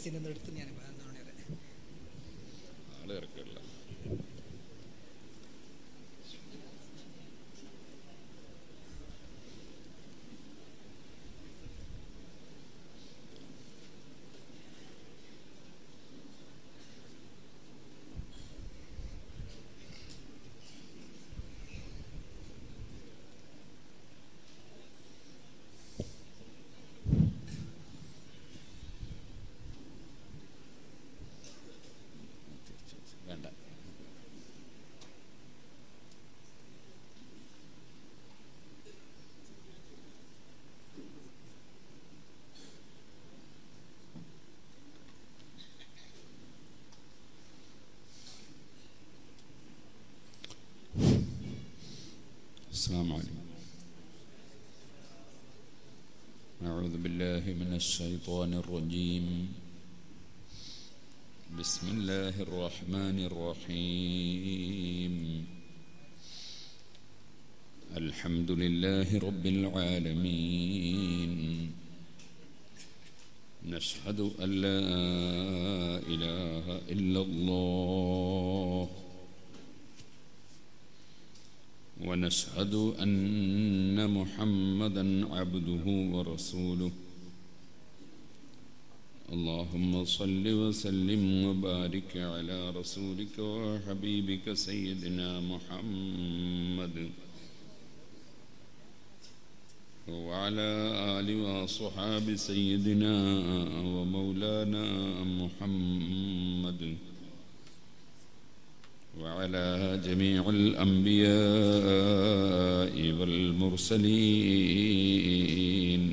യാസീൻ എന്ന് എടുത്ത് ഞാൻ എന്താണ് പറയാ ആള് ഇറക്കില്ല വേണ്ട السلام عليكم أعوذ بالله من الشيطان الرجيم بسم الله الرحمن الرحيم الحمد لله رب العالمين نشهد أن لا إله إلا الله ونشهد أن محمدا عبده ورسوله اللهم صل وسلم وبارك على رسولك وحبيبك سيدنا محمد وعلى آل وصحاب سيدنا ومولانا محمد وعلى جميع الأنبياء والمرسلين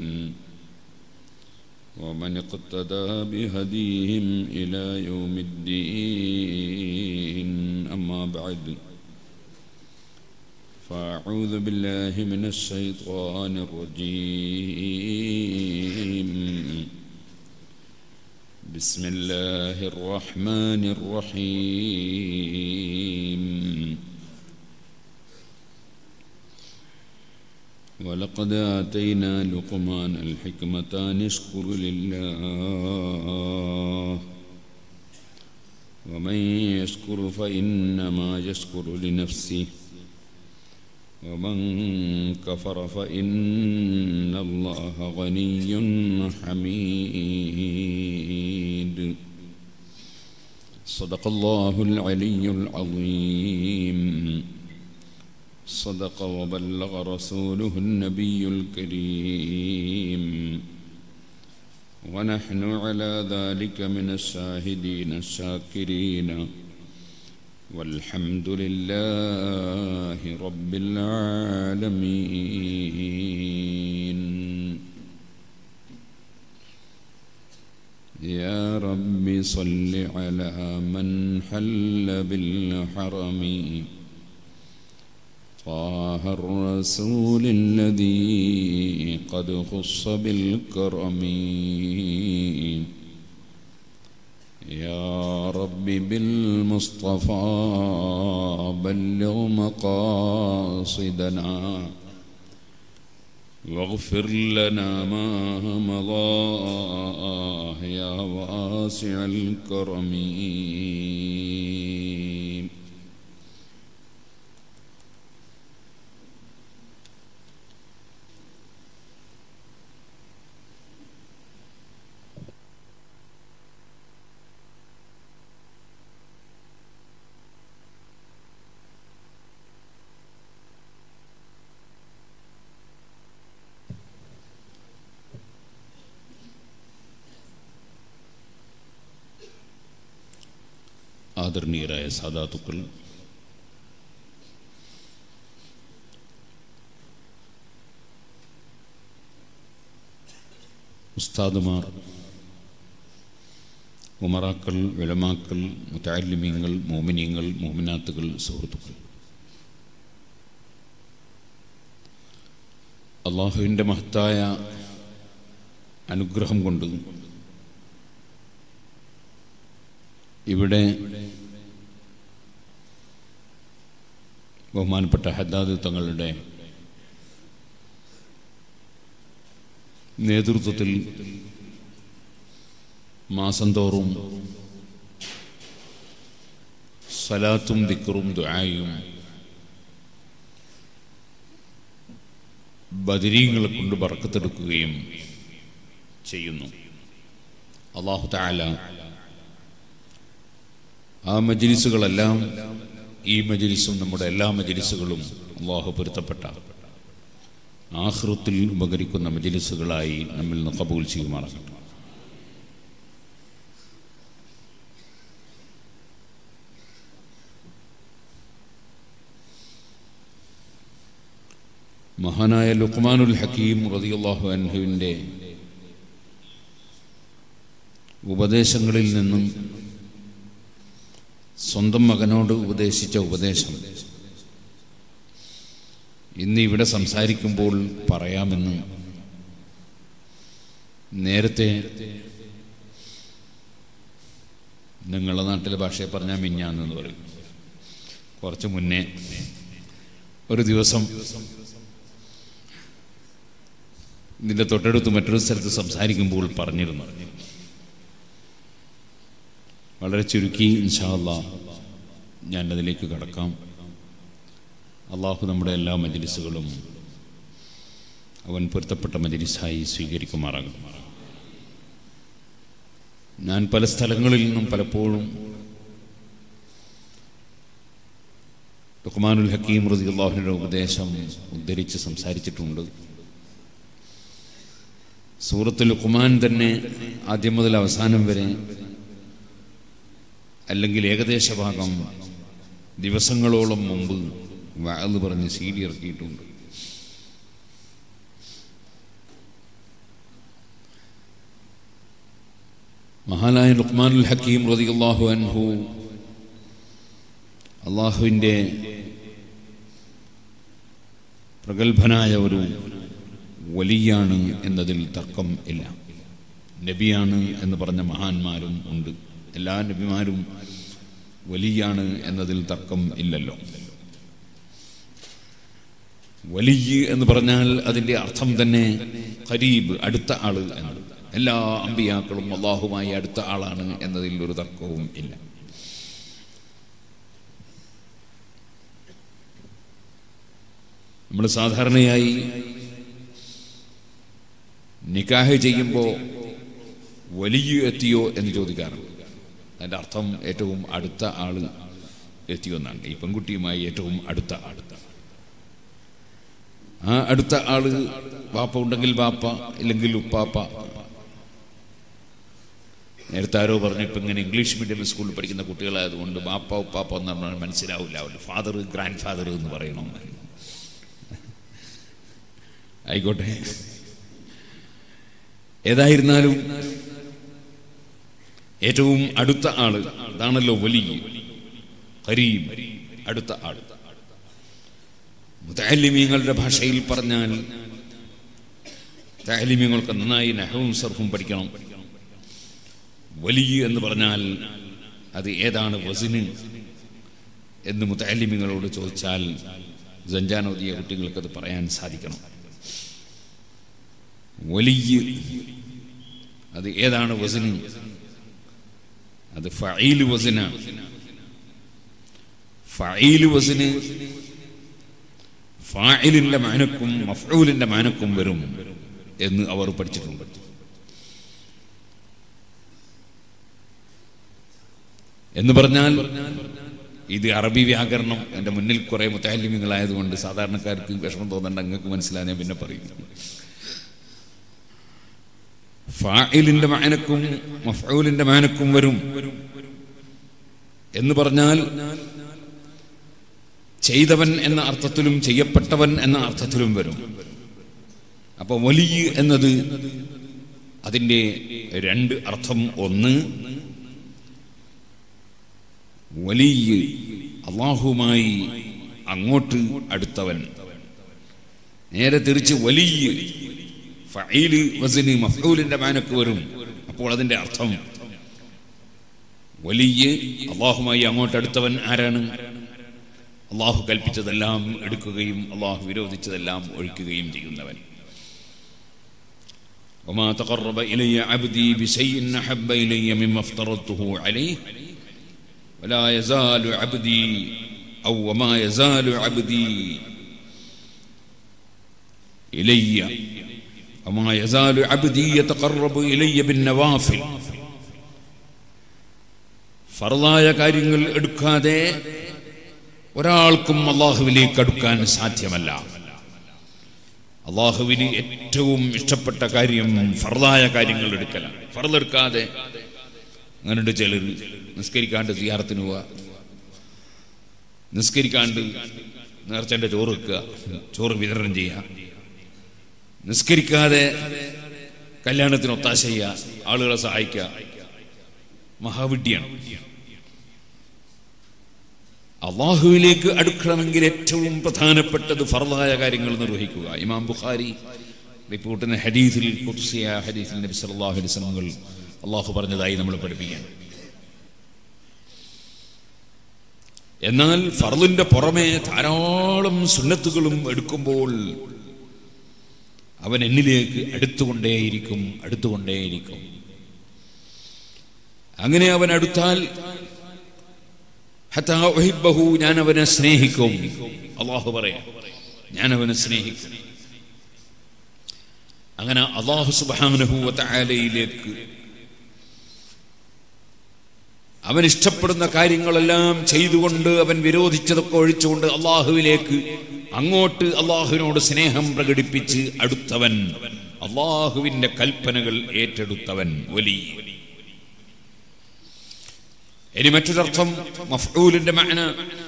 ومن اقتدى بهديهم إلى يوم الدين أما بعد فأعوذ بالله من الشيطان الرجيم بسم الله الرحمن الرحيم ولقد آتينا لقمان الحكمة أن اشكر لله ومن يشكر فإنما يشكر لنفسه ومن كفر فإن الله غني حميد صدق الله العلي العظيم صدق وبلغ رسوله النبي الكريم ونحن على ذلك من الشاهدين الشاكرين والحمد لله رب العالمين يا رب صل على من حل بالحرم طه الرسول الذي قد خص بالكرم يا رب بالمصطفى بلغ مقاصدنا واغفر لنا ما مضى يا واسع الكرم ആദരണീയരായ സാധാതുക്കൾ ഉസ്താദുമാർ ഉമറാക്കൾ വിളമാക്കൾ മുത്താലിമ്യങ്ങൾ മോമിനിയങ്ങൾ മോമിനാത്തുകൾ സുഹൃത്തുക്കൾ അള്ളാഹുവിൻ്റെ മഹത്തായ അനുഗ്രഹം കൊണ്ട് ഇവിടെ ബഹുമാനപ്പെട്ട ഹദ്ദാദ് തങ്ങളുടെ നേതൃത്വത്തിൽ മാസം തോറും സലാത്തും ദിക്കറും ദുആയും ബദരീങ്ങളെ കൊണ്ട് ബറക്കത്തെടുക്കുകയും ചെയ്യുന്നു അള്ളാഹു താല ആ മജിലിസുകളെല്ലാം ഈ മജിലിസും നമ്മുടെ എല്ലാ മജിലിസുകളും അള്ളാഹു പൊരുത്തപ്പെട്ട ആഹൃത്തിൽ ഉപകരിക്കുന്ന മജിലിസുകളായി നമ്മിൽ നിന്ന് കബൂൽ ചെയ്യുമാറാകട്ടെ മഹാനായ ലുക്മാനുൽ ഹക്കീം റതിയുള്ളാഹു അൻഹുവിൻ്റെ ഉപദേശങ്ങളിൽ നിന്നും സ്വന്തം മകനോട് ഉപദേശിച്ച ഉപദേശം ഇന്ന് ഇവിടെ സംസാരിക്കുമ്പോൾ പറയാമെന്ന് നേരത്തെ നിങ്ങളുടെ നാട്ടിലെ ഭാഷയെ പറഞ്ഞാൽ മിഞ്ഞാന്ന് പറയും കുറച്ച് മുന്നേ ഒരു ദിവസം ഇതിൻ്റെ തൊട്ടടുത്ത് മറ്റൊരു സ്ഥലത്ത് സംസാരിക്കുമ്പോൾ പറഞ്ഞിരുന്നു വളരെ ചുരുക്കി ഇൻഷാല്ല ഞാനതിലേക്ക് കടക്കാം അള്ളാഹു നമ്മുടെ എല്ലാ മജലിസുകളും അവൻ പൊരുത്തപ്പെട്ട മജലിസായി സ്വീകരിക്കുമാറാകും ഞാൻ പല സ്ഥലങ്ങളിൽ നിന്നും പലപ്പോഴും ലുഖ്മാനുൽ ഹക്കീം റതി അള്ളാഹുവിൻ്റെ ഉപദേശം ഉദ്ധരിച്ച് സംസാരിച്ചിട്ടുണ്ട് സൂറത്ത് ലുഖ്മാൻ തന്നെ ആദ്യം മുതൽ അവസാനം വരെ അല്ലെങ്കിൽ ഏകദേശ ഭാഗം ദിവസങ്ങളോളം മുമ്പ് വാത് പറഞ്ഞ് സി ഡി ഇറക്കിയിട്ടുണ്ട് മഹാനായ ലുക്മാനുൽ ഹക്കീം റതിയല്ലാഹു അൻഹു അള്ളാഹുവിൻ്റെ പ്രഗത്ഭനായ ഒരു വലിയാണ് എന്നതിൽ തർക്കം ഇല്ല നബിയാണ് എന്ന് പറഞ്ഞ മഹാന്മാരും ഉണ്ട് എല്ലാ നബിമാരും വലിയാണ് എന്നതിൽ തർക്കം ഇല്ലല്ലോ വലിയ എന്ന് പറഞ്ഞാൽ അതിൻ്റെ അർത്ഥം തന്നെ ഖരീബ് അടുത്ത ആള് എന്നാണ് എല്ലാ അമ്പിയാക്കളും അള്ളാഹുമായി അടുത്ത ആളാണ് എന്നതിൽ ഒരു തർക്കവും ഇല്ല നമ്മൾ സാധാരണയായി നിക്കാഹ് ചെയ്യുമ്പോൾ വലിയ എത്തിയോ എന്ന് ചോദിക്കാറുണ്ട് അതിൻ്റെ അർത്ഥം ഏറ്റവും അടുത്ത ആള് എത്തിയോ എന്നാണ് ഈ പെൺകുട്ടിയുമായി ഏറ്റവും അടുത്ത ആള് ആ അടുത്ത ആള് വാപ്പ ഉണ്ടെങ്കിൽ വാപ്പ ഇല്ലെങ്കിൽ ഉപ്പാപ്പ നേരത്തെ ആരോ പറഞ്ഞു ഇപ്പം ഇങ്ങനെ ഇംഗ്ലീഷ് മീഡിയം സ്കൂളിൽ പഠിക്കുന്ന കുട്ടികളായതുകൊണ്ട് ബാപ്പ ഉപ്പാപ്പ എന്ന് പറഞ്ഞാൽ മനസ്സിലാവില്ല അവരുടെ ഫാദർ ഗ്രാൻഡ് ഫാദർ എന്ന് പറയണം ആയിക്കോട്ടെ ഏതായിരുന്നാലും ഏറ്റവും അടുത്ത ആള് അതാണല്ലോ വലിയ കരീം അടുത്ത ആള് മുതാലിമീങ്ങളുടെ ഭാഷയിൽ പറഞ്ഞാൽ താലിമീങ്ങൾക്ക് നന്നായി നഹവും സർഫും പഠിക്കണം വലിയ എന്ന് പറഞ്ഞാൽ അത് ഏതാണ് വസിന് എന്ന് മുതാലിമിങ്ങളോട് ചോദിച്ചാൽ ജഞ്ചാനോദിയ കുട്ടികൾക്ക് അത് പറയാൻ സാധിക്കണം വലിയ അത് ഏതാണ് വസിന് അത് ഫഈൽ വസിനാണ് ഫഈൽ വസിന് ഫായിലിന്റെ മാനക്കും മഫ്ഊലിന്റെ മാനക്കും വരും എന്ന് അവർ പഠിച്ചിട്ടുണ്ട് എന്ന് പറഞ്ഞാൽ ഇത് അറബി വ്യാകരണം എൻ്റെ മുന്നിൽ കുറെ മുത്താലിമ്യങ്ങളായതുകൊണ്ട് സാധാരണക്കാർക്ക് വിഷമം തോന്നണ്ട അങ്ങക്ക് മനസ്സിലാ ഞാൻ പിന്നെ പറയും ഫായിലിന്റെ മാനക്കും മഫ്ഊലിന്റെ മാനക്കും വരും എന്ന് പറഞ്ഞാൽ ചെയ്തവൻ എന്ന അർത്ഥത്തിലും ചെയ്യപ്പെട്ടവൻ എന്ന അർത്ഥത്തിലും വരും അപ്പൊ വലിയ എന്നത് അതിൻ്റെ രണ്ട് അർത്ഥം ഒന്ന് വലിയ അള്ളാഹുമായി അങ്ങോട്ട് അടുത്തവൻ നേരെ തിരിച്ച് വലിയ ഫഈല് വസിന് മഫ്ഊലിന്റെ മാനക്ക് വരും അപ്പോൾ അതിന്റെ അർത്ഥം വലിയ അള്ളാഹുമായി അങ്ങോട്ട് അടുത്തവൻ ആരാണ് അള്ളാഹു കൽപ്പിച്ചതെല്ലാം എടുക്കുകയും അള്ളാഹു വിരോധിച്ചതെല്ലാം ഒഴിക്കുകയും ചെയ്യുന്നവൻ وما تقرب إلي عبدي بشيء أحب إلي مما افترضته عليه ولا يزال عبدي أو وما يزال عبدي إلي وما يزال عبدي يتقرب إلي بالنوافل ഫറലായ കാര്യങ്ങൾ എടുക്കാതെ ഒരാൾക്കും അള്ളാഹുവിലേക്ക് അടുക്കാൻ സാധ്യമല്ല അള്ളാഹുവിന് ഏറ്റവും ഇഷ്ടപ്പെട്ട കാര്യം ഫറലായ കാര്യങ്ങൾ എടുക്കലാണ് ഫറലെടുക്കാതെ അങ്ങനെയുണ്ട് ചിലർ നിസ്കരിക്കാണ്ട് സിയാറത്തിന് പോവുക നിസ്കരിക്കാണ്ട് നേർച്ചൻ്റെ ചോറ് വെക്കുക ചോറ് വിതരണം ചെയ്യുക നിസ്കരിക്കാതെ കല്യാണത്തിന് ഒത്താശ ചെയ്യുക ആളുകളെ സഹായിക്കുക മഹാവിഡ്യാണ് അള്ളാഹുവിലേക്ക് അടുക്കണമെങ്കിൽ ഏറ്റവും പ്രധാനപ്പെട്ടത് ഫർദായ കാര്യങ്ങൾ നിർവഹിക്കുക ഇമാം ബുഖാരി റിപ്പോർട്ടിന് ഹദീസിൽ കുത്സിയ ഹദീസിൽ നബി സല്ലല്ലാഹു അലൈഹി വസല്ലമകൾ അള്ളാഹു പറഞ്ഞതായി നമ്മൾ പഠിപ്പിക്കുകയാണ് എന്നാൽ ഫർദിന്റെ പുറമെ ധാരാളം സുന്നത്തുകളും എടുക്കുമ്പോൾ അവൻ എന്നിലേക്ക് അടുത്തുകൊണ്ടേയിരിക്കും അടുത്തുകൊണ്ടേയിരിക്കും അങ്ങനെ അവൻ അടുത്താൽ ഹത്താ ഉഹിബ്ബഹു ഞാൻ അവനെ സ്നേഹിക്കും അള്ളാഹു പറയാം ഞാൻ അവനെ സ്നേഹിക്കും അങ്ങനെ അള്ളാഹു സുബ്ഹാനഹു വതആലയിലേക്ക് അവൻ ഇഷ്ടപ്പെടുന്ന കാര്യങ്ങളെല്ലാം ചെയ്തുകൊണ്ട് അവൻ വിരോധിച്ചതൊക്കെ ഒഴിച്ചുകൊണ്ട് അള്ളാഹുവിലേക്ക് അങ്ങോട്ട് അള്ളാഹുവിനോട് സ്നേഹം പ്രകടിപ്പിച്ച് അടുത്തവൻ അള്ളാഹുവിന്റെ കൽപ്പനകൾ ഏറ്റെടുത്തവൻ വലിയ ഇനി മറ്റൊരർത്ഥം മഫ്ഊലിന്റെ മഅന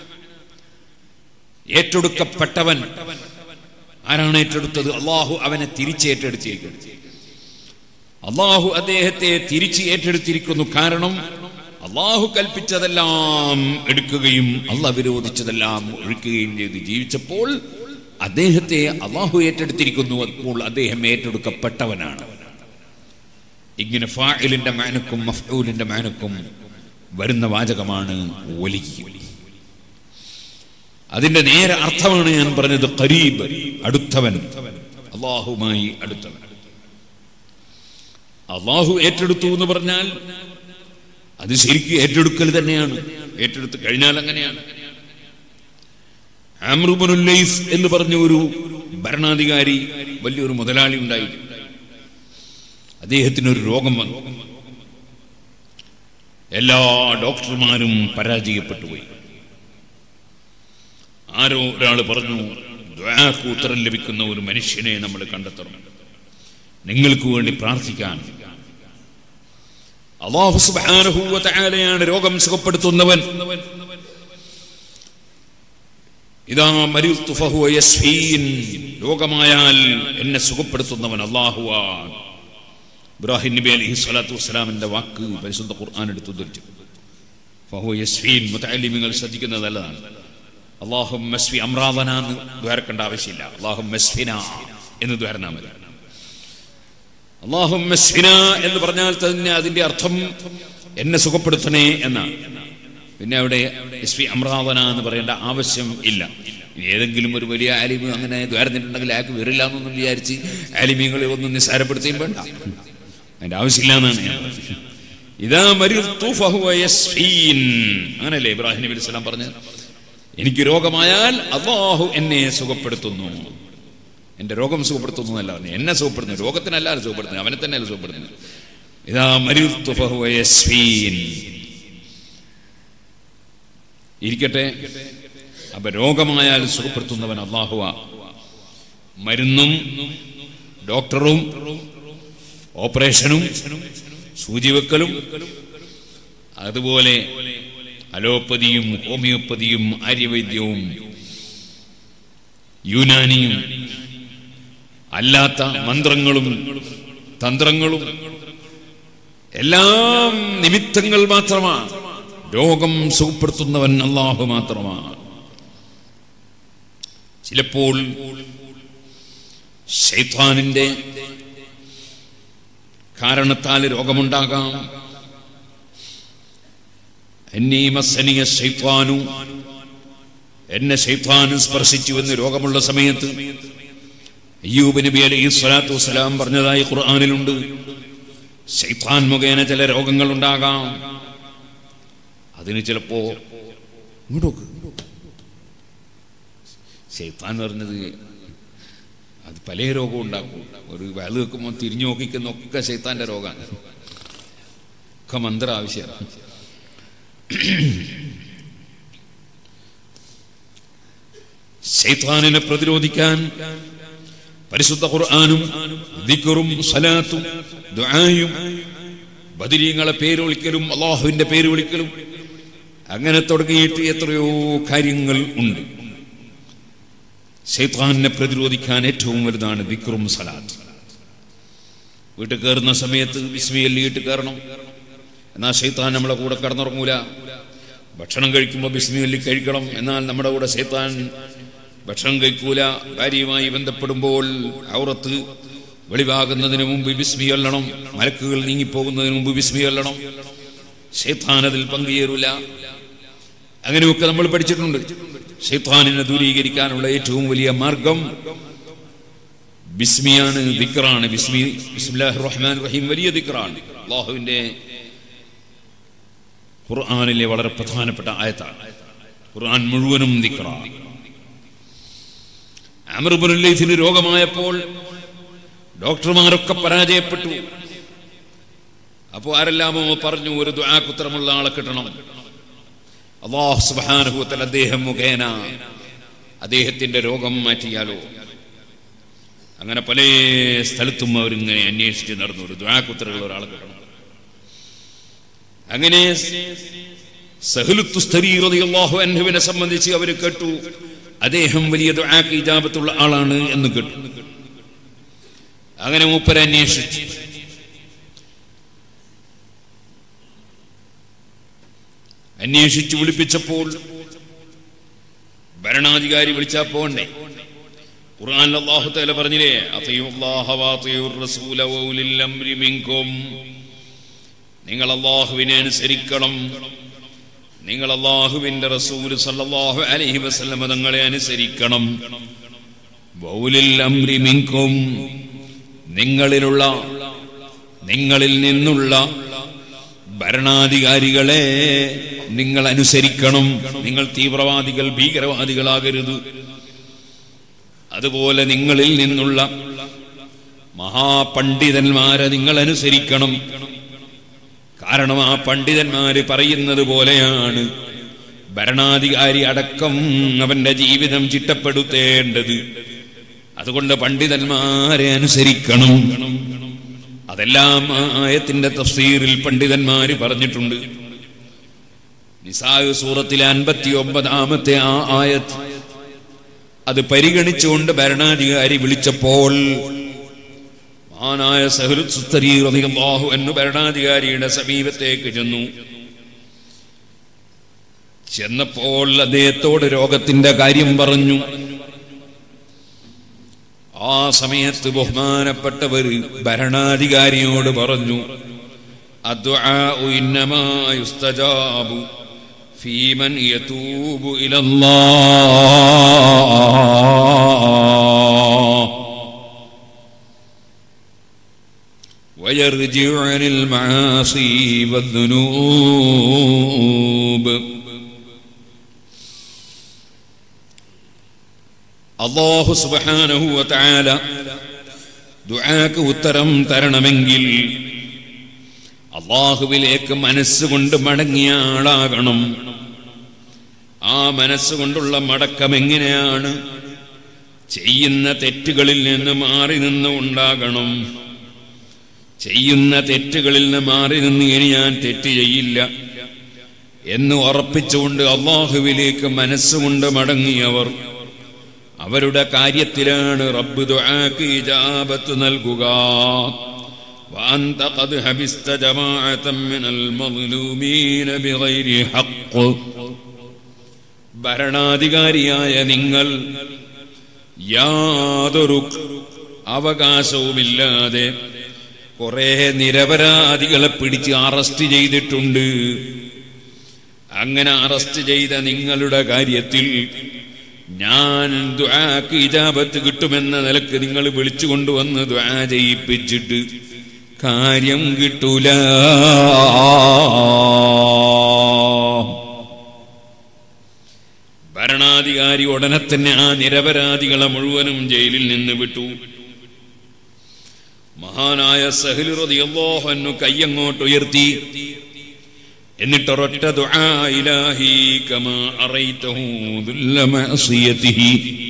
ഏറ്റെടുക്കപ്പെട്ടവൻ ആരാണ് ഏറ്റെടുത്തത് അള്ളാഹു അവനെ തിരിച്ചേറ്റെടുത്തിരിക്കുന്നു അള്ളാഹു അദ്ദേഹത്തെ തിരിച്ച് ഏറ്റെടുത്തിരിക്കുന്നു കാരണം അള്ളാഹു കൽപ്പിച്ചതെല്ലാം എടുക്കുകയും അള്ളാഹ് വിരോധിച്ചതെല്ലാം ഒഴിക്കുകയും ചെയ്ത് ജീവിച്ചപ്പോൾ അദ്ദേഹത്തെ അള്ളാഹു ഏറ്റെടുത്തിരിക്കുന്നു അപ്പോൾ അദ്ദേഹം ഏറ്റെടുക്കപ്പെട്ടവനാണ് ഇങ്ങനെ ഫാഇലിന്റെ മാനക്കും മഫ്ഊലിന്റെ മാനക്കും വരുന്ന വാചകമാണ് ഒലി അതിന്റെ നേരെ അർത്ഥമാണ് ഞാൻ പറഞ്ഞത് കരീബ് അടുത്തവൻ അള്ളാഹുമായി അടുത്തവൻ അള്ളാഹു ഏറ്റെടുത്തു എന്ന് പറഞ്ഞാൽ അത് ശരിക്കും ഏറ്റെടുക്കൽ തന്നെയാണ് ഏറ്റെടുത്ത് കഴിഞ്ഞാൽ അങ്ങനെയാണ് ആമ്രുബനുല്ലൈസ് എന്ന് പറഞ്ഞ ഒരു ഭരണാധികാരി വലിയൊരു മുതലാളി ഉണ്ടായിരുന്നു അദ്ദേഹത്തിന് ഒരു രോഗം വന്നു എല്ലാ ഡോക്ടർമാരും പരാജയപ്പെട്ടു പോയി ആരോ ഒരാൾ പറഞ്ഞു ദ്വാക്ക് ഉത്തരം ലഭിക്കുന്ന ഒരു മനുഷ്യനെ നമ്മൾ കണ്ടെത്തണം നിങ്ങൾക്ക് വേണ്ടി പ്രാർത്ഥിക്കാൻ അള്ളാഹു സുബ്ഹാനഹു വ തആലയാണ് രോഗം സുഖപ്പെടുത്തുന്നവൻ ഇതാ മരിത്തു ഫഹുവ യസ്ഫീൻ രോഗമായാൽ എന്നെ സുഖപ്പെടുത്തുന്നവൻ അള്ളാഹുവാണ് ഇബ്രാഹിം നബി അലൈഹി സ്വലാത്തു വസ്സലാമിന്റെ വാക്ക് പരിശുദ്ധ ഖുർആൻ എടുത്തു ധരിച്ചു ഫഹുവ യസ്ഫീൻ മുതഅല്ലിമിങ്ങൾ ശ്രദ്ധിക്കുന്നത് നല്ലതാണ് അള്ളാഹും മസ്ഫി അമ്രാദന എന്ന് ദ്വാരക്കേണ്ട ആവശ്യമില്ല അള്ളാഹും മസ്ഫിന എന്ന് ദ്വാരനാ മതി അള്ളാഹും മസ്ഫിന എന്ന് പറഞ്ഞാൽ തന്നെ അതിന്റെ അർത്ഥം എന്നെ സുഖപ്പെടുത്തണേ എന്നാണ് പിന്നെ അവിടെ എസ് അമ്രാദന എന്ന് പറയേണ്ട ആവശ്യം ഇല്ല ഇനി ഏതെങ്കിലും ഒരു വലിയ ആലിമ് അങ്ങനെ ദ്വാരന്നിട്ടുണ്ടെങ്കിൽ അയാൾക്ക് വരില്ല എന്നൊന്നും വിചാരിച്ച് ആലിമീങ്ങളെ ഒന്നും നിസ്സാരപ്പെടുത്തുകയും വേണ്ട അതിന്റെ ആവശ്യമില്ല എന്നാണ് ഞാൻ പറഞ്ഞത്. ഇതാ മരിർത്തു ഫഹുവ യസ്ഫീൻ അങ്ങനല്ലേ ഇബ്രാഹിം നബി സ്വലാം പറഞ്ഞത് എനിക്ക് രോഗമായാൽ അള്ളാഹു എന്നെ സുഖപ്പെടുത്തുന്നു എന്റെ രോഗം സുഖപ്പെടുത്തുന്നു എന്നല്ല പറഞ്ഞു എന്നെ സുഖപ്പെടുത്തുന്നു രോഗത്തിനല്ല സുഖപ്പെടുത്തുന്നത് അവനെ തന്നെയല്ല സുഖപ്പെടുത്തുന്നത് ഇതാ മരിർത്തു ഫഹുവ യസ്ഫീൻ ഇരിക്കട്ടെ അപ്പൊ രോഗമായാൽ സുഖപ്പെടുത്തുന്നവൻ അള്ളാഹുവ മരുന്നും ഡോക്ടറും ഓപ്പറേഷനും സൂചിവെക്കലും അതുപോലെ അലോപ്പതിയും ഹോമിയോപ്പതിയും ആര്യവൈദ്യവും യുനാനിയും അല്ലാത്ത മന്ത്രങ്ങളും തന്ത്രങ്ങളും എല്ലാം നിമിത്തങ്ങൾ മാത്രമാണ് രോഗം സുഖപ്പെടുത്തുന്നവൻ അള്ളാഹു മാത്രമാണ് ചിലപ്പോൾ ശൈത്താനിന്റെ കാരണത്താൽ രോഗമുണ്ടാകാം എന്നീ മസ്സനിയ ശൈത്താനു എന്നെ ശൈത്താനു സ്പർശിച്ചു എന്ന് രോഗമുള്ള സമയത്ത് അയ്യൂബ് നബി അലൈഹി സ്വലാത്തു വസ്സലാം പറഞ്ഞതായി ഖുർആാനിലുണ്ട് ശൈത്താൻ മുഖേന ചില രോഗങ്ങൾ ഉണ്ടാകാം അതിന് ചിലപ്പോ ഇങ്ങോട്ട് നോക്ക് ശൈത്താൻ പറഞ്ഞത് അത് പല രോഗവും ഉണ്ടാക്കും ഒരു വേല വെക്കുമ്പോൾ തിരിഞ്ഞു നോക്കിക്കുന്ന ഒക്കെ ശൈത്താന്റെ രോഗമാണ് ഒക്കെ മന്ത്ര ആവശ്യമാണ് ശൈത്താനിനെ പ്രതിരോധിക്കാൻ പരിശുദ്ധ ഖുർആാനും ദിക്റും സലാത്തും ദുആയും ബദിരീങ്ങളെ പേര് വിളിക്കലും അള്ളാഹുവിന്റെ പേര് വിളിക്കലും അങ്ങനെ തുടങ്ങിയിട്ട് എത്രയോ കാര്യങ്ങൾ ഉണ്ട് ശൈത്താനെ പ്രതിരോധിക്കാൻ ഏറ്റവും വലുതാണ് ദിക്റും സലാത്ത് വീട്ടിൽ കയറുന്ന സമയത്ത് വിസ്മിയല്ലി വീട്ടിൽ കയറണം എന്നാൽ ശൈത്താൻ നമ്മളെ കൂടെ കടന്നുറങ്ങൂല ഭക്ഷണം കഴിക്കുമ്പോൾ ബിസ്മിയല്ലി കഴിക്കണം എന്നാൽ നമ്മുടെ കൂടെ ശൈത്താൻ ഭക്ഷണം കഴിക്കൂല ഭാര്യയുമായി ബന്ധപ്പെടുമ്പോൾ ഔറത്ത് വെളിവാകുന്നതിന് മുമ്പ് ബിസ്മി കൊല്ലണം മലക്കുകൾ നീങ്ങിപ്പോകുന്നതിന് മുമ്പ് ബിസ്മി കൊല്ലണം ശൈത്താൻ അതിൽ പങ്കുചേരൂല അങ്ങനെയൊക്കെ നമ്മൾ പഠിച്ചിട്ടുണ്ട് ഷെയ്ത്താനിനെ ദൂരീകരിക്കാനുള്ള ഏറ്റവും വലിയ മാർഗം ബിസ്മിയാണ് ദിക്റാണ് ബിസ്മി ബിസ്മില്ലാഹി റഹ്മാൻ റഹീം വലിയ ദിക്റാണ് അള്ളാഹുവിന്റെ ഖുർആാനിലെ വളരെ പ്രധാനപ്പെട്ട ആയത്താണ് ഖുർആൻ മുഴുവനും ദിക്റാണ് അമർബുലൈസിന് രോഗമായപ്പോൾ ഡോക്ടർമാരൊക്കെ പരാജയപ്പെട്ടു അപ്പോൾ ആരെല്ലാമോ പറഞ്ഞു ഒരു ദ്വാക്കുത്തരമുള്ള ആളെ കിട്ടണം അള്ളാഹു സുബാനുഭൂത്തൽ അദ്ദേഹം മുഖേന അദ്ദേഹത്തിന്റെ രോഗം മാറ്റിയാലോ അങ്ങനെ പല സ്ഥലത്തും അവരിങ്ങനെ അന്വേഷിച്ച് നടന്നു ഒരു ദ്വാക്കുത്തരമുള്ള ഒരാളെ കിട്ടണം അങ്ങനെ സഹലുത്തുസ്തരീറിയാഹു അൻഹുവിനെ സംബന്ധിച്ച് അവർ കേട്ടു അദ്ദേഹം വലിയ ദുആക്ക് ഇജാബത്തുള്ള ആളാണ് എന്ന് കേട്ടു അങ്ങനെ മൂപ്പരെ അന്വേഷിച്ചു അന്വേഷിച്ചു വിളിപ്പിച്ചപ്പോൾ ഭരണാധികാരി വിളിച്ചാ പോണ്ടേ ഖുർആൻ അല്ലാഹു തആല പറഞ്ഞില്ലേ അത്തിയുല്ലാഹ വാത്തിയുർ റസൂല വൗലിൽ അംരി മിൻകും നിങ്ങൾ അല്ലാഹുവിനെ അനുസരിക്കണം നിങ്ങൾ അല്ലാഹുവിന്റെ റസൂൽ സല്ലല്ലാഹു അലൈഹി വസല്ലം തങ്ങളെ അനുസരിക്കണം വൗലിൽ അംരി മിൻകും നിങ്ങളിലുള്ള നിങ്ങളിൽ നിന്നുള്ള ഭരണാധികാരികളെ നിങ്ങൾ അനുസരിക്കണം നിങ്ങൾ തീവ്രവാദികൾ ഭീകരവാദികളാകരുത് അതുപോലെ നിങ്ങളിൽ നിന്നുള്ള മഹാപണ്ഡിതന്മാരെ നിങ്ങൾ അനുസരിക്കണം കാരണം ആ പണ്ഡിതന്മാര് പറയുന്നത് പോലെയാണ് ഭരണാധികാരി അടക്കം അവന്റെ ജീവിതം ചിട്ടപ്പെടുത്തേണ്ടത് അതുകൊണ്ട് പണ്ഡിതന്മാരെ അനുസരിക്കണം അതെല്ലാം ആ ആയത്തിന്റെ തഫ്സീറിൽ പണ്ഡിതന്മാര് പറഞ്ഞിട്ടുണ്ട് നിസായ് സൂറത്തിലെ അൻപത്തി ഒമ്പതാമത്തെ ആ ആയത്ത് അത് പരിഗണിച്ചുകൊണ്ട് ഭരണാധികാരി വിളിച്ചപ്പോൾ മഹാനായ സഹൃത്സുസ്തരീറിയാഹു എന്ന് ഭരണാധികാരിയുടെ സമീപത്തേക്ക് ചെന്നു ചെന്നപ്പോൾ അദ്ദേഹത്തോട് രോഗത്തിന്റെ കാര്യം പറഞ്ഞു ആ സമയത്ത് ബഹുമാനപ്പെട്ടവർ ഭരണാധികാരിയോട് പറഞ്ഞു അദ്ദുആഉ ഇന്നമാ യുസ്തജാബു ഫീമൻ യതൂബു ഇലല്ലാഹ് ويرجع عن المعاصي والذنوب അള്ളാഹു സുബ്ഹാനഹു വതആല ദുആക്ക് ഉത്തരം തരണമെങ്കിൽ അള്ളാഹുവിലേക്ക് മനസ്സുകൊണ്ട് മടങ്ങിയ ആളാകണം ആ മനസ്സുകൊണ്ടുള്ള മടക്കം എങ്ങനെയാണ് ചെയ്യുന്ന തെറ്റുകളിൽ നിന്ന് മാറി നിന്ന് ഉണ്ടാകണം ചെയ്യുന്ന തെറ്റുകളിൽ നിന്ന് മാറി നിന്ന് ഇനി ഞാൻ തെറ്റ് ചെയ്യില്ല എന്ന് ഉറപ്പിച്ചുകൊണ്ട് അള്ളാഹുവിലേക്ക് മനസ്സുകൊണ്ട് മടങ്ങിയവർ അവരുടെ കാര്യത്തിലാണ് റബ്ബ് ദുആക്ക് ഇജാബത്ത് നൽകുക وأنت قد حبست جماعة من المظلومين بغير حق ഭരണാധികാരിയായ നിങ്ങൾ യാതൊരു അവകാശവുമില്ലാതെ കുറെ നിരപരാധികളെ പിടിച്ച് അറസ്റ്റ് ചെയ്തിട്ടുണ്ട് അങ്ങനെ അറസ്റ്റ് ചെയ്ത നിങ്ങളുടെ കാര്യത്തിൽ ഞാൻ ദ്വാക്ക് ഇജാബത്ത് കിട്ടുമെന്ന നിലക്ക് നിങ്ങൾ വിളിച്ചു കൊണ്ടുവന്ന് ദ്വാ ചെയ്യിപ്പിച്ചിട്ട് കാര്യം കിട്ടൂല ഭരണാധികാരി ഉടനെ തന്നെ ആ നിരപരാധികളെ മുഴുവനും ജയിലിൽ നിന്ന് വിട്ടു മഹാനായ സഹലു റളിയല്ലാഹു കയ്യങ്ങോട്ട് ഉയർത്തി എന്നിട്ട് ഒരൊറ്റ ദുആ ഇലാഹി കമാ അറൈതഹു ദുല്ല മഅസിയതിഹി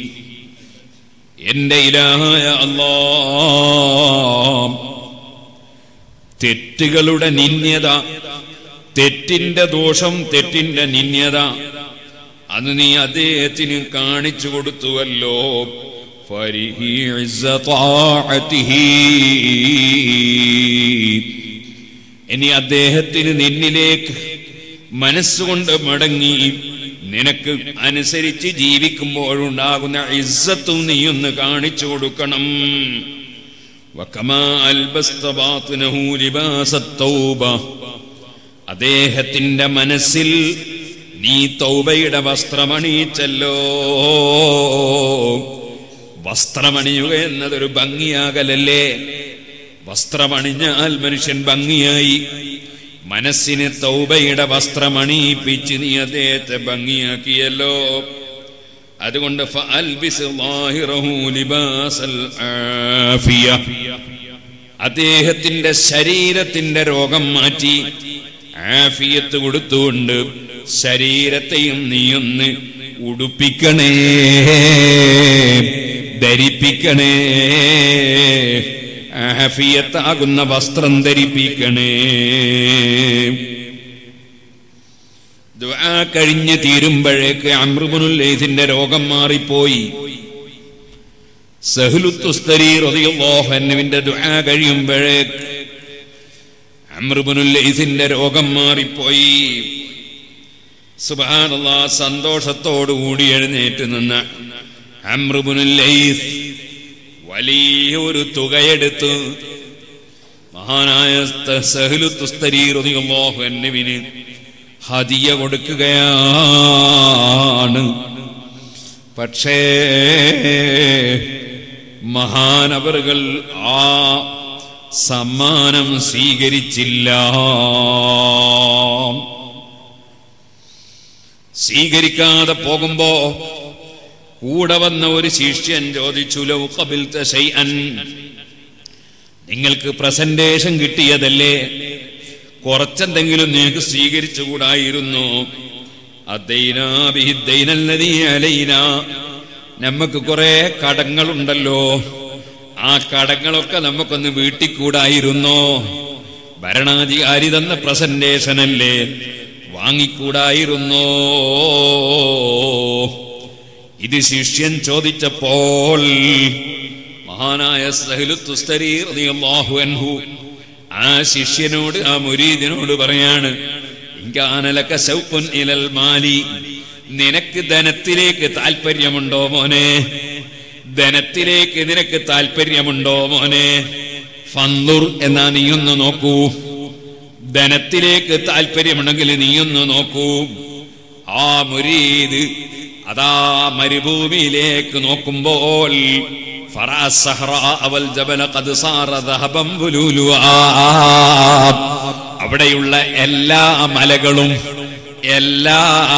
എന്റെ ഇലാഹായ അല്ലാ തെറ്റുകളുടെ നിന്യത തെറ്റിന്റെ ദോഷം തെറ്റിന്റെ നിന്യത അത് നീ അദ്ദേഹത്തിന് കാണിച്ചു കൊടുത്തുവല്ലോ ഫരിഹി ഇസ്സ ത്വാഅതിഹി. ഇനി അദ്ദേഹത്തിന് നിന്നിലേക്ക് മനസ്സുകൊണ്ട് മടങ്ങി നിനക്ക് അനുസരിച്ച് ജീവിക്കുമ്പോഴുണ്ടാകുന്ന ഇസ്സത്തും നീ ഒന്ന് കാണിച്ചു കൊടുക്കണം വക്കമാ അൽബസ്ത ബാത്തിനഹു ലിബാസത്ത് തൗബ. അദ്ദേഹത്തിന്റെ മനസ്സിൽ നീ തൗബയുടെ വസ്ത്രമണിയിച്ചല്ലോ വസ്ത്രമണിയുക എന്നതൊരു ഭംഗിയാകലല്ലേ വസ്ത്രമണിഞ്ഞാൽ മനുഷ്യൻ ഭംഗിയായി മനസ്സിന് തൗബയുടെ വസ്ത്രമണിയിപ്പിച്ച് നീ അദ്ദേഹത്തെ ഭംഗിയാക്കിയല്ലോ അതുകൊണ്ട് ഫഅൽബിസ് ളാഹിറഹു ലിബാസൽ ആഫിയ. അദ്ദേഹത്തിന്റെ ശരീരത്തിന്റെ രോഗം മാറ്റി ആഫിയത്ത് കൊടുത്തുകൊണ്ട് ശരീരത്തെയും നീയൊന്ന് ഉടുപ്പിക്കണേ ധരിപ്പിക്കണേ ആഫിയത്താകുന്ന വസ്ത്രം ധരിപ്പിക്കണേ ദുആ കഴിഞ്ഞ് തീരുമ്പോഴേക്ക് അമൃബുനുല്ലേസിന്റെ രോഗം മാറിപ്പോയി സഹലുത്തുസ്തരീറിയുവിന്റെ ദുആ കഴിയുമ്പോഴേക്ക് അമൃബുനുല്ലേസിന്റെ രോഗം മാറിപ്പോയി സുബാനുള്ള സന്തോഷത്തോടുകൂടി എഴുന്നേറ്റ് നിന്ന അമൃബുനുല്ലൈസ് വലിയൊരു തുകയെടുത്ത് മഹാനായ സഹലുത്തുസ്തരീറിയുവിന് ഹദിയ കൊടുക്കുകയാണ് പക്ഷേ മഹാനവറുകൾ ആ സമ്മാനം സ്വീകരിച്ചില്ല സ്വീകരിക്കാതെ പോകുമ്പോ കൂടെ വന്ന ഒരു ശിഷ്യൻ ചോദിച്ചു ലൗ ഖബിൽത ശൈഅൻ നിങ്ങൾക്ക് പ്രസന്റേഷൻ കിട്ടിയതല്ലേ കുറച്ചെന്തെങ്കിലും നിങ്ങൾക്ക് സ്വീകരിച്ചുകൂടായിരുന്നു അലൈന നമുക്ക് കുറെ കടങ്ങളുണ്ടല്ലോ ആ കടങ്ങളൊക്കെ നമുക്കൊന്ന് വീട്ടിക്കൂടായിരുന്നോ ഭരണാധികാരി തന്ന പ്രസന്റേഷൻ അല്ലേ വാങ്ങിക്കൂടായിരുന്നോ ഇത് ശിഷ്യൻ ചോദിച്ചപ്പോൾ മഹാനായ സഹലുത്തുസ്തരീഹു അൻഹു ആ ശിഷ്യനോട് ആ മുരീദിനോട് പറയാണ് ഇങ്കാനലക്ക ശൗക്കുൻ ഇലൽ മാലി നിനക്ക് ധനത്തിലേക്ക് താല്പര്യമുണ്ടോ മോനെ ധനത്തിലേക്ക് നിനക്ക് താല്പര്യമുണ്ടോ മോനെ ഫന്തുർ എന്നാ നീയൊന്ന് നോക്കൂ ധനത്തിലേക്ക് താല്പര്യമുണ്ടെങ്കിൽ നീയൊന്ന് നോക്കൂ ആ മുരീദ് അതാ മരുഭൂമിയിലേക്ക് നോക്കുമ്പോൾ فرأى الصحراء والجبل قد صار ذهبا بلولوا അവിടെയുള്ള എല്ലാ മലകളും എല്ലാ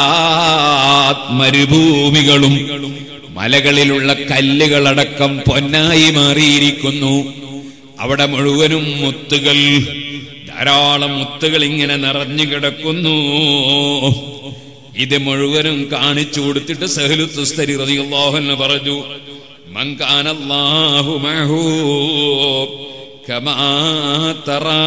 മരുഭൂമികളും മലകളിലുള്ള കല്ലുകളടക്കം പൊന്നായി മാറിയിരിക്കുന്നു അവിടെ മുഴുവനും മുത്തുകൾ ധാരാളം മുത്തുകൾ ഇങ്ങനെ നിറഞ്ഞു കിടക്കുന്നു ഇത് മുഴുവനും കാണിച്ചു കൊടുത്തിട്ട് സഹലുത്തുസ്തരി റളിയല്ലാഹു പറഞ്ഞു من كان الله معه كما ترى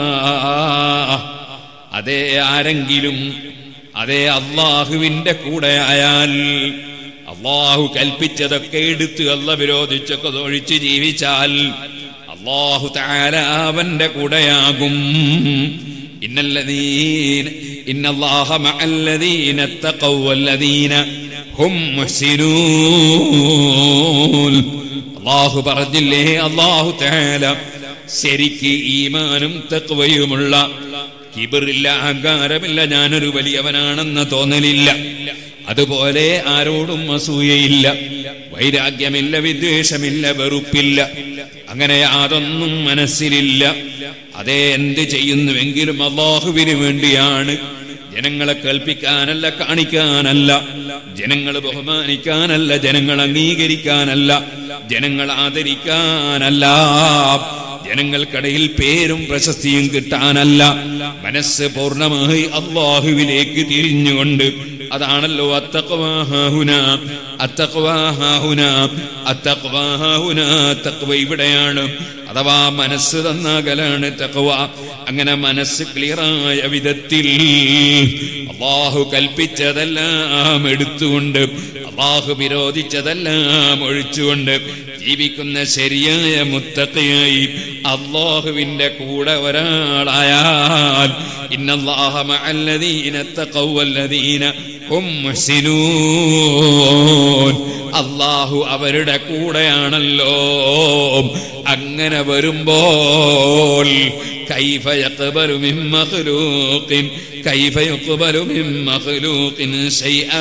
അതേ ആരെങ്കിലും അതേ അള്ളാഹുവിന്റെ കൂടെ ആയാൽ അള്ളാഹു കൽപ്പിച്ചതൊക്കെ എടുത്ത് അല്ല വിരോധിച്ചൊക്കെ ഒഴിച്ച് ജീവിച്ചാൽ അള്ളാഹു താര അവന്റെ കൂടെയാകും ഇന്നല്ലദീന ഇന്നല്ലാഹ മഅല്ലദീന തഖവ വല്ലദീന ഹും മുഹ്സിനൂൻ അള്ളാഹു പറഞ്ഞില്ലേ അള്ളാഹു താല ശരിക്ക് ഈമാനും തക്വയുമുള്ള കിബറില്ല അഹങ്കാരമില്ല ഞാനൊരു വലിയവനാണെന്ന തോന്നലില്ല അതുപോലെ ആരോടും അസൂയയില്ല വൈരാഗ്യമില്ല വിദ്വേഷമില്ല വെറുപ്പില്ല അങ്ങനെ അതൊന്നും മനസ്സിലില്ല അതേ എന്ത് ചെയ്യുന്നുവെങ്കിലും അള്ളാഹുവിന് വേണ്ടിയാണ് ജനങ്ങളെ കേൾപ്പിക്കാനല്ല കാണിക്കാനല്ല ജനങ്ങളെ ബഹുമാനിക്കാനല്ല ജനങ്ങൾ അംഗീകരിക്കാനല്ല ജനങ്ങൾ ആദരിക്കാനല്ല ജനങ്ങൾക്കിടയിൽ പേരും പ്രശസ്തിയും കിട്ടാനല്ല മനസ്സ് പൂർണ്ണമായി അള്ളാഹുവിലേക്ക് തിരിഞ്ഞുകൊണ്ട് അതാണല്ലോ അത്തക്വാഹുന അത്തക്വാഹുന അത്തക്വാഹുന തക്വ ഇവിടെയാണ് അഥവാ മനസ്സ് തന്നാകലാണ് തക്വ അങ്ങനെ മനസ്സ് ക്ലിയറായ വിധത്തിൽ അള്ളാഹു കൽപ്പിച്ചതെല്ലാം എടുത്തുകൊണ്ട് അള്ളാഹു വിരോധിച്ചതെല്ലാം ഒഴിച്ചുകൊണ്ട് ജീവിക്കുന്ന ശരിയായ മുത്തക്കയായി അള്ളാഹുവിന്റെ കൂടെ ഒരാളായാൽ ഇന്നല്ലാഹ മഅല്ലദീന തഖവ വല്ലദീന ഹും മുഹ്സിനൂൻ അള്ളാഹു അവരുടെ കൂടെയാണല്ലോ അങ്ങനെ വരുമ്പോൾ كيف يقبل من مخلوق كيف يقبل من مخلوق شيئا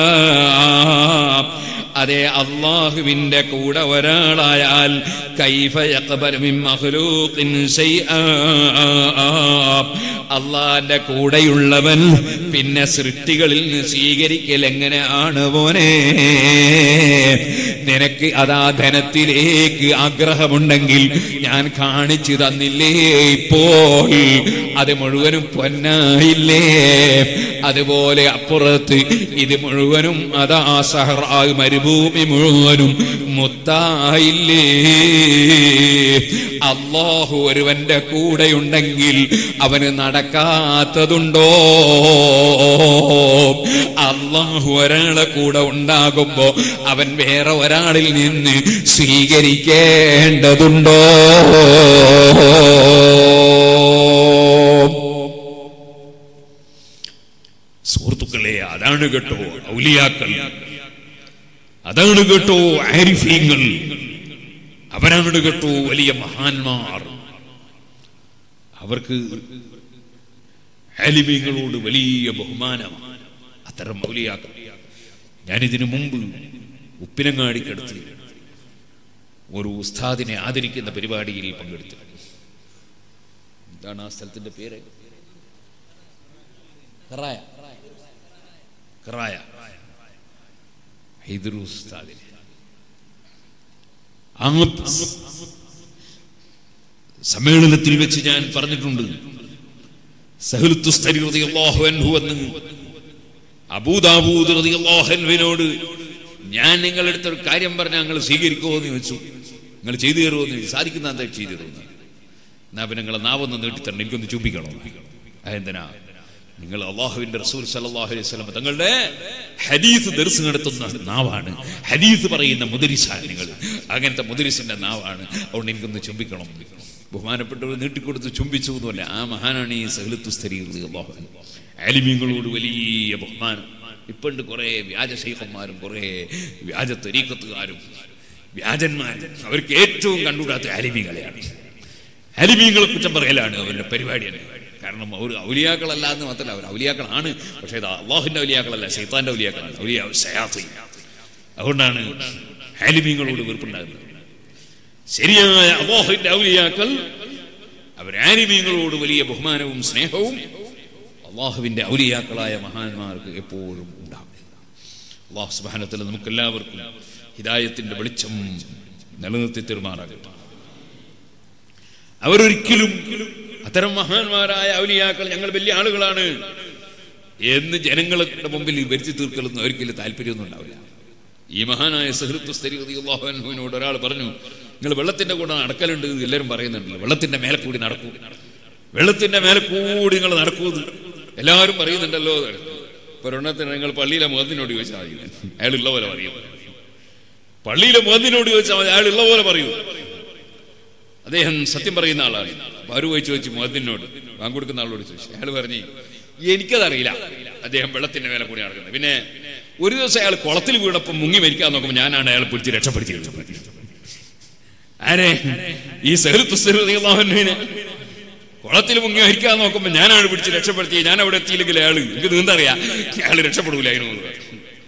അതെ അള്ളാഹുവിന്റെ കൂടെ ഒരാളായാൽ കൈഫ യഖ്ബൽ മിൻ മഖ്ലൂഖിൻ ശൈആ അള്ളാന്റെ കൂടെയുള്ളവൻ പിന്നെ സൃഷ്ടികളിൽ നിന്ന് സ്വീകരിക്കൽ എങ്ങനെയാണ് മോനെ നിനക്ക് അതാ ധനത്തിലേക്ക് ആഗ്രഹമുണ്ടെങ്കിൽ ഞാൻ കാണിച്ചു തന്നില്ലേ ഇപ്പോൾ അത് മുഴുവനും പൊന്നായില്ലേ അതുപോലെ അപ്പുറത്ത് ഇത് മുഴുവനും അതാ സഹറാ മരുഭൂമി മുഴുവനും മുത്തായില്ലേ അള്ളാഹു ഒരുവന്റെ കൂടെയുണ്ടെങ്കിൽ അവന് നടക്കാത്തതുണ്ടോ അള്ളാഹു ഒരാളെ കൂടെ ഉണ്ടാകുമ്പോ അവൻ വേറെ ഒരാളിൽ നിന്ന് സ്വീകരിക്കേണ്ടതുണ്ടോ സുഹൃത്തുക്കളെ അതാണ് കേട്ടോ ഔലിയാക്കൾ അതാണ് കേട്ടോ ആരിഫീങ്ങൾ അവരാണ് കേട്ടോ വലിയ മഹാന്മാർ അവർക്ക് ആലിമീങ്ങളോട് വലിയ ബഹുമാനമാണ് അത്തരം മൗലിയാക്കൾ ഞാനിതിനു മുമ്പ് ഉപ്പിനങ്ങാടിക്കടുത്ത് ഒരു ഉസ്താദിനെ ആദരിക്കുന്ന പരിപാടിയിൽ പങ്കെടുത്തു എന്താണ് ആ സ്ഥലത്തിന്റെ പേര് ഖറായ ഖറായ ഹൈദരു ഉസ്താദിനെ ആ സമ്മേളനത്തിൽ വെച്ച് ഞാൻ പറഞ്ഞിട്ടുണ്ട് സഹലുത്തുസ്തരി റളിയല്ലാഹു അൻഹു എന്ന് അബൂദാബൂദ് റളിയല്ലാഹു അൻഹുവിനോട് ഞാൻ നിങ്ങളെടുത്ത ഒരു കാര്യം പറഞ്ഞാൽ നിങ്ങൾ സ്വീകരിക്കുമോ എന്ന് ചോദിച്ചു നിങ്ങൾ ചെയ്തു തരുമോ എന്ന് ചോദിച്ചു സാധിക്കുന്ന എന്താ ചെയ്തു തരുന്നത് എന്നാ പിന്നെ നിങ്ങളെ നാവൊന്ന് നീട്ടിത്തരണം എനിക്കൊന്ന് ചൂപ്പിക്കണോ അതെന്തിനാ നിങ്ങൾ അള്ളാഹുവിന്റെ റസൂൽ സല്ലല്ലാഹു അലൈഹി വസല്ലം തങ്ങളുടെ ഹദീസ് ദർസ് നടത്തുന്ന നാവാണ് ഹദീസ് പറയുന്ന മുദരിസാണ് നിങ്ങൾ അങ്ങനത്തെ മുദരിസിന്റെ നാവാണ് അതുകൊണ്ട് എനിക്കൊന്ന് ചുംബിക്കണം ബഹുമാനപ്പെട്ടവർ നീട്ടിക്കൊടുത്ത് ചുംബിച്ചു എന്നല്ല ആ മഹാനാണ് ഈ സഹലത്തുസ്തരി അള്ളാഹു ആലിമീങ്ങളോട് വലിയ ബഹുമാനം ഇപ്പണ്ട് കുറെ വ്യാജ ശൈഖന്മാരും കുറെ വ്യാജ തരീക്കത്തുകാരും വ്യാജന്മാരും അവർക്ക് ഏറ്റവും കണ്ടുകൂടാത്ത ആലിമീങ്ങളെയാണ് ആലിമീങ്ങളെ കുറ്റം പറയലാണ് അവരുടെ പരിപാടി തന്നെ കാരണം അവർ ഔലിയാക്കളല്ല എന്ന് മാത്രമല്ല അവർ ഔലിയാക്കളാണ് പക്ഷേ ഇത് അള്ളാഹുവിന്റെ ഔലിയാക്കളല്ല ഷെയ്ത്താന്റെ ഔലിയാക്കളാണ് ഔലിയ ശയാത്തി അതുകൊണ്ടാണ് ആലിമീങ്ങളോട് വെറുപ്പുണ്ടാകുന്നത് ശരിയായ അള്ളാഹുവിന്റെ ഔലിയാക്കൾ അവർ ആലിമീങ്ങളോട് വലിയ ബഹുമാനവും സ്നേഹവും അള്ളാഹുവിന്റെ ഔലിയാക്കളായ മഹാന്മാർക്ക് എപ്പോഴും ഉണ്ടാകും അള്ളാഹു സുബാനത്തിൽ നമുക്ക് എല്ലാവർക്കും ഹിദായത്തിന്റെ വെളിച്ചം നിലനിർത്തി തീർമാറാകട്ടെ അവരൊരിക്കലും അത്തരം മഹാന്മാരായ ഔലിയാക്കൾ ഞങ്ങൾ വലിയ ആളുകളാണ് എന്ന് ജനങ്ങളുടെ മുമ്പിൽ വരുത്തി തീർക്കലൊന്നും ഒരിക്കലും താല്പര്യമൊന്നും ഉണ്ടാവില്ല ഈ മഹാനായ സഹൃത്തുസ്തരിഹുവിനോട് ഒരാൾ പറഞ്ഞു നിങ്ങൾ വെള്ളത്തിന്റെ കൂടെ നടക്കലുണ്ട് എന്ന് എല്ലാവരും പറയുന്നുണ്ടല്ലോ വെള്ളത്തിന്റെ മേലെ കൂടി നടക്കൂ വെള്ളത്തിന്റെ മേലെ കൂടി നിങ്ങൾ നടക്കൂ എന്ന് എല്ലാവരും പറയുന്നുണ്ടല്ലോ ഇപ്പൊ ഒരെണ്ണത്തിന് നിങ്ങൾ പള്ളിയിലെ മുഖത്തിനോട് ചോദിച്ചാൽ മതി അയാൾ ഉള്ള പോലെ പറയും പള്ളിയിലെ മുഖത്തിനോട് ചോദിച്ചാൽ മതി അയാൾ ഉള്ള പോലെ പറയൂ അദ്ദേഹം സത്യം പറയുന്ന ആളാണ് അപ്പൊ അവര് പോയി ചോദിച്ചു മുഹദ്ദിനോട് വാങ്ങിക്കൊടുക്കുന്ന ആളോട് ചോദിച്ചു അയാൾ പറഞ്ഞു എനിക്കതറിയില്ല അദ്ദേഹം വെള്ളത്തിന്റെ മേലെ കൂടി നടക്കുന്നത് പിന്നെ ഒരു ദിവസം അയാൾ കുളത്തിൽ വീണപ്പം മുങ്ങി മരിക്കാൻ നോക്കുമ്പോൾ ഞാനാണ് അയാൾ പിടിച്ച് രക്ഷപ്പെടുത്തിയത് ആരെ ഈ സഹൃത്തുസ്തരുവിനെ കുളത്തിൽ മുങ്ങി മരിക്കാൻ നോക്കുമ്പോൾ ഞാനാണ് പിടിച്ച് രക്ഷപ്പെടുത്തിയത് ഞാൻ അവിടെ എത്തിയില്ലെങ്കിൽ അയാൾ എനിക്ക് നീന്തറിയാം അയാൾ രക്ഷപ്പെടൂലായിരുന്നു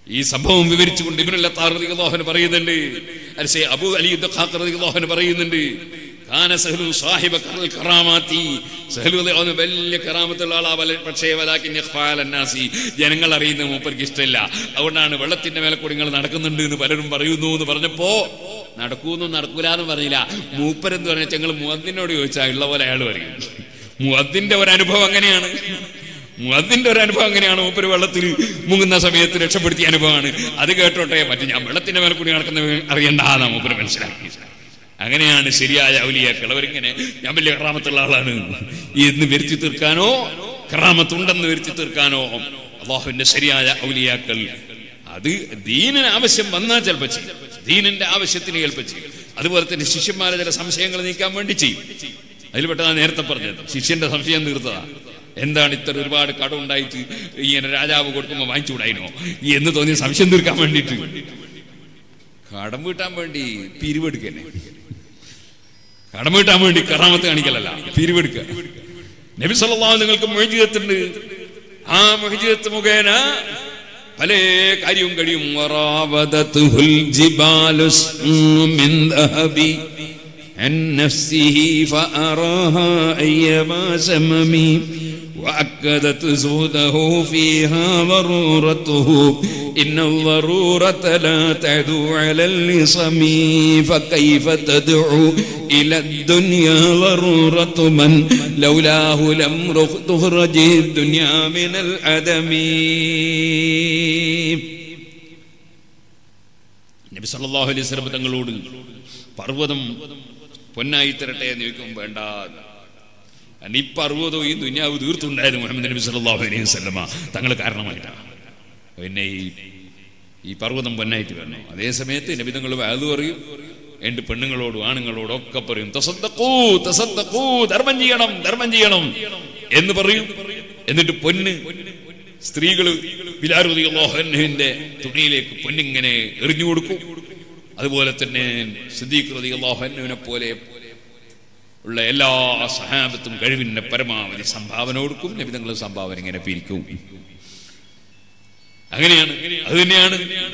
ഈ സംഭവം വിവരിച്ചുകൊണ്ട് ഇബിനുല്ലാഹുന് പറയുന്നുണ്ട് അൽസേ അബു അലി ഖാഖറിഹുന് പറയുന്നുണ്ട് കാന സഹലു സാഹിബ കറൽ കറാമാത്തി സഹലു അവന് വലിയ കറാമത്തുള്ള ആളാ വല പക്ഷേ വലാക്കിൻ യഖ്ഫാൽ അന്നാസി ജനങ്ങൾ അറിയുന്ന മൂപ്പർക്ക് ഇഷ്ടമില്ല അതുകൊണ്ടാണ് വെള്ളത്തിന്റെ മേലെ കൂടി നിങ്ങൾ നടക്കുന്നുണ്ട് എന്ന് പലരും പറയുന്നു എന്ന് പറഞ്ഞപ്പോ നടക്കൂന്നും നടക്കൂല എന്ന് പറഞ്ഞില്ല മൂപ്പരെന്ന് പറഞ്ഞാൽ ഞങ്ങൾ മുഅദ്ദിനോട് ചോദിച്ചാൽ ഉള്ള പോലെ അയാൾ പറയും മുഅദ്ദിന്റെ ഒരു അനുഭവം അങ്ങനെയാണ് മുഅദ്ദിന്റെ ഒരു അനുഭവം അങ്ങനെയാണ് മൂപ്പര് വെള്ളത്തിൽ മുങ്ങുന്ന സമയത്ത് രക്ഷപ്പെടുത്തിയ അനുഭവമാണ് അത് കേട്ടോട്ടെ മറ്റു ഞാൻ വെള്ളത്തിന്റെ മേലെ കൂടി നടക്കുന്ന അറിയണ്ടാന്നാ മൂപ്പര് മനസ്സിലാക്കി അങ്ങനെയാണ് ശരിയായ ഔലിയാക്കൾ അവരിങ്ങനെ ഞാൻ വലിയ കറാമത്തുള്ള ആളാണ് എന്ന് വരുത്തി തീർക്കാനോ കറാമത്തുണ്ടെന്ന് വരുത്തി തീർക്കാനോ അള്ളാഹുവിന്റെ ശരിയായ ഔലിയാക്കൾ അത് ദീനിന് ആവശ്യം വന്നാൽ ചിലപ്പോൾ ചെയ്യും ദീനിന്റെ ആവശ്യത്തിന് ചിലപ്പോൾ ചെയ്യും അതുപോലെ തന്നെ ശിഷ്യന്മാരെ ചില സംശയങ്ങൾ നീക്കാൻ വേണ്ടി ചെയ്യും അതിൽപ്പെട്ടതാ നേരത്തെ പറഞ്ഞത് ശിഷ്യന്റെ സംശയം തീർത്തതാ എന്താണ് ഇത്ര ഒരുപാട് കടം ഉണ്ടായിട്ട് ഇങ്ങനെ രാജാവ് കൊടുക്കുമ്പോൾ വാങ്ങിച്ചുകൂടായിനോ എന്ന് തോന്നിയ സംശയം തീർക്കാൻ വേണ്ടിയിട്ട് കടം വീട്ടാൻ വേണ്ടി പിരിവെടുക്കന്നെ കടം വീട്ടാൻ വേണ്ടി കറാമത്ത് കാണിക്കലല്ല പിരിവെടുക്കുക നബി സല്ലല്ലാഹു നിങ്ങൾക്ക് മൊഴിജീതത്തുണ്ട് ആ മൊഴിജീതത്ത് മുഖേന പല കാര്യവും കഴിയും വറാവദത്തുൽ ജിബാലുസ് മിൻ ദഹബി عن نفسه فأراها أيما سممي وأكدت زهده فيها ضرورته إن الضرورة لا تعدو على اللصم فكيف تدعو إلى الدنيا ضرورة من لولاه لم تخرج الدنيا من العدم നബി സല്ലല്ലാഹു അലൈഹി വസല്ലം തങ്ങളോട് പർവ്വതം പൊന്നായി തരട്ടെ എന്ന് ചോദിക്കും വേണ്ട ഈ പർവ്വതവും ഈ ദുനിയാവ് തീർത്തുണ്ടായത് മുഹമ്മദ് നബി സല്ലല്ലാഹു അലൈഹി വസല്ലമ തങ്ങൾ കാരണമായിട്ടാണ് പിന്നെ ഈ ഈ പർവ്വതം പൊന്നായിട്ട് വരണം അതേ സമയത്ത് നബി തങ്ങൾ അത് പറയും എന്റെ പെണ്ണുങ്ങളോടും ആണുങ്ങളോടും ഒക്കെ പറയും തസദ്ദഖൂ തസദ്ദഖൂ ധർമ്മം ചെയ്യണം ധർമ്മം ചെയ്യണം എന്ന് പറയും എന്നിട്ട് പൊന്ന് സ്ത്രീകള് ബിലാറുദി അള്ളാഹുവിന്റെ തുണിയിലേക്ക് പൊന്നിങ്ങനെ എറിഞ്ഞു കൊടുക്കും അതുപോലെ തന്നെ സിദ്ദീഖ് റതി അള്ളാഹുവിനെ പോലെ ഉള്ള എല്ലാ സഹാബത്തും കഴിവിന്റെ പരമാവധി സംഭാവന കൊടുക്കും നബിതങ്ങൾ സംഭാവന ഇങ്ങനെ പിരിക്കും അങ്ങനെയാണ് അത് തന്നെയാണ്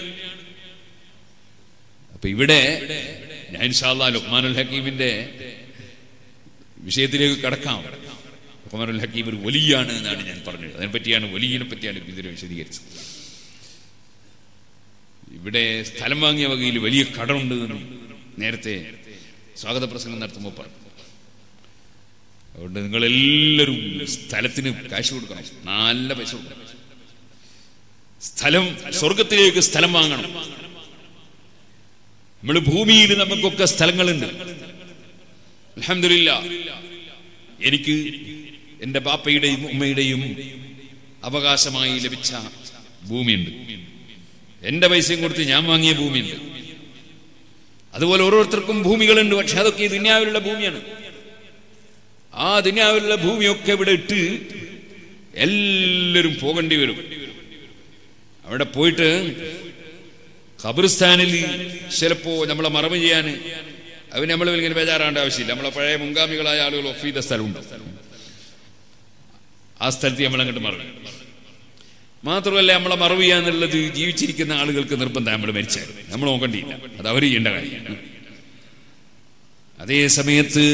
അപ്പൊ ഇവിടെ ഞാൻ ഇൻഷാല്ലാ ലുക്മാനുൽ ഹക്കീമിന്റെ വിഷയത്തിലേക്ക് കടക്കാം ലുക്മാനുൽ ഹക്കീം ഒരു വലിയാണ് എന്നാണ് ഞാൻ പറഞ്ഞത് അതിനെ പറ്റിയാണ് വലിയനെ പറ്റിയാണ് ഇതിനെ വിശദീകരിച്ചത് ഇവിടെ സ്ഥലം വാങ്ങിയ വകയിൽ വലിയ കടമുണ്ട് എന്ന് നേരത്തെ സ്വാഗത പ്രസംഗം നടത്തുമ്പോൾ പറഞ്ഞു അതുകൊണ്ട് നിങ്ങൾ എല്ലാവരും സ്ഥലത്തിന് കാശ് കൊടുക്കണം നല്ല പൈസ കൊടുക്കണം സ്ഥലം സ്വർഗത്തിലേക്ക് സ്ഥലം വാങ്ങണം നമ്മൾ ഭൂമിയിൽ നമുക്കൊക്കെ സ്ഥലങ്ങളുണ്ട് അലഹമില്ല എനിക്ക് എന്റെ ബാപ്പയുടെയും ഉമ്മയുടെയും അവകാശമായി ലഭിച്ച ഭൂമിയുണ്ട് എന്റെ പൈസയും കൊടുത്ത് ഞാൻ വാങ്ങിയ ഭൂമിയുണ്ട് അതുപോലെ ഓരോരുത്തർക്കും ഭൂമികളുണ്ട് പക്ഷെ അതൊക്കെ ഈ ദുന്യാവിലുള്ള ഭൂമിയാണ് ആ ദുന്യാവിലുള്ള ഭൂമിയൊക്കെ ഇവിടെ ഇട്ട് എല്ലാവരും പോകേണ്ടി വരും അവിടെ പോയിട്ട് ഖബർസ്ഥാനിൽ ചിലപ്പോ നമ്മളെ മറവ് ചെയ്യാൻ അവന് നമ്മൾ ഇങ്ങനെ ബേജാറാണ്ട ആവശ്യമില്ല നമ്മളെ പഴയ മുൻഗാമികളായ ആളുകൾ ഒഫ് ചെയ്ത സ്ഥലമുണ്ട് ആ സ്ഥലത്ത് നമ്മൾ അങ്ങോട്ട് മറവ് മാത്രമല്ല നമ്മളെ മറവ് ചെയ്യാന്നുള്ളത് ജീവിച്ചിരിക്കുന്ന ആളുകൾക്ക് നിർബന്ധം നമ്മൾ മരിച്ചാൽ നമ്മൾ നോക്കേണ്ടിയില്ല അത് അവർ ചെയ്യേണ്ട കാര്യം അതേ സമയത്ത്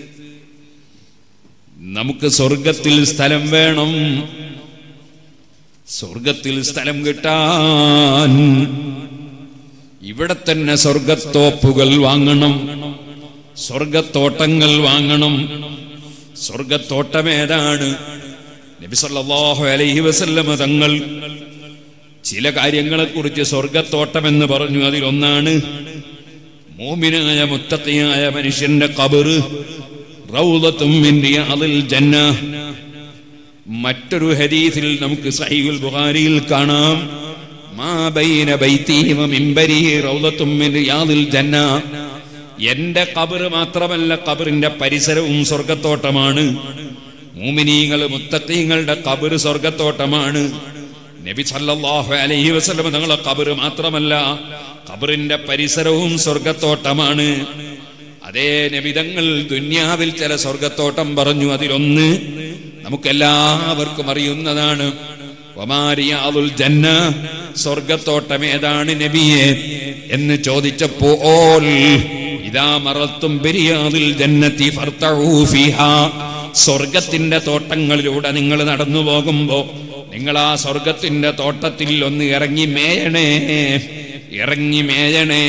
നമുക്ക് സ്വർഗത്തിൽ സ്ഥലം വേണം സ്വർഗത്തിൽ സ്ഥലം കിട്ടാൻ ഇവിടെ തന്നെ സ്വർഗത്തോപ്പുകൾ വാങ്ങണം സ്വർഗത്തോട്ടങ്ങൾ വാങ്ങണം സ്വർഗത്തോട്ടം ഏതാണ് നബിസല്ലാഹു അലൈഹി വസല്ലമ തങ്ങൾ ചില കാര്യങ്ങളെ കുറിച്ച് സ്വർഗത്തോട്ടം എന്ന് പറഞ്ഞു അതിലൊന്നാണ് മോമിനായ മുത്തക്കിയായ മനുഷ്യന്റെ കബറ് റൗദത്തും അതിൽ ജന്ന മറ്റൊരു ഹദീസിൽ നമുക്ക് സഹീഹുൽ ബുഖാരിയിൽ കാണാം മാ ബൈന ബൈത്തിഹി വ മിൻബരിഹി റൗദത്തും മിൻ റിയാദിൽ ജന്ന എന്റെ കബറ് മാത്രമല്ല കബറിന്റെ പരിസരവും സ്വർഗത്തോട്ടമാണ് മൂമിനീങ്ങൾ മുത്തക്കീങ്ങളുടെ കബറ് സ്വർഗത്തോട്ടമാണ് നബി സല്ലല്ലാഹു അലൈഹി വസല്ലം തങ്ങളെ കബറ് മാത്രമല്ല കബറിന്റെ പരിസരവും സ്വർഗത്തോട്ടമാണ് അതേ നബിതങ്ങൾ ദുന്യാവിൽ ചില സ്വർഗത്തോട്ടം പറഞ്ഞു അതിലൊന്ന് നമുക്കെല്ലാവർക്കും അറിയുന്നതാണ് വമാരിയാതുൽ ജന്ന സ്വർഗത്തോട്ടം ഏതാണ് നബിയെ എന്ന് ചോദിച്ചപ്പോൾ ഇതാ മറത്തും ബിരിയാദിൽ ജന്നത്തി ഫർത്തഊ ഫീഹാ സ്വർഗത്തിന്റെ തോട്ടങ്ങളിലൂടെ നിങ്ങൾ നടന്നു പോകുമ്പോ നിങ്ങൾ ആ സ്വർഗത്തിന്റെ തോട്ടത്തിൽ ഒന്ന് ഇറങ്ങി മേയണേ ഇറങ്ങി മേയണേ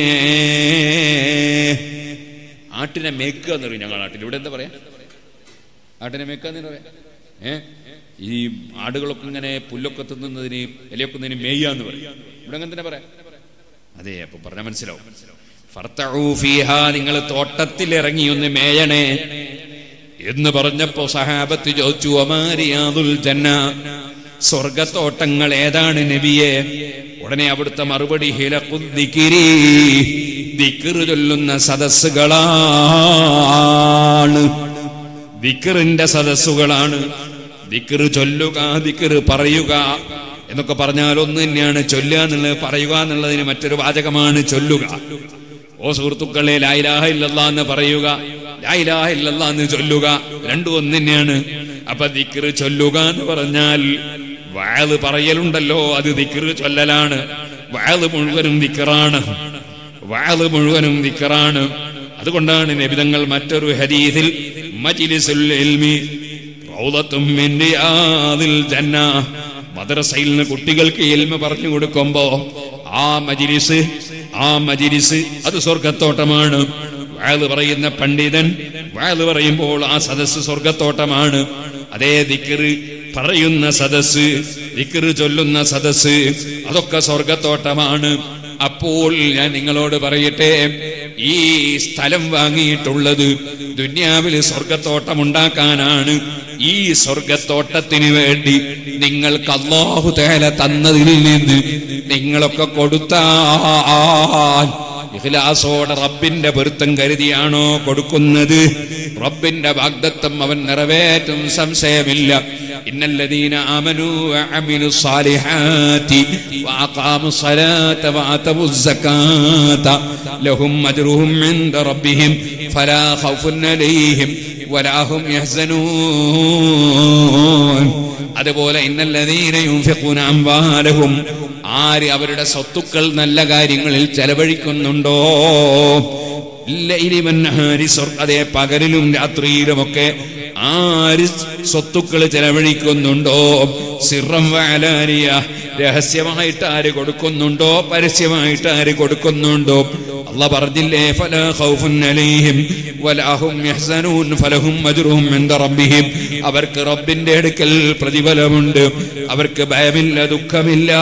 ആട്ടിനെ മേക്കുക എന്ന് പറയും ഞങ്ങളുടെ നാട്ടിൽ ഇവിടെ എന്താ പറയാ ആട്ടിനെ മേക്കുക എന്ന് പറയാ ഏ ഈ ആടുകളൊക്കെ ഇങ്ങനെ പുല്ലൊക്കെ തിന്നുന്നതിന് ഇലയൊക്കെ തിന്നതിന് മേയ്യാന്ന് പറയും ഇവിടെ അങ്ങനെ തന്നെ പറയാം അതെ അപ്പൊ പറഞ്ഞ മനസ്സിലാവും ഫർത്തഊ ഫീഹാ നിങ്ങൾ തോട്ടത്തിൽ ഇറങ്ങി ഒന്ന് മേയണേ എന്ന് പറഞ്ഞപ്പോ സഹാബത്ത് ചോദിച്ചു അമാരിയാതുൽ ജന്ന സ്വർഗത്തോട്ടങ്ങൾ ഏതാണ് നബിയെ ഉടനെ അവിടുത്തെ മറുപടി ഹിലക്കുദ്ദിക്കിരി ദിക്കറ് ചൊല്ലുന്ന സദസ്സുകളാണ് ദിക്കറിന്റെ സദസ്സുകളാണ് ദിക്കറ് ചൊല്ലുക ദിക്കറ് പറയുക എന്നൊക്കെ പറഞ്ഞാൽ ഒന്ന് തന്നെയാണ് ചൊല്ലുക എന്നുള്ളത് പറയുക എന്നുള്ളതിന് മറ്റൊരു വാചകമാണ് ചൊല്ലുക ഓ സുഹൃത്തുക്കളെ ലായിലാഹ ഇല്ലല്ലാ എന്ന് പറയുക ലായിലാഹ ഇല്ലല്ലാ എന്ന് ചൊല്ലുക രണ്ടും ഒന്ന് തന്നെയാണ് അപ്പൊ ദിക്കറ് ചൊല്ലുക എന്ന് പറഞ്ഞാൽ വയത് പറയലുണ്ടല്ലോ അത് ദിക്കറ് ചൊല്ലലാണ് വയത് മുഴുവനും ദിക്കറാണ് വയത് മുഴുവനും ദിക്കറാണ് അതുകൊണ്ടാണ് നബിതങ്ങൾ മറ്റൊരു ഹദീസിൽ മജ്ലിസുൽ ഇൽമി റൗദത്തും മിൻ റിയാദിൽ ജന്ന മദ്രസയിൽ നിന്ന് കുട്ടികൾക്ക് ഇൽമ പറഞ്ഞു കൊടുക്കുമ്പോ ആ മജിലിസ് ആ മജിലിസ് അത് സ്വർഗത്തോട്ടമാണ് വയത് പറയുന്ന പണ്ഡിതൻ വയത് പറയുമ്പോൾ ആ സദസ്സ് സ്വർഗത്തോട്ടമാണ് അതേ ദിക്കറ് പറയുന്ന സദസ്സ് ദിക്കറ് ചൊല്ലുന്ന സദസ്സ് അതൊക്കെ സ്വർഗത്തോട്ടമാണ് അപ്പോൾ ഞാൻ നിങ്ങളോട് പറയട്ടെ ഈ സ്ഥലം വാങ്ങിയിട്ടുള്ളത് ദുന്യാവിൽ സ്വർഗത്തോട്ടം ഉണ്ടാക്കാനാണ് ഈ സ്വർഗത്തോട്ടത്തിന് വേണ്ടി നിങ്ങൾക്ക് അള്ളാഹു തേല തന്നതിൽ നിന്ന് നിങ്ങളൊക്കെ കൊടുത്താൽ ഇഖ്ലാസോടെ റബ്ബിന്റെ പൊരുത്തം കരുതിയാണോ കൊടുക്കുന്നത് റബ്ബിന്റെ വാഗ്ദത്തം അവൻ നിറവേറ്റും സംശയമില്ല ഇന്നല്ലദീന ആമനു വഅമിലു സ്സാലിഹാത്തി വഅഖാമു സ്സലാത്ത വഅതവു الزكاة ലഹും അജ്റുഹും ഇൻദ റബ്ബിഹിം ഫലാ ഖൗഫുൻ അലൈഹിം വലാ ഹും യഹ്സനൂൻ അതുപോലെ ഇന്നല്ലദീന യുൻഫിഖൂന അംവാലഹും ആര് അവരുടെ സ്വത്തുക്കൾ നല്ല കാര്യങ്ങളിൽ ചെലവഴിക്കുന്നുണ്ടോ ലൈലി വന്നഹാരി സ്വർ- അതേ പകലിലും രാത്രിയിലുമൊക്കെ ആര് സ്വത്തുക്കൾ ചെലവഴിക്കുന്നുണ്ടോ സിറം വാലാനിയ രഹസ്യമായിട്ട് ആര് കൊടുക്കുന്നുണ്ടോ പരസ്യമായിട്ട് ആര് കൊടുക്കുന്നുണ്ടോ അല്ല പറഞ്ഞില്ലേ ഫലാ ഖൗഫുൻ അലൈഹിം വലാ ഹും യഹ്സനൂൻ ഫലഹും അജ്റുഹും ഇൻദ റബ്ബിഹിം അവർക്ക് റബ്ബിന്റെ അടുക്കൽ പ്രതിഫലമുണ്ട് അവർക്ക് ഭയമില്ല ദുഃഖമില്ല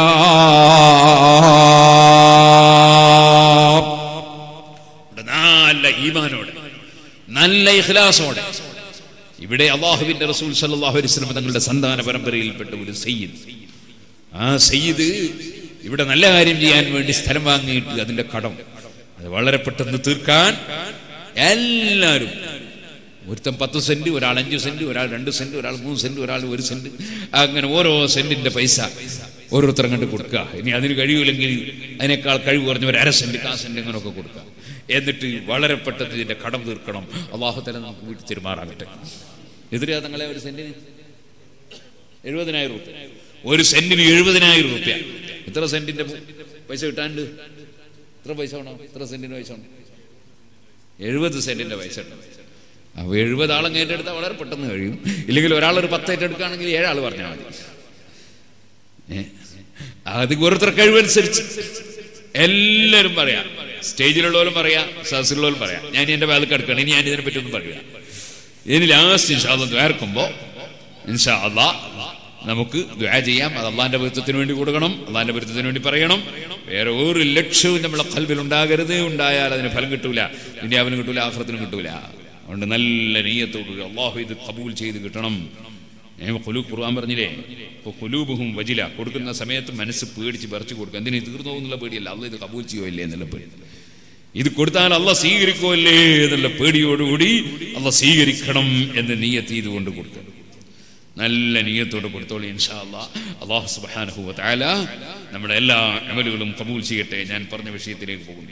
ഇവിടെ നല്ല ഈമാനോടെ നല്ല ഇഖ്ലാസോടെ ഇവിടെ അള്ളാഹുവിന്റെ റസൂൽ സല്ലല്ലാഹു അലൈഹി വസല്ലം തങ്ങളുടെ സന്താന പരമ്പരയിൽപ്പെട്ട ഒരു സയ്യിദ് ആ സയ്യിദ് ഇവിടെ നല്ല കാര്യം ചെയ്യാൻ വേണ്ടി സ്ഥലം വാങ്ങിയിട്ട് അതിന്റെ കടം അത് വളരെ പെട്ടെന്ന് തീർക്കാൻ എല്ലാവരും ഒരുത്തൻ പത്ത് സെന്റ് ഒരാൾ അഞ്ച് സെന്റ് ഒരാൾ രണ്ട് സെന്റ് ഒരാൾ മൂന്ന് സെന്റ് ഒരാൾ ഒരു സെന്റ് അങ്ങനെ ഓരോ സെന്റിന്റെ പൈസ ഓരോരുത്തരും കണ്ട് കൊടുക്കുക ഇനി അതിന് കഴിയൂലെങ്കിൽ അതിനേക്കാൾ കഴിവ് കുറഞ്ഞ ഒരു അര സെന്റ് കാ സെന്റ് അങ്ങനെയൊക്കെ കൊടുക്കുക എന്നിട്ട് വളരെ പെട്ടെന്ന് ഇതിന്റെ കടം തീർക്കണം അള്ളാഹുത്തല നമുക്ക് വീട്ടിൽ തെരുമാറാകട്ടെ എതിരാ തങ്ങളെ ഒരു സെന്റിന് എഴുപതിനായിരം റുപ്യ ഒരു സെന്റിന് എഴുപതിനായിരം റുപ്യ എത്ര സെന്റിന്റെ പൈസ കിട്ടാണ്ട് എത്ര പൈസ വേണോ എത്ര സെന്റിന് പൈസ വേണം എഴുപത് സെന്റിന്റെ പൈസ ഉണ്ട് അപ്പൊ എഴുപത് ആളും ഏറ്റെടുത്താൽ വളരെ പെട്ടെന്ന് കഴിയും ഇല്ലെങ്കിൽ ഒരാൾ ഒരു പത്ത് ഏറ്റെടുക്കുകയാണെങ്കിൽ ഏഴാൾ പറഞ്ഞാൽ മതി ഏ? അത് ഓരോരുത്തർ കഴിവനുസരിച്ച് എല്ലാവരും പറയാം സ്റ്റേജിലുള്ളവരും പറയാം സദസ്സിലുള്ളവരും പറയാം ഞാൻ ഇനി എന്റെ വേലക്ക് എടുക്കണം ഇനി ഞാൻ ഇതിനെ പറ്റി ഒന്നും പറയാം ഇനി ലാസ്റ്റ് ഇൻഷാല്ല ദ്വാർക്കുമ്പോ ഇൻഷാ അള്ളാ നമുക്ക് ദ്വാ ചെയ്യാം അത് അള്ളാന്റെ പൊരുത്തത്തിന് വേണ്ടി കൊടുക്കണം അള്ളാന്റെ പൊരുത്തത്തിന് വേണ്ടി പറയണം വേറെ ഒരു ലക്ഷ്യവും നമ്മളെ കൽവിൽ ഉണ്ടാകരുത് ഉണ്ടായാൽ അതിന് ഫലം കിട്ടൂല ദുനിയാവിനും കിട്ടൂല ആഹ്റത്തിനും കിട്ടൂല അതുകൊണ്ട് നല്ല നെയ്യത്തോട് അള്ളാഹു ഇത് കബൂൽ ചെയ്ത് കിട്ടണം ഞാൻ കുലു ഖുർആൻ പറഞ്ഞില്ലേ ഇപ്പൊ കുലൂബുഹും വജില കൊടുക്കുന്ന സമയത്ത് മനസ്സ് പേടിച്ച് പറിച്ചു കൊടുക്കുക എന്തിനു തീർന്നു എന്നുള്ള പേടിയല്ല അല്ല ഇത് കബൂൽ ചെയ്യോ ഇല്ലേ എന്നുള്ള പേടി ഇത് കൊടുത്താൽ അല്ല സ്വീകരിക്കോ ഇല്ലേ എന്നുള്ള പേടിയോടുകൂടി അല്ല സ്വീകരിക്കണം എന്ന് നീയത്ത് ചെയ്തുകൊണ്ട് കൊടുക്കുക നല്ല നീയത്തോട് കൊടുത്തോളൂ ഇൻഷാ അല്ലാ അള്ളാഹു സുബ്ഹാനഹു വ തആല നമ്മുടെ എല്ലാ അമലുകളും കബൂൽ ചെയ്യട്ടെ ഞാൻ പറഞ്ഞ വിഷയത്തിലേക്ക് പോകുന്നു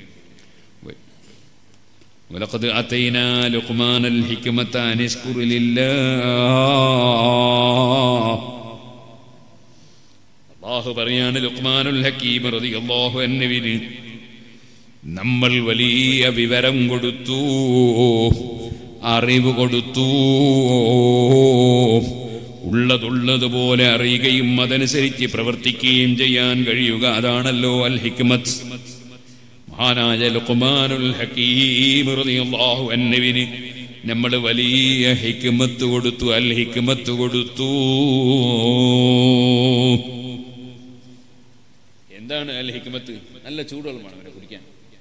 ولقد أتينا لقمان الحكمة أن اشكر لله അള്ളാഹു പറയാണ് ലുക്മാനുൽ ഹക്കീം റളിയല്ലാഹു അൻഹുവിന് നമ്മൾ വലിയ വിവരം കൊടുത്തു അറിവ് കൊടുത്തു ഉള്ളതുള്ളതുപോലെ അറിയുകയും അതനുസരിച്ച് പ്രവർത്തിക്കുകയും ചെയ്യാൻ കഴിയുക അതാണല്ലോ അൽ ഹിക്മത്ത് മഹാനായ ലുഖ്മാനുൽ ഹക്കീം റളിയല്ലാഹു അൻഹുവിന് നമ്മൾ വലിയ ഹിക്മത്ത് കൊടുത്തു അൽ ഹിക്മത്ത് കൊടുത്തു എന്താണ് അൽ ഹിക്മത്ത് നല്ല ചൂടുവെള്ളമാണ് അവരെ കുടിക്കാൻ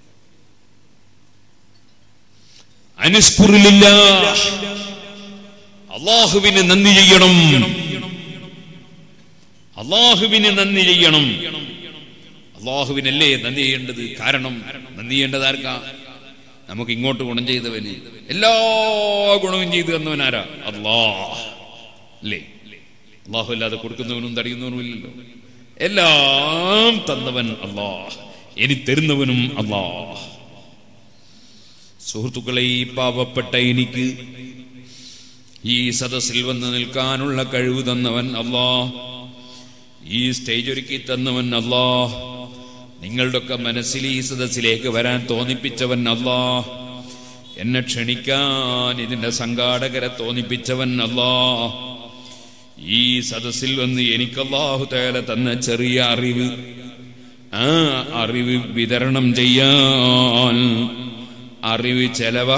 അനുസ്കുറിലില്ല അള്ളാഹുവിന് നന്ദി ചെയ്യണം അള്ളാഹുവിന് നന്ദി ചെയ്യണം അള്ളാഹുവിനല്ലേ നന്ദി ചെയ്യേണ്ടത് കാരണം നന്ദി ചെയ്യേണ്ടത് ആർക്കാ നമുക്ക് ഇങ്ങോട്ട് ഗുണം ചെയ്തവന് എല്ലാ ഗുണവും ചെയ്തു തന്നവൻ ആരാ അള്ളാഹ് അല്ലേ അള്ളാഹു അല്ലാതെ കൊടുക്കുന്നവനും തടയുന്നവനും ഇല്ലല്ലോ എല്ലാം തന്നവൻ അള്ളാഹ് ഇനി തരുന്നവനും അള്ളാഹ് സുഹൃത്തുക്കളെ ഈ പാവപ്പെട്ട എനിക്ക് ഈ സദസ്സിൽ വന്ന് നിൽക്കാനുള്ള കഴിവ് തന്നവൻ അല്ലാ ഈ സ്റ്റേജ് ഒരുക്കി തന്നവൻ അല്ലാ നിങ്ങളുടെയൊക്കെ മനസ്സിൽ ഈ സദസ്സിലേക്ക് വരാൻ തോന്നിപ്പിച്ചവൻ അല്ലാ എന്നെ ക്ഷണിക്കാൻ ഇതിന്റെ സംഘാടകരെ തോന്നിപ്പിച്ചവൻ അല്ലാ ഈ സദസ്സിൽ വന്ന് എനിക്കല്ലാഹു തേല തന്ന ചെറിയ അറിവ് ആ അറിവ് വിതരണം ചെയ്യാൻ അറിവ്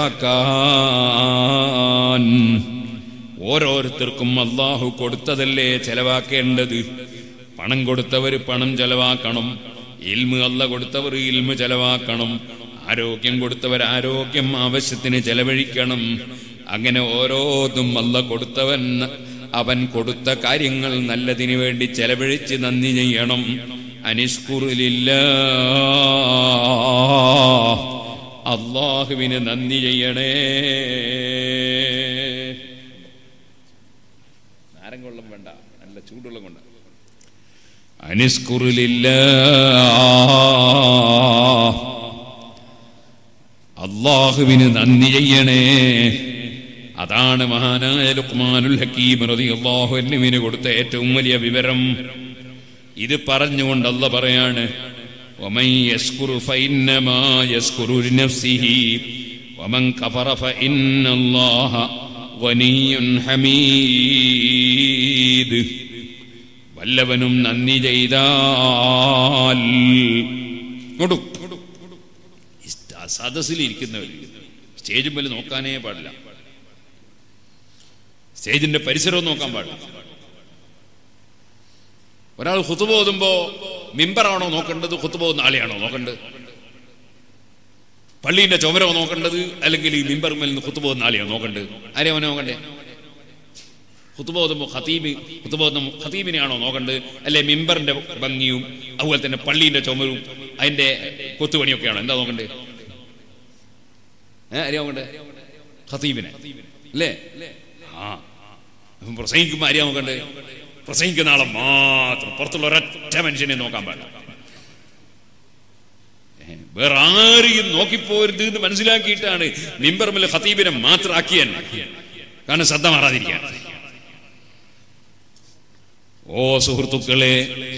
ചെലവാക്കാൻ ഓരോരുത്തർക്കും അള്ളാഹു കൊടുത്തതല്ലേ ചെലവാക്കേണ്ടത് പണം കൊടുത്തവർ പണം ചെലവാക്കണം ഇൽമ് അല്ല കൊടുത്തവർ ഇൽമ് ചെലവാക്കണം ആരോഗ്യം കൊടുത്തവർ ആരോഗ്യം ആവശ്യത്തിന് ചെലവഴിക്കണം അങ്ങനെ ഓരോന്നും അല്ല കൊടുത്തവൻ അവൻ കൊടുത്ത കാര്യങ്ങൾ നല്ലതിനു വേണ്ടി ചെലവഴിച്ച് നന്ദി ചെയ്യണം അനിഷ്കുറിലില്ല അള്ളാഹുവിന് നന്ദി ചെയ്യണേ നാരങ്ങുള്ളം വേണ്ട നല്ല ചൂടുള്ളം കൊണ്ട് അനിസ്കുറിലില്ല അള്ളാഹുവിന് നന്ദി ചെയ്യണേ അതാണ് മഹാനായ ലുക്മാനുൽ ഹക്കീം റളിയല്ലാഹു അൻഹുവിന് കൊടുത്ത ഏറ്റവും വലിയ വിവരം ഇത് പറഞ്ഞുകൊണ്ട് അല്ല പറയാണ് ومن يشكر فإنما يشكر لنفسه ومن كفر فإن الله غني حميد വല്ലവനും നന്ദി ചെയ്താൽ ഇങ്ങോട്ടു. ഈ സദസ്സിൽ ഇരിക്കുന്നവർ സ്റ്റേജും മേലെ നോക്കാനേ പാടില്ല സ്റ്റേജിന്റെ പരിസരവും നോക്കാൻ പാടില്ല ഒരാൾ ഹുത്തുബ ഓതുമ്പോ മിമ്പറാണോ നോക്കേണ്ടത് ഹുത്തുബ ഓതുന്ന ആളെയാണോ നോക്കേണ്ടത് പള്ളീന്റെ ചുമരോ നോക്കേണ്ടത് അല്ലെങ്കിൽ ഈ മിമ്പർ മേൽ നിന്ന് ഹുത്തുബ ഓതുന്ന ആളെയാണോ നോക്കേണ്ടത് ആരെയാ അവനെ നോക്കണ്ടേ ഹുത്തുബ ഓതുമ്പോ ഖതീബ് ഹുത്തുബ ഓതുന്ന ഖതീബിനെയാണോ നോക്കേണ്ടത് അല്ലെ മിമ്പറിന്റെ ഭംഗിയും അതുപോലെ തന്നെ പള്ളീന്റെ ചുമരും അതിന്റെ കൊത്തുപണിയൊക്കെയാണോ എന്താ നോക്കണ്ടേ ഏ ആരെയാ നോക്കണ്ടേ ഖതീബിനെ അല്ലേ ആ അപ്പം പ്രസംഗിക്കുമ്പോ ആരെയാ നോക്കണ്ടേ പ്രസംഗിക്കുന്ന ആളെ മാത്രം പുറത്തുള്ള ഒരൊറ്റ മനുഷ്യനെ നോക്കാൻ പാടില്ല ഏ, വേറെ ആരെയും നോക്കിപ്പോരുത് എന്ന് മനസ്സിലാക്കിയിട്ടാണ് മിമ്പർമിൽ ഖതീബിനെ മാത്രമാക്കിയാൻ കാരണം ശ്രദ്ധ മാറാതിരിക്കാൻ ഓ സുഹൃത്തുക്കളെ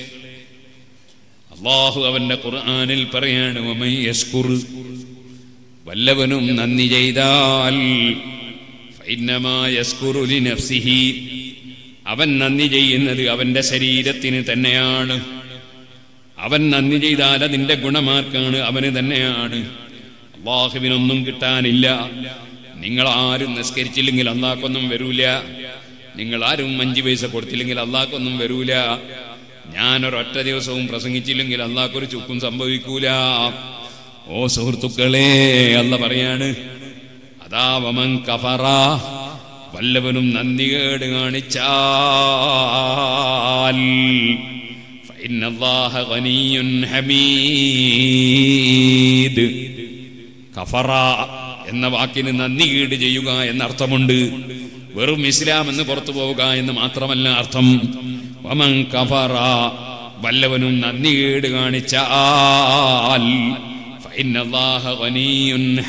അള്ളാഹു അവന്റെ ഖുർആനിൽ പറയാണ് "വമൻ യശ്കുർ" വല്ലവനും നന്ദി ചെയ്താൽ ഫഇന്നമാ യശ്കുറു ലിനഫ്സിഹി. അവൻ നന്ദി ചെയ്യുന്നത് അവന്റെ ശരീരത്തിന് തന്നെയാണ് അവൻ നന്ദി ചെയ്താൽ അതിന്റെ ഗുണമാർക്കാണ് അവന് തന്നെയാണ് അള്ളാഹുവിനൊന്നും കിട്ടാനില്ല നിങ്ങൾ ആരും നിസ്കരിച്ചില്ലെങ്കിൽ അള്ളാഹ്ക്കൊന്നും വരൂല നിങ്ങൾ ആരും അഞ്ചു പൈസ കൊടുത്തില്ലെങ്കിൽ അള്ളാഹ്ക്കൊന്നും വരൂല ഞാൻ ഒരൊറ്റ ദിവസവും പ്രസംഗിച്ചില്ലെങ്കിൽ അള്ളാഹ്ക്കൊരു ചുക്കും സംഭവിക്കൂല ഓ സുഹൃത്തുക്കളെ അല്ല പറയാണ് അതാ വമൻ കഫറ വല്ലവനും നന്ദികേട് കാണിച്ചാൽ فإن الله غني حميد കഫറ എന്ന വാക്കിന് നന്ദി കീട് ചെയ്യുക എന്ന അർത്ഥമുണ്ട് വെറും ഇസ്ലാം എന്ന് പുറത്തു പോവുക എന്ന് മാത്രമല്ല അർത്ഥം വമൻ കഫറ വല്ലവനും നന്ദി കീട് കാണിച്ചാൽ فإن الله غني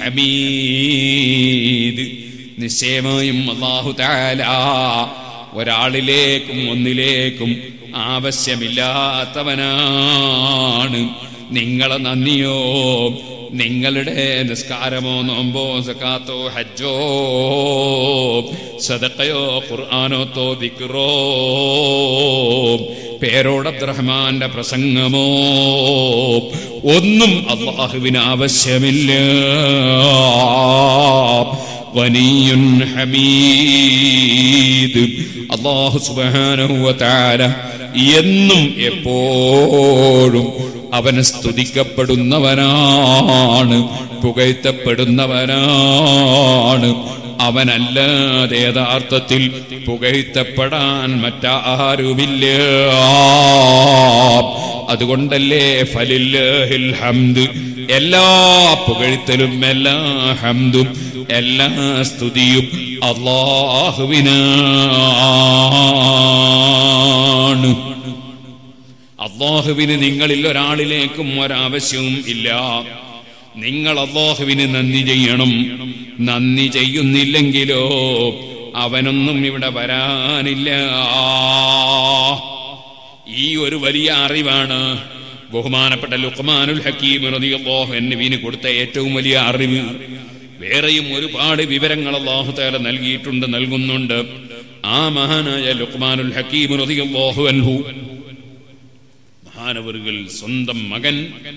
حميد നിശ്ചയമായും അള്ളാഹു താല ഒരാളിലേക്കും ഒന്നിലേക്കും ആവശ്യമില്ലാത്തവനാണ് നിങ്ങളെ നന്ദിയോ നിങ്ങളുടെ നിസ്കാരമോ നോമ്പോ സക്കാത്തോ ഹജ്ജോ സദക്കയോ ഖുർആാനോത്തോ ദിക്റോ പേരോട് അബ്ദുറഹ്മാന്റെ പ്രസംഗമോ ഒന്നും അള്ളാഹുവിന് ആവശ്യമില്ല വനിയുൻ ഹമീദ് അള്ളാഹു സുബ്ഹാനഹു വ തആല എന്നും എപ്പോഴും അവന് സ്തുതിക്കപ്പെടുന്നവനാണ് പുകഴ്ത്തപ്പെടുന്നവനാണ് അവനല്ലാതെ യഥാർത്ഥത്തിൽ പുകഴ്ത്തപ്പെടാൻ മറ്റാരുമില്ല അതുകൊണ്ടല്ലേ ഫലില്ലാഹിൽ ഹംദ് എല്ലാ പുകഴ്ത്തലും എല്ലാ ഹംദും എല്ലാ സ്തുതിയും അള്ളാഹുവിനാണ് അള്ളാഹുവിന് നിങ്ങളിൽ ഒരാളിലേക്കും ഒരാവശ്യവും ഇല്ല നിങ്ങൾ അള്ളാഹുവിന് നന്ദി ചെയ്യണം നന്ദി ചെയ്യുന്നില്ലെങ്കിലോ അവനൊന്നും ഇവിടെ വരാനില്ല ഈ ഒരു വലിയ അറിവാണ് ബഹുമാനപ്പെട്ട ലുക്മാനുൽ ഹക്കീം റളിയല്ലാഹു അൻഹുവിന് കൊടുത്ത ഏറ്റവും വലിയ അറിവ് വേറെയും ഒരുപാട് വിവരങ്ങൾ അള്ളാഹു തആല നൽകിയിട്ടുണ്ട് നൽകുന്നുണ്ട് ആ മഹാനായ ലുക്മാനുൽ ഹക്കീം റളിയല്ലാഹു അൻഹു മഹാനവറുകൾ സ്വന്തം മകൻ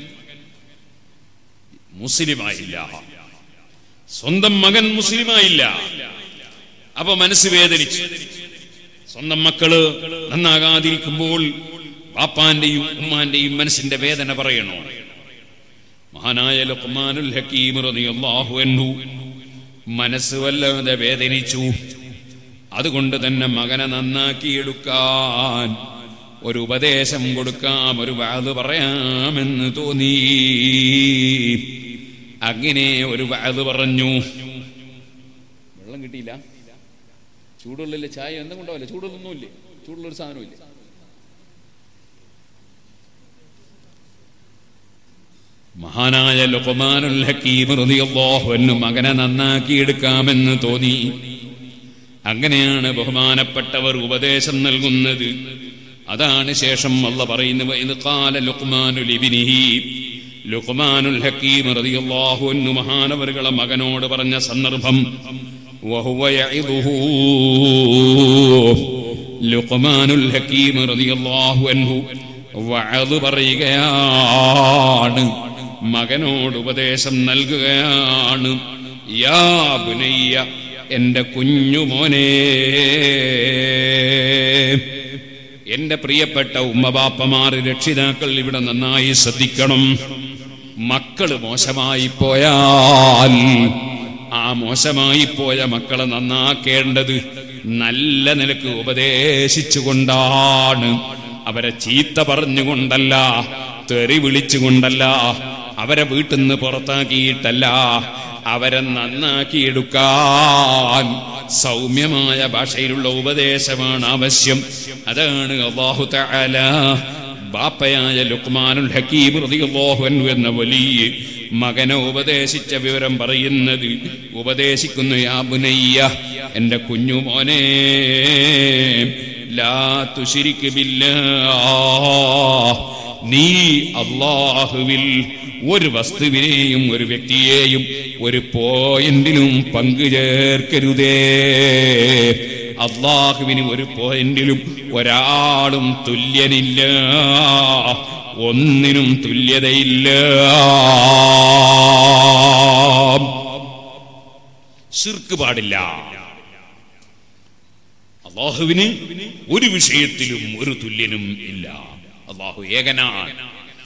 മുസ്ലിമായില്ല സ്വന്തം മകൻ മുസ്ലിമായില്ല അപ്പൊ മനസ്സ് വേദനിച്ചു സ്വന്തം മക്കള് നന്നാകാതിരിക്കുമ്പോൾ പാപ്പാന്റെയും ഉമ്മാന്റെയും മനസ്സിന്റെ വേദന പറയണോ മഹാനായ ലുഖ്മാനുൽ ഹക്കീം റളിയല്ലാഹു അൻഹു മനസ്സ് വല്ലാതെ വേദനിച്ചു അതുകൊണ്ട് തന്നെ മകനെ നന്നാക്കിയെടുക്കാൻ ഒരു ഉപദേശം കൊടുക്കാം ഒരു വാത് പറയാമെന്ന് തോന്നി അങ്ങനെ ഒരു വാത് പറഞ്ഞു വെള്ളം കിട്ടിയില്ല ചൂടുള്ളില്ല ചായ എന്തും കൊണ്ടാവില്ല ചൂടുള്ളൊന്നുമില്ലേ ചൂടുള്ളൊരു സാധനമില്ലേ മഹാനായ ലുഖ്മാനുൽ ഹക്കീം റളിയല്ലാഹു അൻഹു മകനെ നന്നാക്കിയെടുക്കാമെന്ന് തോന്നി അങ്ങനെയാണ് ബഹുമാനപ്പെട്ടവർ ഉപദേശം നൽകുന്നത് അതാണ് ശേഷം അല്ല പറയുന്നത് ഇത് കാല ലുഖ്മാനുൽ ഇബ്നിഹി ലുഖ്മാനുൽ ഹക്കീം റളിയല്ലാഹു അൻഹു മഹാനവറുകളെ മകനോട് പറഞ്ഞ സന്ദർഭം വഹുവ യഇദുഹു ലുഖ്മാനുൽ ഹക്കീം റളിയല്ലാഹു അൻഹു വഅദ് പറയുകയാണ് മകനോട് ഉപദേശം നൽകുകയാണ് യാ ബുനയ്യ എന്റെ കുഞ്ഞുമോനെ എന്റെ പ്രിയപ്പെട്ട ഉമ്മബാപ്പമാർ രക്ഷിതാക്കൾ ഇവിടെ നന്നായി ശ്രദ്ധിക്കണം മക്കള് മോശമായി പോയാൽ ആ മോശമായി പോയ മക്കളെ നന്നാക്കേണ്ടത് നല്ല നിലക്ക് ഉപദേശിച്ചുകൊണ്ടാണ് അവരെ ചീത്ത പറഞ്ഞുകൊണ്ടല്ല തെറി വിളിച്ചുകൊണ്ടല്ല അവരെ വീട്ടിൽ നിന്ന് പുറത്താക്കിയിട്ടല്ല അവരെ നന്നാക്കിയെടുക്കാൻ സൗമ്യമായ ഭാഷയിലുള്ള ഉപദേശമാണ് ആവശ്യം അതാണ് അള്ളാഹു തആല ബാപ്പയായ ലുക്മാനുൽ ഹക്കീം റളിയല്ലാഹു അൻഹു എന്ന വലിയ മകനെ ഉപദേശിച്ച വിവരം പറയുന്നത് ഉപദേശിക്കുന്നു യാ ബുനയ്യ എന്റെ കുഞ്ഞുമോനെ ലാ തുശിരിക്ക് ബില്ലാഹ് നീ അള്ളാഹുവിൽ ഒരു വസ്തുവിനെയും ഒരു വ്യക്തിയെയും ഒരു പോയിന്റിലും പങ്കു ചേർക്കരുതേ അള്ളാഹുവിന് ഒരു പോയിന്റിലും ഒരാളും തുല്യനില്ല ഒന്നിനും തുല്യതയില്ല ശിർക്ക് പാടില്ല അള്ളാഹുവിന് ഒരു വിഷയത്തിലും ഒരു തുല്യനും ഇല്ല അള്ളാഹു ഏകനാണ്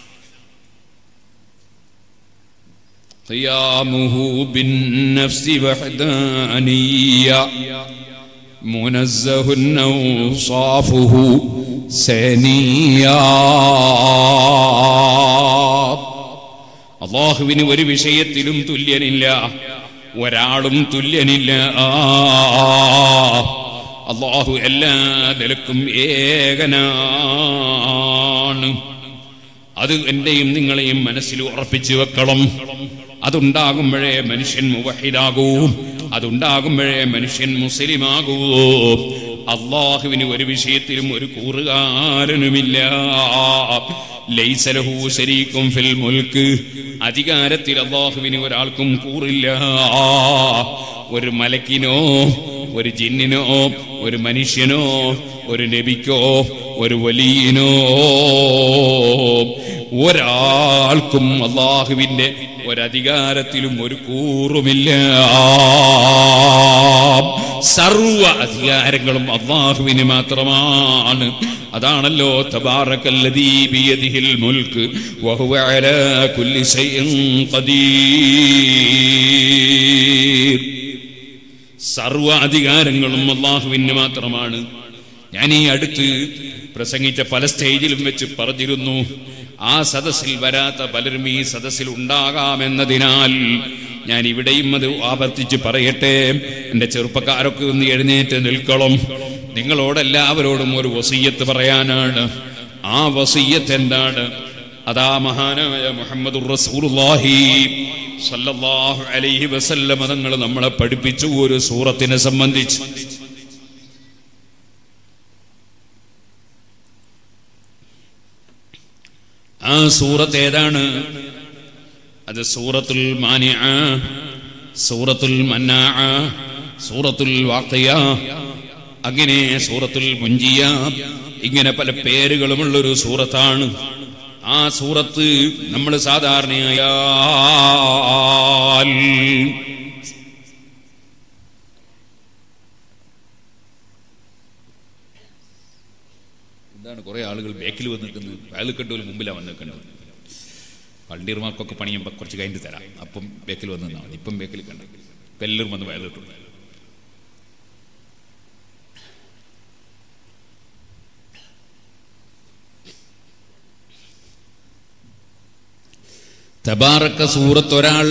قيامه بالنفس وحدانية منزه أوصافه سنيا അള്ളാഹുവിന് ഒരു വിഷയത്തിലും തുല്യനില്ല ഒരാളും തുല്യനില്ല അള്ളാഹു എല്ലാ നിലക്കും ഏകനാണ് അത് എന്റെയും നിങ്ങളെയും മനസ്സിൽ ഉറപ്പിച്ചു വെക്കണം അതുണ്ടാകുമ്പോഴേ മനുഷ്യൻ മുവഹിദാകൂ അതുണ്ടാകുമ്പോഴേ മനുഷ്യൻ മുസ്ലിമാകൂ അള്ളാഹുവിന് ഒരു വിഷയത്തിലും ഒരു കൂറുകാരനുമില്ല ലൈസലഹു ശരീക്കും ഫിൽ മുൽക്ക് അധികാരത്തിൽ അള്ളാഹുവിന് ഒരാൾക്കും കൂറില്ല ഒരു മലക്കിനോ ഒരു ജിന്നിനോ ഒരു മനുഷ്യനോ ഒരു നബിക്കോ ഒരു വലിയനോ ഒരാൾക്കും അള്ളാഹുവിന്റെ ഒരധികാരത്തിലും ഒരു കൂറുമില്ല സർവ അധികാരങ്ങളും അള്ളാഹുവിന് മാത്രമാണ് അതാണല്ലോ തബാറക്കല്ലദീ ബിയദിഹിൽ മുൽക്ക് വഹുവ അലാ കുല്ലി ശൈഇൻ ഖദീർ സർവ അധികാരങ്ങളും അള്ളാഹുവിന് മാത്രമാണ് ഞാൻ ഈ അടുത്ത് പ്രസംഗിച്ച പല സ്റ്റേജിലും വെച്ച് പറഞ്ഞിരുന്നു ആ സദസ്സിൽ വരാത്ത പലരും ഈ സദസ്സിൽ ഉണ്ടാകാമെന്നതിനാൽ ഞാൻ ഇവിടെയും അത് ആവർത്തിച്ച് പറയട്ടെ എന്റെ ചെറുപ്പക്കാരൊക്കെ ഒന്ന് എഴുന്നേറ്റ് നിൽക്കണം നിങ്ങളോടെല്ലാവരോടും ഒരു വസീയത്ത് പറയാനാണ് ആ വസീയത്ത് എന്താണ് അതാ മഹാനായ മുഹമ്മദ് റസൂലുള്ളാഹി സല്ലല്ലാഹു അലൈഹി വസല്ലം തങ്ങൾ നമ്മളെ പഠിപ്പിച്ചു ഒരു സൂറത്തിനെ സംബന്ധിച്ച് ആ സൂറത്ത് ഏതാണ് അത് സൂറത്തുൽ മാനിഅ സൂറത്തുൽ മന്നാഅ സൂറത്തുൽ വാഖിയ അങ്ങനെ സൂറത്തുൽ മുഞ്ചിയ ഇങ്ങനെ പല പേരുകളുമുള്ളൊരു സൂറത്താണ് ആ സൂറത്ത് നമ്മൾ സാധാരണയായ എന്താണ് കുറെ ആളുകൾ ബാക്കിൽ വന്ന് നിൽക്കുന്നത് വയലുക്കെട്ടൂർ മുമ്പിലാണ് വന്ന് നിൽക്കുന്നത് പള്ളിയർമാർക്കൊക്കെ പണിയുമ്പോൾ കുറച്ച് കഴിഞ്ഞിട്ട് തരാം അപ്പം ബേക്കിൽ വന്ന് നിന്നാൽ മതി ഇപ്പം ബേക്കിൽ കണ്ട ഇപ്പം എല്ലാവരും വന്ന് വയലിട്ടു തബാറക്ക സൂറത്ത് ഒരാൾ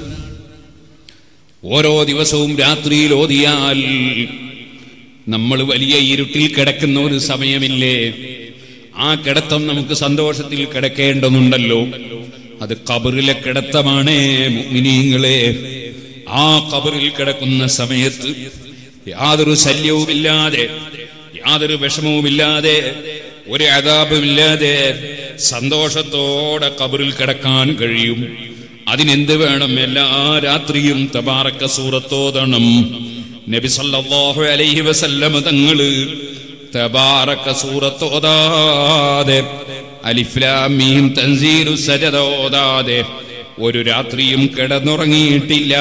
ഓരോ ദിവസവും രാത്രിയിൽ ഓതിയാൽ നമ്മൾ വലിയ ഇരുട്ടിൽ കിടക്കുന്ന ഒരു സമയമില്ലേ ആ കിടത്തം നമുക്ക് സന്തോഷത്തിൽ കിടക്കേണ്ടതുണ്ടല്ലോ അത് കബറിലെ കിടത്തമാണ് മുഅ്മിനീങ്ങളെ ആ കബറിൽ കിടക്കുന്ന സമയത്ത് യാതൊരു ശല്യവുമില്ലാതെ യാതൊരു വിഷമവുമില്ലാതെ ഒരു അതാപമില്ലാതെ സന്തോഷത്തോടെ കബറിൽ കിടക്കാൻ കഴിയും അതിനെന്ത് വേണം എല്ലാ രാത്രിയും തബാറക്ക സൂറത്തോതണം നബി സല്ലല്ലാഹു അലൈഹി വസല്ലം തങ്ങള് തബാറക്ക സൂറത്തോതാതെ അലിഫ് ലാം മീം തൻസീലു സജദ ഓതാതെ ഒരു രാത്രിയും കിടന്നുറങ്ങിയിട്ടില്ല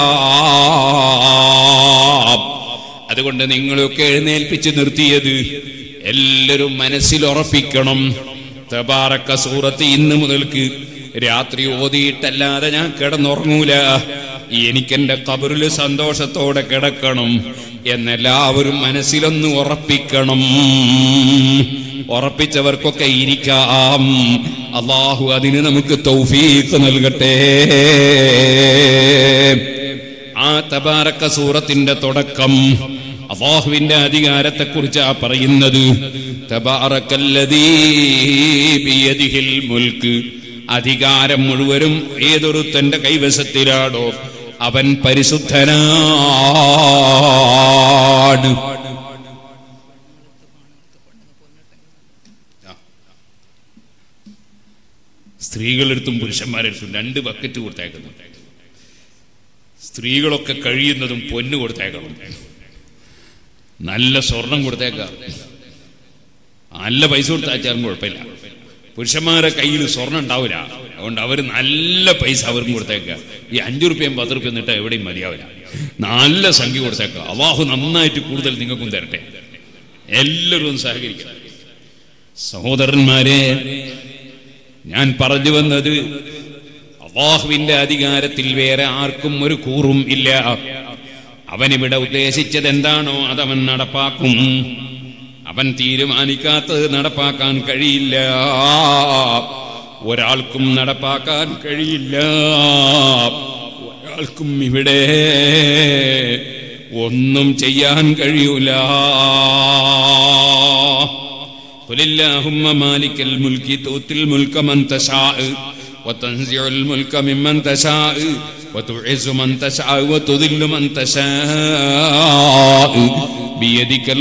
അതുകൊണ്ട് നിങ്ങളൊക്കെ എഴുന്നേൽപ്പിച്ച് നിർത്തിയത് എല്ലാവരും മനസ്സിൽ ഉറപ്പിക്കണം തബാറക്ക സൂറത്ത് ഇന്ന് മുതൽക്ക് രാത്രി ഓതിയിട്ടല്ലാതെ ഞാൻ കിടന്നുറങ്ങൂല എനിക്കെന്റെ കബറിൽ സന്തോഷത്തോടെ കിടക്കണം എന്നെല്ലാവരും മനസ്സിലൊന്ന് ഉറപ്പിക്കണം ഉറപ്പിച്ചവർക്കൊക്കെ ഇരിക്കാം അള്ളാഹു അതിന് നമുക്ക് തൗഫീഖ് നൽകട്ടെ ആ തബാറക്ക സൂറത്തിന്റെ തുടക്കം അള്ളാഹുവിന്റെ അധികാരത്തെക്കുറിച്ചാ പറയുന്നത് തബാറക്കല്ലദീ ബിയദിഹിൽ മുൽക്ക് അധികാരം മുഴുവനും ഏതൊരുത്തന്റെ കൈവശത്തിലാണോ അവൻ പരിശുദ്ധനാണ് സ്ത്രീകളെടുത്തും പുരുഷന്മാരെടുത്തും രണ്ട് ബക്കറ്റ് കൊടുത്തേക്കുന്നു സ്ത്രീകളൊക്കെ കഴിയുന്നതും പൊന്ന് കൊടുത്തേക്കണം നല്ല സ്വർണം കൊടുത്തേക്കാം നല്ല പൈസ കൊടുത്താച്ചാലും കുഴപ്പമില്ല പുരുഷന്മാരെ കയ്യിൽ സ്വർണം ഉണ്ടാവില്ല അതുകൊണ്ട് അവർ നല്ല പൈസ അവർക്കും കൊടുത്തേക്ക ഈ അഞ്ചു റുപ്യയും പത്ത് റുപ്യ എന്നിട്ട് എവിടെയും മതിയാവില്ല നല്ല സംഖ്യ കൊടുത്തേക്ക അള്ളാഹു നന്നായിട്ട് കൂടുതൽ നിങ്ങൾക്കും തരട്ടെ എല്ലാവരും ഒന്ന് സഹകരിക്കണം സഹോദരന്മാരെ ഞാൻ പറഞ്ഞു വന്നത് അള്ളാഹുവിന്റെ അധികാരത്തിൽ വേറെ ആർക്കും ഒരു കൂറും ഇല്ല അവനിവിടെ ഉദ്ദേശിച്ചത് എന്താണോ അതവൻ നടപ്പാക്കും അവൻ തീരുമാനിക്കാത്തത് നടപ്പാക്കാൻ കഴിയില്ല ഒരാൾക്കും നടപ്പാക്കാൻ കഴിയില്ല ഒരാൾക്കും ഇവിടെ ഒന്നും ചെയ്യാൻ കഴിയൂല قل اللهم مالك الملك تؤتي الملك من تشاء وتنزع الملك ممن تشاء وتعز من تشاء وتذل من تشاء ബിയദിക്കൽ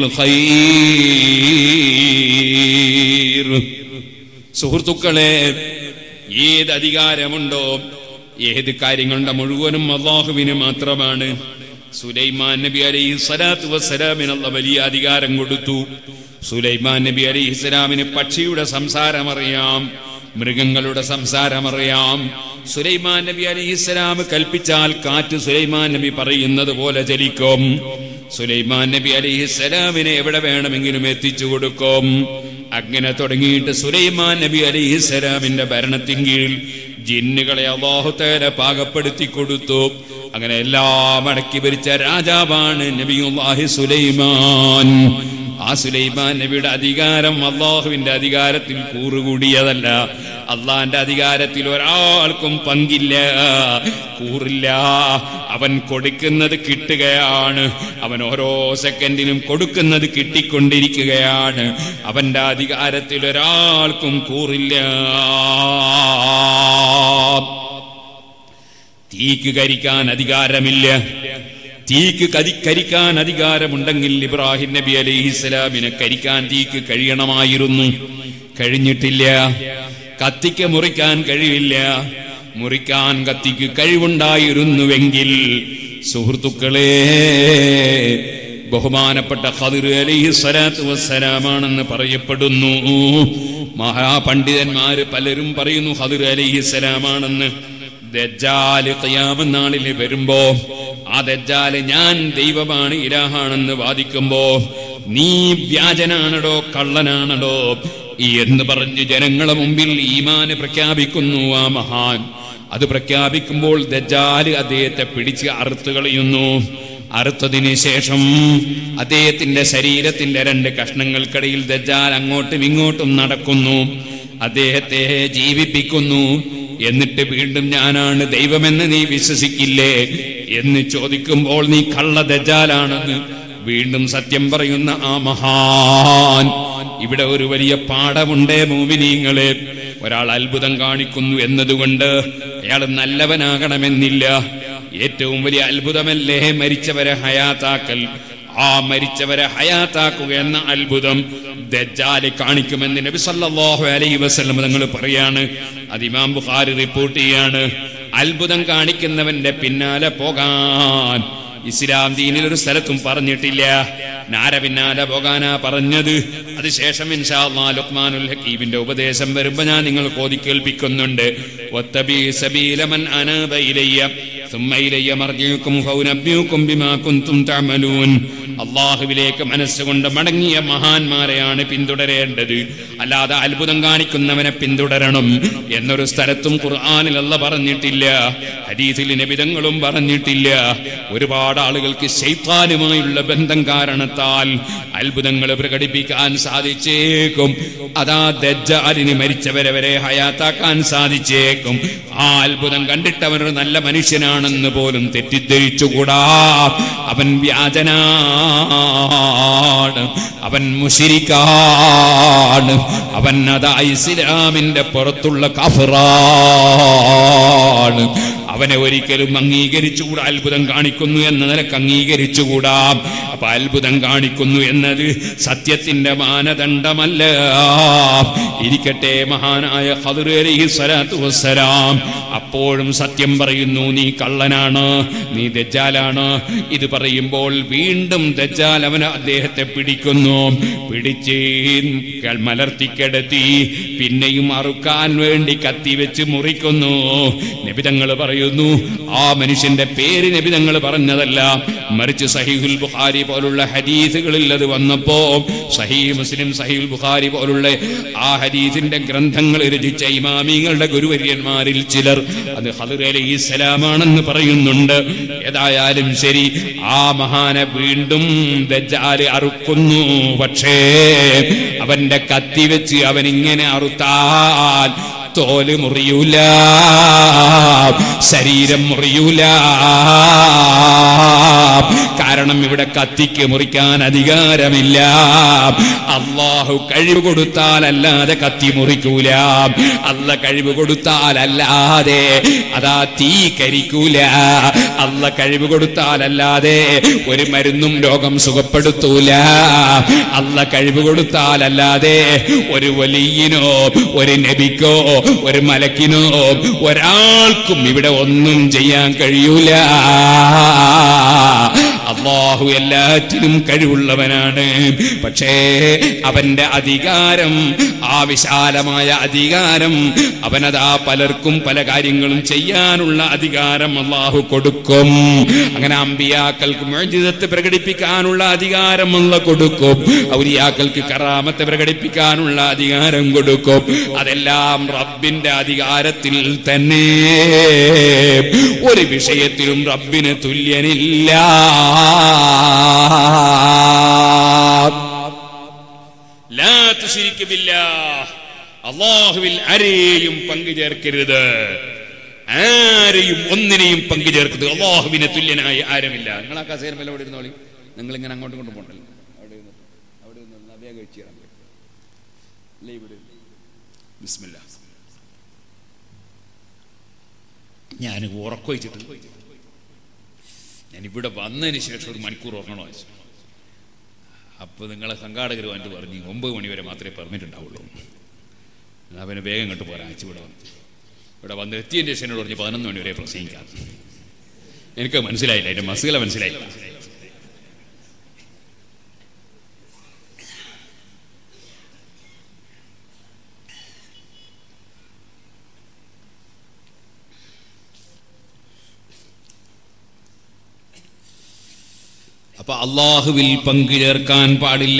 ഖൈർ സുഹൃത്തുക്കളെ ഏത് അധികാരമുണ്ടോ ഏത് കാര്യങ്ങളുടെ മുഴുവനും അള്ളാഹുവിന് മാത്രമാണ് സുലൈമാൻ നബി അലൈഹി സ്വലാത്തു വസ്സലാമിനുള്ള വലിയ അധികാരം കൊടുത്തു സുലൈമാൻ നബി അലൈഹി സ്വലാമിന് പക്ഷിയുടെ സംസാരം അറിയാം മൃഗങ്ങളുടെ സംസാരം അറിയാം സുലൈമാൻ നബി അലൈഹി സ്വലാം കൽപ്പിച്ചാൽ കാറ്റ് സുലൈമാൻ നബി പറയുന്നത് പോലെ ചലിക്കും സുലൈമാൻ നബി അലൈഹി സ്വലാമിനെ എവിടെ വേണമെങ്കിലും എത്തിച്ചു കൊടുക്കും അങ്ങനെ തുടങ്ങിയിട്ട് സുലൈമാൻ നബി അലൈഹി സ്വലാമിന്റെ ഭരണത്തിൻ കീഴിൽ ജിന്നുകളെ അള്ളാഹുത്തേല പാകപ്പെടുത്തി കൊടുത്തു അങ്ങനെ എല്ലാം അടക്കി ഭരിച്ച രാജാവാണ് നബിയുല്ലാഹി സുലൈമാൻ ആ സുലൈമാൻ നബിയുടെ അധികാരം അള്ളാഹുവിന്റെ അധികാരത്തിൽ കൂറുകൂടിയതല്ല അള്ളാന്റെ അധികാരത്തിൽ ഒരാൾക്കും പങ്കില്ല കൂറില്ല അവൻ കൊടുക്കുന്നത് കിട്ടുകയാണ് അവൻ ഓരോ സെക്കൻഡിനും കൊടുക്കുന്നത് കിട്ടിക്കൊണ്ടിരിക്കുകയാണ് അവന്റെ അധികാരത്തിൽ ഒരാൾക്കും കൂറില്ല തീക്ക് കരിക്കാൻ അധികാരമില്ല തീക്ക് കതി കരിക്കാൻ അധികാരമുണ്ടെങ്കിൽ ഇബ്രാഹിം നബി അലൈഹി സ്വലാമിനെ കരിക്കാൻ തീക്ക് കഴിയണമായിരുന്നു കഴിഞ്ഞിട്ടില്ല കത്തിക്ക് മുറിക്കാൻ കഴിയില്ല മുറിക്കാൻ കത്തിക്ക് കഴിവുണ്ടായിരുന്നുവെങ്കിൽ സുഹൃത്തുക്കളെ ബഹുമാനപ്പെട്ട ഖദിർ അലൈഹി സ്വലാത്തു വസ്സലാമാണെന്ന് പറയപ്പെടുന്നു മഹാപണ്ഡിതന്മാര് പലരും പറയുന്നു ഖദിർ അലൈഹി സ്വലാമാണെന്ന് ദജ്ജാല് ഖിയാമത്ത് നാളിൽ വരുമ്പോ ആ ദജ്ജാല് ഞാൻ ദൈവമാണ് ഇലാഹാണെന്ന് വാദിക്കുമ്പോ നീ വ്യാജനാണടോ കള്ളനാണടോ എന്ന് പറഞ്ഞ് ജനങ്ങളെ മുമ്പിൽ ഈമാന് പ്രഖ്യാപിക്കുന്നു ആ മഹാൻ അത് പ്രഖ്യാപിക്കുമ്പോൾ ദജ്ജാല് അദ്ദേഹത്തെ പിടിച്ച് അറുത്ത് കളയുന്നു അറുത്തതിന് ശേഷം അദ്ദേഹത്തിന്റെ ശരീരത്തിന്റെ രണ്ട് കഷ്ണങ്ങൾക്കിടയിൽ ദജ്ജാൽ അങ്ങോട്ടും ഇങ്ങോട്ടും നടക്കുന്നു അദ്ദേഹത്തെ ജീവിപ്പിക്കുന്നു എന്നിട്ട് വീണ്ടും ഞാനാണ് ദൈവമെന്ന് നീ വിശ്വസിക്കില്ലേ എന്ന് ചോദിക്കുമ്പോൾ നീ കള്ള ദജാലാണെന്ന് വീണ്ടും സത്യം പറയുന്ന ആ മഹാൻ ഇവിടെ ഒരു വലിയ പാഠമുണ്ടേ മൂവിനീങ്ങളെ ഒരാൾ അത്ഭുതം കാണിക്കുന്നു എന്നതുകൊണ്ട് അയാൾ നല്ലവനാകണമെന്നില്ല ഏറ്റവും വലിയ അത്ഭുതമല്ലേ മരിച്ചവരെ ഹയാത്താക്കൽ ആ മരിച്ചവരെ ഹയാത്താക്കുക എന്ന അത്ഭുതം ദജ്ജാല് കാണിക്കുമെന്ന് നബി സല്ലല്ലാഹു അലൈഹി വസല്ലം തങ്ങൾ പറയാണ് അത് ഇമാം ബുഖാരി റിപ്പോർട്ട് ചെയ്യാണ് അത്ഭുതം കാണിക്കുന്നവന്റെ പിന്നാലെ പോകാൻ ഇസ്ലാം ദീനിൽ ഒരു സ്ഥലത്തും പറഞ്ഞിട്ടില്ല നാര പിന്നാലെ പോകാനാ പറഞ്ഞത് അതിനുശേഷം ഇൻഷാ അല്ലാഹ് ലുക്മാനുൽ ഹക്കീമിന്റെ ഉപദേശം വരുമ്പോ ഞാൻ നിങ്ങൾ കോതി കേൾപ്പിക്കുന്നുണ്ട് വത്തബി സബീല മൻ അനാബ ഇലയ്യ ثم إلي مرجعكم فأنبئكم بما كنتم تعملون അള്ളാഹുവിലേക്ക് മനസ്സുകൊണ്ട് മടങ്ങിയ മഹാന്മാരെയാണ് പിന്തുടരേണ്ടത് അല്ലാതെ അത്ഭുതം കാണിക്കുന്നവനെ പിന്തുടരണം എന്നൊരു സ്ഥലത്തും ഖുർആാനിൽ അല്ല പറഞ്ഞിട്ടില്ല ഹദീസിൽ നബിതങ്ങളും പറഞ്ഞിട്ടില്ല ഒരുപാട് ആളുകൾക്ക് ശൈത്താനുമായുള്ള ബന്ധം കാരണത്താൽ അത്ഭുതങ്ങൾ പ്രകടിപ്പിക്കാൻ സാധിച്ചേക്കും അതാ ദജ്ജാലിന് മരിച്ചവരെ വരെ ഹയാത്താക്കാൻ സാധിച്ചേക്കും ആ അത്ഭുതം കണ്ടിട്ട് അവനൊരു നല്ല മനുഷ്യനാണെന്ന് പോലും തെറ്റിദ്ധരിച്ചുകൂടാ അവൻ വ്യാജനാണ് അവൻ മുഷിരിക്കാണ് അവൻ അതാ ഇസ്ലാമിന്റെ പുറത്തുള്ള കഫറാണ് അവനെ ഒരിക്കലും അംഗീകരിച്ചുകൂടാ അത്ഭുതം കാണിക്കുന്നു എന്ന നിലക്ക് അംഗീകരിച്ചുകൂടാ അപ്പൊ അത്ഭുതം കാണിക്കുന്നു എന്നത് സത്യത്തിന്റെ മാനദണ്ഡമല്ല ഇരിക്കട്ടെ മഹാനായ ഖദർ അലൈഹി സ്വലാത്തു വസ്സലാം അപ്പോഴും സത്യം പറയുന്നു നീ കള്ളനാണ് നീ ദജ്ജാലാണ് ഇത് പറയുമ്പോൾ വീണ്ടും ദജ്ജാൽ അവന് അദ്ദേഹത്തെ പിടിക്കുന്നു പിടിച്ച് മലർത്തിക്കെടുത്തി പിന്നെയും അറുക്കാൻ വേണ്ടി കത്തി വെച്ച് മുറിക്കുന്നു നബിതങ്ങൾ പറയുന്നു ആ മനുഷ്യന്റെ പേര് നബിതങ്ങൾ പറഞ്ഞതല്ല മറിച്ച് സഹീഹുൽ ബുഖാരി പോലുള്ള ഹദീസുകളിൽ അത് വന്നപ്പോ സഹീ മുസ്ലിം സഹീൽ ബുഖാരി പോലുള്ള ആ ഹദീസിന്റെ ഗ്രന്ഥങ്ങൾ രചിച്ച ഇമാമിങ്ങളുടെ ഗുരുവര്യന്മാരിൽ ചിലർ അത് ഹദർ അലൈഹി സ്വലാമാണെന്ന് പറയുന്നുണ്ട് ഏതായാലും ശരി ആ മഹാനെ വീണ്ടും ദജ്ജാല് അറുക്കുന്നു പക്ഷേ അവന്റെ കത്തി വെച്ച് അവൻ ഇങ്ങനെ അറുത്താൽ തോല് മുറിയൂല ശരീരം മുറിയൂല കാരണം ഇവിടെ കത്തിക്ക് മുറിക്കാൻ അധികാരമില്ല അള്ളാഹു കഴിവ് കൊടുത്താലല്ലാതെ കത്തി മുറിക്കൂല അല്ല കഴിവ് കൊടുത്താലല്ലാതെ അതാ തീ കരിക്കൂല അല്ല കഴിവ് കൊടുത്താലല്ലാതെ ഒരു മരുന്നും രോഗം സുഖപ്പെടുത്തൂല അല്ല കഴിവ് കൊടുത്താലല്ലാതെ ഒരു വലിയനോ ഒരു നബിക്കോ ഒരു മലക്കിനോ ഒരാൾക്കും ഇവിടെ ഒന്നും ചെയ്യാൻ കഴിയൂല അള്ളാഹു എല്ലാറ്റിനും കഴിവുള്ളവനാണ് പക്ഷേ അവന്റെ അധികാരം ആ വിശാലമായ അധികാരം അവനതാ പലർക്കും പല കാര്യങ്ങളും ചെയ്യാനുള്ള അധികാരം അള്ളാഹു കൊടുക്കും അങ്ങനെ അമ്പിയാക്കൾക്ക് മോചിതത്തെ പ്രകടിപ്പിക്കാനുള്ള അധികാരം അല്ല കൊടുക്കും ഔലിയാക്കൾക്ക് കറാമത്തെ പ്രകടിപ്പിക്കാനുള്ള അധികാരം കൊടുക്കും അതെല്ലാം റബ്ബിന്റെ അധികാരത്തിൽ തന്നെ ഒരു വിഷയത്തിലും റബ്ബിന് തുല്യനില്ല ലാ തുശ്രിക് ബില്ലാഹ്. അള്ളാഹുവിൽ ആരെയും പങ്കു ചേർക്കരുത് ആരെയും ഒന്നിനെയും പങ്കു ചേർക്കരുത് അള്ളാഹുവിനെ തുല്യനായി ആരുമില്ല നിങ്ങൾ ആ കസേര മേലെ അവിടെ ഇരുന്നോളി നിങ്ങൾ ഇങ്ങനെ അങ്ങോട്ടും ഇങ്ങോട്ടും പോണ്ടല്ലോ അവിടെ ഇരുന്നോ. അവിടെ ഇരുന്നോ. വേഗം കഴിച്ചു തരാം. ഇല്ലേ ഇവിടെ ഇരുന്നോ. ബിസ്മില്ലാ ഞാൻ ഉറക്കൊഴിച്ചിട്ട് ഞാൻ ഇവിടെ വന്നതിന് ശേഷം ഒരു മണിക്കൂർ ഉറങ്ങണോ വെച്ചു അപ്പൊ നിങ്ങളെ സംഘാടകരുമായിട്ട് പറഞ്ഞു ഒമ്പത് മണി വരെ മാത്രമേ പെർമിറ്റ് ഉണ്ടാവുള്ളൂ എന്നാ പിന്നെ വേഗം ഇങ്ങോട്ട് പോരാ അയച്ചു ഇവിടെ വന്നു ഇവിടെ വന്ന് എത്തിയതിൻ്റെ ശേഷം എന്നോട് പറഞ്ഞു പതിനൊന്ന് മണി വരെ പ്രസംഗിക്കാം എനിക്ക് മനസ്സിലായില്ല എൻ്റെ മസുകല മനസ്സിലായില്ല അപ്പൊ അള്ളാഹുവിൽ പങ്കു ചേർക്കാൻ പാടില്ല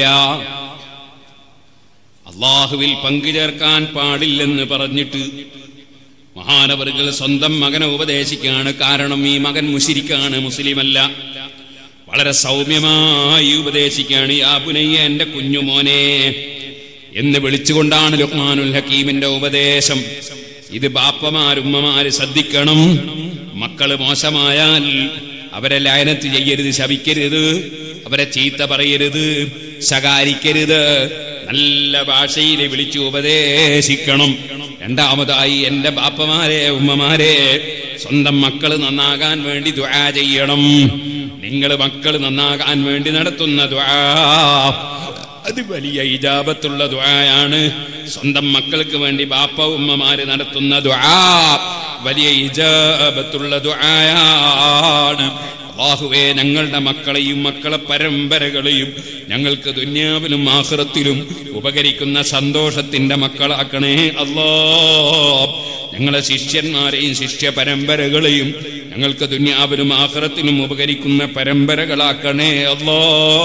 അള്ളാഹുവിൽ പങ്കു ചേർക്കാൻ പാടില്ലെന്ന് പറഞ്ഞിട്ട് മഹാനവറുകൾ സ്വന്തം മകനെ ഉപദേശിക്കാണ് കാരണം ഈ മകൻ മുഷിരിക്കാണ് മുസ്ലിമല്ല വളരെ സൗമ്യമായി ഉപദേശിക്കാണ് യാ പുനയ്യ എന്റെ കുഞ്ഞുമോനെ എന്ന് വിളിച്ചുകൊണ്ടാണ് ലുക്മാനുൽ ഹക്കീമിന്റെ ഉപദേശം ഇത് ബാപ്പമാരുമ്മമാര് ശ്രദ്ധിക്കണം മക്കള് മോശമായാൽ അവരെ ലയനത്ത് ചെയ്യരുത് ശപിക്കരുത് അവരെ ചീത്ത പറയരുത് ശകാരിക്കരുത് നല്ല ഭാഷയിൽ വിളിച്ചു ഉപദേശിക്കണം രണ്ടാമതായി എന്റെ ബാപ്പമാരെ ഉമ്മമാരെ സ്വന്തം മക്കള് നന്നാകാൻ വേണ്ടി ദ്വാ ചെയ്യണം നിങ്ങൾ മക്കൾ നന്നാകാൻ വേണ്ടി നടത്തുന്ന ദ്വാ അത് വലിയ ഇജാബത്തുള്ള ദ്വായാണ് സ്വന്തം മക്കൾക്ക് വേണ്ടി ബാപ്പ ഉമ്മമാര് നടത്തുന്ന ദ്വാ വലിയ ഇജാബത്തുള്ള ദ്വായാണ് അള്ളാഹുവേ ഞങ്ങളുടെ മക്കളെയും മക്കളെ പരമ്പരകളെയും ഞങ്ങൾക്ക് ദുന്യാവിലും ആഹ്റത്തിലും ഉപകരിക്കുന്ന സന്തോഷത്തിന്റെ മക്കളാക്കണേ അല്ലാ ഞങ്ങളെ ശിഷ്യന്മാരെയും ശിഷ്യ പരമ്പരകളെയും ഞങ്ങൾക്ക് ദുന്യാവിലും ആഹ്റത്തിലും ഉപകരിക്കുന്ന പരമ്പരകളാക്കണേ അല്ലാ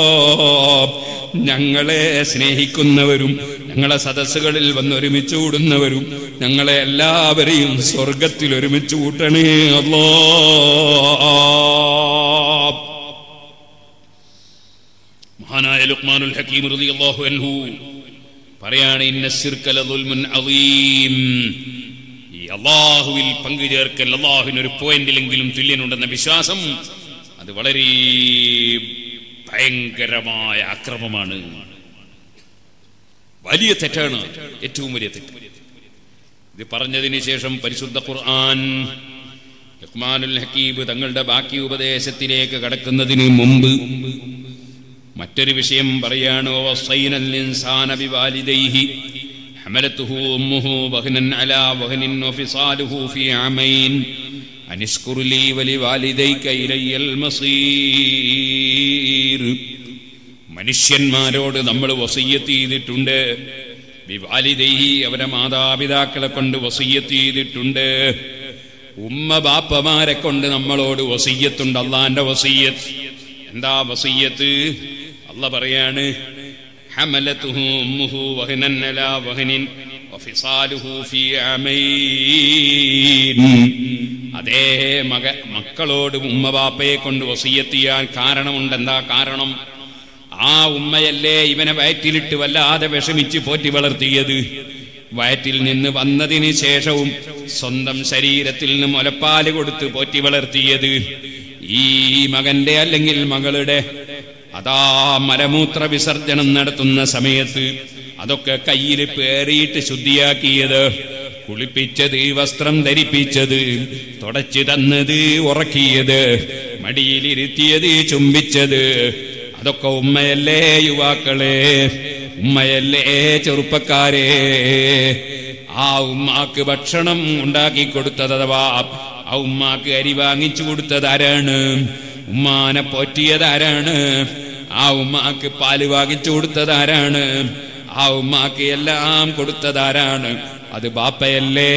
ഞങ്ങളെ സ്നേഹിക്കുന്നവരും ഞങ്ങളെ സദസ്സുകളിൽ വന്ന് ഒരുമിച്ച് കൂടുന്നവരും ഞങ്ങളെ എല്ലാവരെയും സ്വർഗത്തിൽ ഒരുമിച്ച് കൂട്ടണേ അല്ലാ മഹാനായ ലുക്മാനുൽ ഹക്കീം റളിയല്ലാഹു അൻഹു പറയാണ് ഇന്ന ശിർക ലദുൽമുൻ അളീം ഈ അള്ളാഹുവിൽ പങ്കു ചേർക്കൽ അള്ളാഹുവിന് ഒരു പോയിന്റിലെങ്കിലും തുല്യനുണ്ടെന്ന വിശ്വാസം അത് വളരെ ഭയങ്കരമായ അക്രമമാണ് വലിയ തെറ്റാണ് ഏറ്റവും വലിയ തെറ്റ് ഇത് പറഞ്ഞതിന് ശേഷം പരിശുദ്ധ ഖുർആൻ ലുക്മാനുൽ ഹക്കീബ് തങ്ങളുടെ ബാക്കി ഉപദേശത്തിലേക്ക് കടക്കുന്നതിന് മുമ്പ് മറ്റൊരു വിഷയം പറയാണ് വസൈനൽ ഇൻസാന ബിവാലിദൈഹി حملته أمه وهنا على وهن وفصاله في عامين أن اشكر لي ولوالديك إلي المصير മനുഷ്യന്മാരോട് നമ്മൾ വസയ്യത്ത് ചെയ്തിട്ടുണ്ട് വിവാലിദൈഹി അവരെ മാതാപിതാക്കളെ കൊണ്ട് വസയ്യത്ത് ചെയ്തിട്ടുണ്ട് ഉമ്മ ബാപ്പമാരെ കൊണ്ട് നമ്മളോട് വസയ്യത്തുണ്ട് അള്ളാന്റെ വസയ്യത്ത് എന്താ വസയ്യത്ത് അല്ല പറയാണ് حملته أمه وهنا على وهن وفصاله في عامين അതേ മക മക്കളോട് ഉമ്മ ബാപ്പയെ കൊണ്ട് വസീയത്ത് ചെയ്യാൻ കാരണമുണ്ട് എന്താ കാരണം ആ ഉമ്മയല്ലേ ഇവനെ വയറ്റിലിട്ട് വല്ലാതെ വിഷമിച്ച് പോറ്റി വളർത്തിയത് വയറ്റിൽ നിന്ന് വന്നതിന് ശേഷവും സ്വന്തം ശരീരത്തിൽ നിന്ന് മുലപ്പാല് കൊടുത്ത് പോറ്റി വളർത്തിയത് ഈ മകന്റെ അല്ലെങ്കിൽ മകളുടെ അതാ മലമൂത്ര വിസർജനം നടത്തുന്ന സമയത്ത് അതൊക്കെ കയ്യിൽ പേറിയിട്ട് ശുദ്ധിയാക്കിയത് കുളിപ്പിച്ചത് വസ്ത്രം ധരിപ്പിച്ചത് തുടച്ചു തന്നത് ഉറക്കിയത് മടിയിലിരുത്തിയത് ചുംബിച്ചത് അതൊക്കെ ഉമ്മയല്ലേ യുവാക്കളെ ഉമ്മയല്ലേ ചെറുപ്പക്കാരെ ആ ഉമ്മാക്ക് ഭക്ഷണം ഉണ്ടാക്കി കൊടുത്തത് അഥവാ ആ ഉമ്മാക്ക് അരി വാങ്ങിച്ചു കൊടുത്തത് ആരാണ് ഉമ്മാനെ പോറ്റിയത് ആരാണ് ആ ഉമ്മാക്ക് പാല് വാങ്ങിച്ചു കൊടുത്തത് ആരാണ് ആ ഉമ്മാക്ക് എല്ലാം കൊടുത്തത് ആരാണ് അത് ബാപ്പയല്ലേ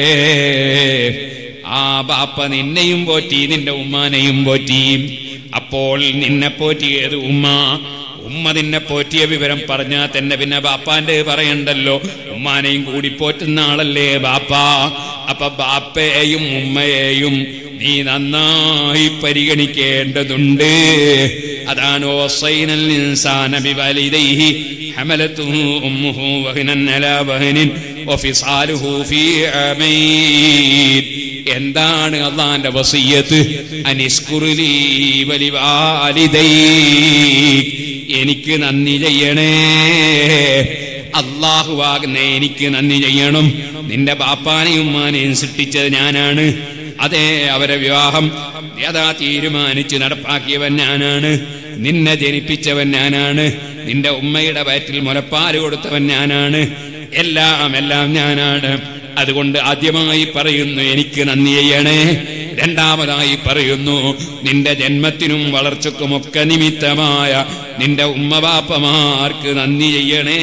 ആ ബാപ്പ നിന്നെയും പോറ്റി നിന്റെ ഉമ്മാനെയും പോറ്റി അപ്പോൾ നിന്നെ പോറ്റിയത് ഉമ്മ ഉമ്മ നിന്നെ പോറ്റിയ വിവരം പറഞ്ഞാൽ തന്നെ പിന്നെ ബാപ്പാന്റെ പറയണ്ടല്ലോ ഉമ്മാനെയും കൂടി പോറ്റുന്ന ആളല്ലേ ബാപ്പ അപ്പൊ ബാപ്പയെയും ഉമ്മയെയും നീ നന്നായി പരിഗണിക്കേണ്ടതുണ്ട് അതാണ് ഓസൈനൽ ഇൻസാന ബിവലിദൈഹി ഹമലത്തുഹു ഉമ്മുഹു വഹനൻ അലാ വഹനിൻ വഫിസാലുഹു ഫീ അമൈൻ എന്താണ് അള്ളാന്റെ വസീയത്ത് അനിസ്കുറുലി വലിവാലിദൈ എനിക്ക് നന്ദി ചെയ്യണേ അള്ളാഹുവാകുന്ന എനിക്ക് നന്ദി ചെയ്യണം നിന്റെ ബാപ്പാനെയും ഉമ്മാനെയും സൃഷ്ടിച്ചത് ഞാനാണ് അതെ അവരെ വിവാഹം യഥാ തീരുമാനിച്ച് നടപ്പാക്കിയവൻ ഞാനാണ് നിന്നെ ജനിപ്പിച്ചവൻ ഞാനാണ് നിന്റെ ഉമ്മയുടെ വയറ്റിൽ മുലപ്പാല് കൊടുത്തവൻ ഞാനാണ് എല്ലാം എല്ലാം ഞാനാണ് അതുകൊണ്ട് ആദ്യമായി പറയുന്നു എനിക്ക് നന്ദി ചെയ്യണേ രണ്ടാമതായി പറയുന്നു നിന്റെ ജന്മത്തിനും വളർച്ചക്കുമൊക്കെ നിമിത്തമായ നിന്റെ ഉമ്മവാപ്പമാർക്ക് നന്ദി ചെയ്യണേ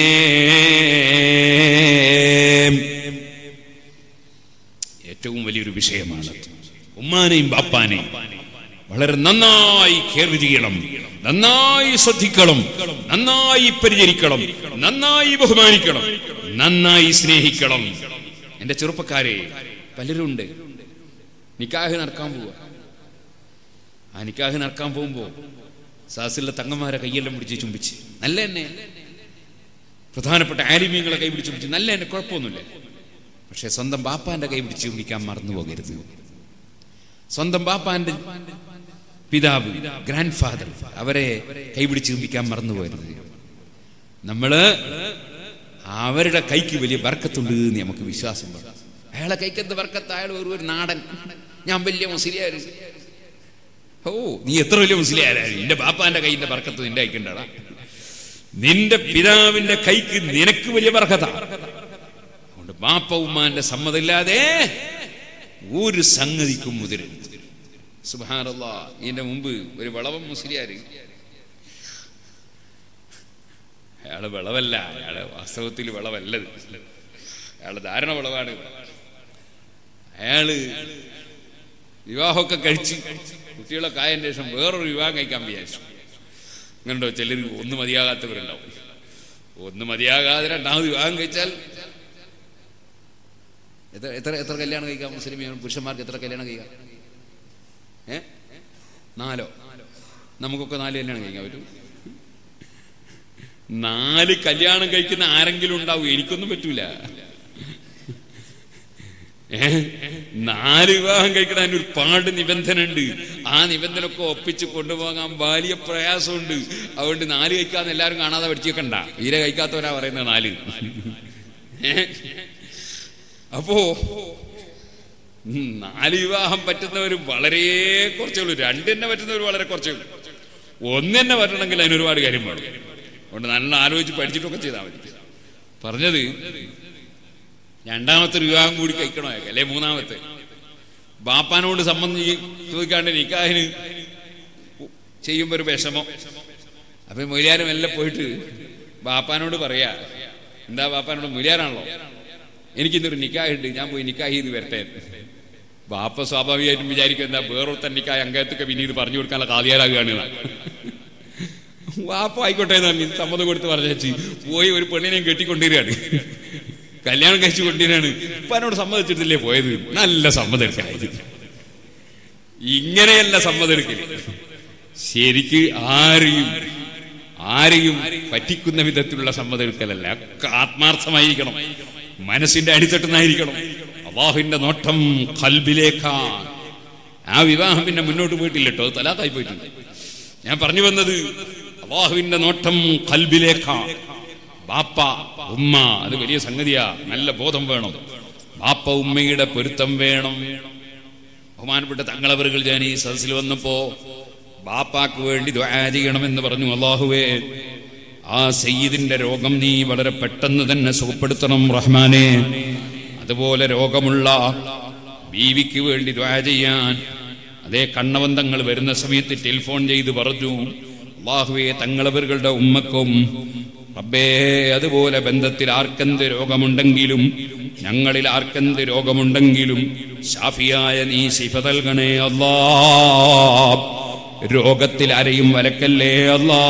ഏറ്റവും വലിയൊരു വിഷയമാണ് ഉമ്മാനെയും ബാപ്പാനെയും വളരെ നന്നായി കെയർ ചെയ്യണം നന്നായി ശ്രദ്ധിക്കണം നന്നായി പരിചരിക്കണം നന്നായി ബഹുമാനിക്കണം നന്നായി സ്നേഹിക്കണം എന്റെ ചെറുപ്പക്കാരെ പലരുണ്ട് നിക്കാഹ് നടക്കാൻ പോവുക ആ നിക്കാഹ് നടക്കാൻ പോകുമ്പോ സാസിലെ തങ്ങന്മാരെ കൈയെല്ലാം പിടിച്ച് ചുംബിച്ച് നല്ല തന്നെ പ്രധാനപ്പെട്ട ആലിമീങ്ങളെ കൈ പിടിച്ച് ചുംബിച്ച് നല്ല തന്നെ കുഴപ്പമൊന്നുമില്ല പക്ഷെ സ്വന്തം ബാപ്പാന്റെ കൈ പിടിച്ച് ചുംബിക്കാൻ മറന്നു പോകരുത് സ്വന്തം ബാപ്പാന്റെ പിതാവ് ഗ്രാൻഡ് ഫാദർ അവരെ കൈപിടിച്ച് ചുംബിക്കാൻ മറന്നു പോകരുത് നമ്മള് അവരുടെ കൈക്ക് വലിയ ബർക്കത്തുണ്ട് എന്ന് നമുക്ക് വിശ്വാസം വേണം അയാളെ കൈക്ക് എന്ത് ബർക്കത്ത് അയാൾ ഒരു ഒരു നാടൻ ഞാൻ വലിയ മുസ്ലിയാര് ഓ നീ എത്ര വലിയ മുസ്ലിയാരാണ് നിന്റെ ബാപ്പാന്റെ കൈന്റെ ബർക്കത്ത് നിന്റെ കൈക്കുണ്ടടാ നിന്റെ പിതാവിന്റെ കൈക്ക് നിനക്ക് വലിയ ബർക്കത്ത അതുകൊണ്ട് ബാപ്പ ഉമ്മാന്റെ സമ്മതമില്ലാതെ ഒരു സംഗതിക്കും മുതിരരുത് സുബാനല്ല ഇതിന്റെ മുമ്പ് ഒരു വളവൻ മുസ്ലിയാര് അയാള് വിളവല്ല അയാള് വാസ്തവത്തിൽ വിളവല്ലത് അയാള് ധാരണ വിളവാണ് അയാള് വിവാഹമൊക്കെ കഴിച്ച് കുട്ടികളൊക്കെ ആയതിനു ശേഷം വേറൊരു വിവാഹം കഴിക്കാൻ വിചാരിച്ചു അങ്ങനെയുണ്ടോ ചിലർ ഒന്ന് മതിയാകാത്തവരുണ്ടാവും ഒന്ന് മതിയാകാതെ രണ്ടാമത് വിവാഹം കഴിച്ചാൽ എത്ര എത്ര എത്ര കല്യാണം കഴിക്കാം മുസ്ലിം പുരുഷന്മാർക്ക് എത്ര കല്യാണം കഴിക്കാം ഏ നാലോ നമുക്കൊക്കെ നാല് കല്യാണം കഴിക്കാൻ പറ്റും നാല് കല്യാണം കഴിക്കുന്ന ആരെങ്കിലും ഉണ്ടാവും എനിക്കൊന്നും പറ്റൂല ഏ നാല് വിവാഹം കഴിക്കണം അതിന് ഒരുപാട് നിബന്ധന ഉണ്ട് ആ നിബന്ധന ഒക്കെ ഒപ്പിച്ച് കൊണ്ടുപോകാൻ വലിയ പ്രയാസമുണ്ട് അതുകൊണ്ട് നാല് കഴിക്കാന്ന് എല്ലാവരും കാണാതെ പഠിച്ചേക്കണ്ട തീരെ കഴിക്കാത്തവരാ പറയുന്നത് നാല് ഏ? അപ്പോ ഉം, നാല് വിവാഹം പറ്റുന്നവർ വളരെ കുറച്ചേ ഉള്ളൂ രണ്ടെന്നെ പറ്റുന്നവർ വളരെ കുറച്ചേ ഉള്ളൂ ഒന്നെന്നെ പറ്റണമെങ്കിൽ അതിന് ഒരുപാട് കാര്യം വേണം അതുകൊണ്ട് നല്ല ആലോചിച്ച് പഠിച്ചിട്ടൊക്കെ ചെയ്താൽ മതി പറഞ്ഞത് രണ്ടാമത്തെ ഒരു വിവാഹം കൂടി കഴിക്കണോ അയാൾക്ക് അല്ലെ മൂന്നാമത്തെ ബാപ്പാനോട് സംബന്ധിച്ച് ചോദിക്കാണ്ട് നിക്കാഹിന് ചെയ്യുമ്പോ ഒരു വിഷമം അപ്പൊ മൊയിലാരും എല്ലാം പോയിട്ട് ബാപ്പാനോട് പറയാ എന്താ ബാപ്പാനോട് മൊയിലാരാണല്ലോ എനിക്കിന്നൊരു നിക്കാഹുണ്ട് ഞാൻ പോയി നിക്കാഹ് ചെയ്ത് വരട്ടെ ബാപ്പ സ്വാഭാവികമായിട്ടും വിചാരിക്കും എന്താ വേറൊരുത്തൻ നിക്കാഹ് അംഗത്തൊക്കെ പിന്നീട് പറഞ്ഞു കൊടുക്കാനുള്ള കാതിയാലാകുകയാണ് വാപ്പ ആയിക്കോട്ടെ എന്ന് പറഞ്ഞ് സമ്മതം കൊടുത്ത് പറഞ്ഞു പോയി ഒരു പെണ്ണിനെയും കെട്ടിക്കൊണ്ടിരിക്കുകയാണ് കല്യാണം കഴിച്ചു കൊണ്ടിരാണ് ഇപ്പൊ എന്നോട് സമ്മതിച്ചിട്ടില്ലേ പോയത് നല്ല സമ്മതം എടുക്കാനായിരുന്നു ഇങ്ങനെയല്ല സമ്മതം എടുക്കല് ശരിക്ക് ആരെയും ആരെയും പറ്റിക്കുന്ന വിധത്തിലുള്ള സമ്മതം എടുക്കലല്ല ഒക്കെ ആത്മാർത്ഥമായിരിക്കണം മനസ്സിന്റെ അടിത്തട്ടുന്നായിരിക്കണം അള്ളാഹുവിന്റെ നോട്ടം കൽബിലേക്കാണ് ആ വിവാഹം പിന്നെ മുന്നോട്ട് പോയിട്ടില്ല കേട്ടോ അത് തലാത്തായി പോയിട്ടുണ്ട് ഞാൻ പറഞ്ഞു വന്നത് അള്ളാഹുവിന്റെ നോട്ടം കൽബിലേക്കാണ് ബാപ്പ ഉമ്മ അത് വലിയ സംഗതിയാ നല്ല ബോധം വേണം ബാപ്പ ഉമ്മയുടെ പൊരുത്തം വേണം ബഹുമാനപ്പെട്ട തങ്ങളവറുകൾ ഞാൻ ഈ സദസ്സിൽ വന്നപ്പോ ബാപ്പാക്ക് വേണ്ടി ദുആ ചെയ്യണമെന്ന് പറഞ്ഞു അള്ളാഹുവേ ആ സയ്യിദിന്റെ രോഗം നീ വളരെ പെട്ടെന്ന് തന്നെ സുഖപ്പെടുത്തണം റഹ്മാനെ അതുപോലെ രോഗമുള്ള ബീവിക്ക് വേണ്ടി ദുആ ചെയ്യാൻ അതേ കണ്ണവന്തങ്ങൾ വരുന്ന സമയത്ത് ടെലിഫോൺ ചെയ്ത് പറഞ്ഞു അള്ളാഹുവെ തങ്ങളവറുകളുടെ ഉമ്മക്കും റബ്ബേ അതുപോലെ ബന്ധത്തിൽ ആർക്കെന്ത് രോഗമുണ്ടെങ്കിലും ഞങ്ങളിൽ ആർക്കെന്ത് രോഗമുണ്ടെങ്കിലും ഷാഫിയായ നീ ശിഫ നൽകണേ അല്ലാ രോഗത്തിൽ ആരെയും വലക്കല്ലേ അല്ലാ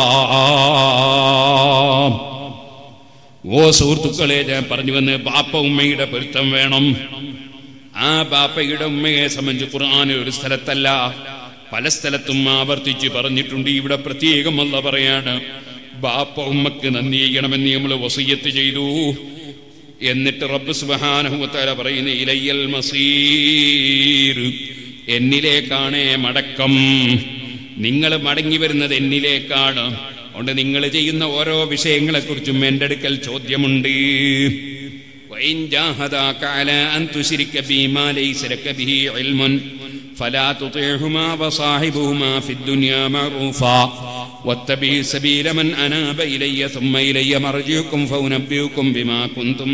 ഓ സുഹൃത്തുക്കളെ ഞാൻ പറഞ്ഞു വന്ന് ബാപ്പ ഉമ്മയുടെ പൊരുത്തം വേണം ആ ബാപ്പയുടെ ഉമ്മയെ സംബന്ധിച്ച് ഖുർആാനിൽ ഒരു സ്ഥലത്തല്ല പല സ്ഥലത്തും ആവർത്തിച്ച് പറഞ്ഞിട്ടുണ്ട് ഇവിടെ പ്രത്യേകം അല്ല പറയാണ് ബാപ്പ ഉമ്മക്ക് നന്ദി ചെയ്യണമെന്ന് നമ്മൾ വസീയത്ത് ചെയ്തു എന്നിട്ട് റബ്ബ് സുബഹാനഹുത്താല പറയുന്ന ഇലയ്യൽ മസീർ എന്നിലേക്കാണ് മടക്കം നിങ്ങൾ മടങ്ങി വരുന്നത് എന്നിലേക്കാണ് അതുകൊണ്ട് നിങ്ങൾ ചെയ്യുന്ന ഓരോ വിഷയങ്ങളെക്കുറിച്ചും എൻ്റെ അടുക്കൽ ചോദ്യമുണ്ട് وإن جاهداك على أن تشرك بي ما ليس لك به علم فلا تطيعهما وصاحبهما في الدنيا معروفا واتبع سبيل من أناب إلي ثم إلي مرجعكم فأنبئكم بما كنتم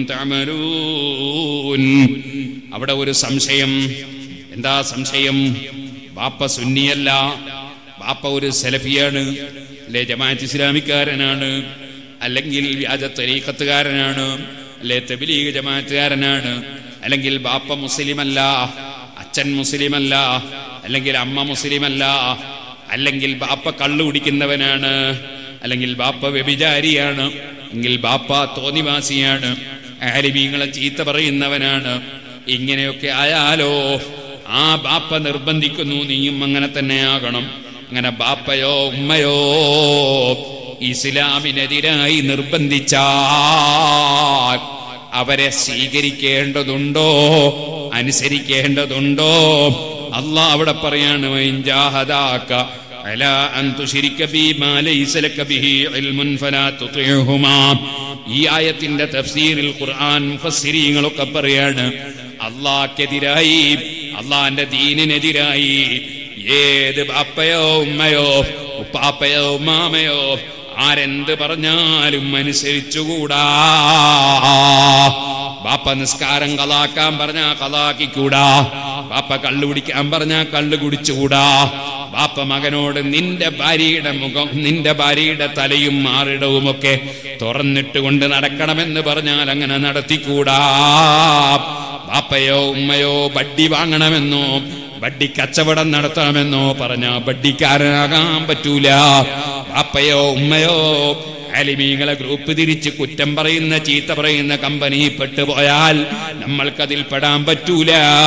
تعملون അവിടെ ഒരു സംശയം എന്താ സംശയം ബാപ്പ സുന്നിയല്ല ബാപ്പ ഒരു സെലഫിയാണ് അല്ലെ ജമാഅത്ത് ഇസ്ലാമിക്കാരനാണ് അല്ലെങ്കിൽ വ്യാജ തരീക്കത്തുകാരനാണ് അല്ലെ തെബിലീഗ് ജമാഅത്തുകാരനാണ് അല്ലെങ്കിൽ ബാപ്പ മുസ്ലിമല്ല അച്ഛൻ മുസ്ലിമല്ല അല്ലെങ്കിൽ അമ്മ മുസ്ലിമല്ല അല്ലെങ്കിൽ ബാപ്പ കള്ളു കുടിക്കുന്നവനാണ് അല്ലെങ്കിൽ ബാപ്പ വ്യഭിചാരിയാണ് എങ്കിൽ ബാപ്പ തോന്നിവാസിയാണ് ആലിമീങ്ങളെ ചീത്ത പറയുന്നവനാണ് ഇങ്ങനെയൊക്കെ ആയാലോ ആ ബാപ്പ നിർബന്ധിക്കുന്നു നീയും അങ്ങനെ തന്നെ ആകണം അങ്ങനെ ബാപ്പയോ ഉമ്മയോ ഇസ്ലാമിനെതിരായി നിർബന്ധിച്ചാൽ അവരെ സ്വീകരിക്കേണ്ടതുണ്ടോ അനുസരിക്കേണ്ടതുണ്ടോ അള്ളാഹ് അവിടെ പറയാണ് വൈൻജാഹദാക على أن تشرك بي ما ليس لك به علم فلا تطيعهما ഈ ആയത്തിന്റെ തഫ്സീറിൽ ഖുർആൻ മുഫസ്സിരീങ്ങളൊക്കെ പറയാണ് അള്ളാഹ്ക്കെതിരായി അള്ളാന്റെ ദീനിനെതിരായി ഏത് ബാപ്പയോ ഉമ്മയോ ഉപ്പാപ്പയോ ഉമ്മാമയോ ആരെന്ത് പറഞ്ഞാലും അനുസരിച്ചുകൂടാ ബാപ്പ നിസ്കാരം കലാക്കാൻ പറഞ്ഞാ കലാക്കിക്കൂടാ ബാപ്പ കള്ളു കുടിക്കാൻ പറഞ്ഞാ കള്ളു കുടിച്ചുകൂടാ ബാപ്പ മകനോട് നിന്റെ ഭാര്യയുടെ മുഖം നിന്റെ ഭാര്യയുടെ തലയും മാറിടവും ഒക്കെ തുറന്നിട്ട് കൊണ്ട് നടക്കണമെന്ന് പറഞ്ഞാൽ അങ്ങനെ നടത്തിക്കൂടാ ബാപ്പയോ ഉമ്മയോ ബഡ്ഡി വാങ്ങണമെന്നോ ബഡ്ഡി കച്ചവടം നടത്തണമെന്നോ പറഞ്ഞ ബഡ്ഡിക്കാരനാകാൻ പറ്റൂല ബാപ്പയോ ഉമ്മയോ അലിമീങ്ങളെ ഗ്രൂപ്പ് തിരിച്ച് കുറ്റം പറയുന്ന ചീത്ത പറയുന്ന കമ്പനി പെട്ടുപോയാൽ നമ്മൾക്കതിൽ പെടാൻ പറ്റൂല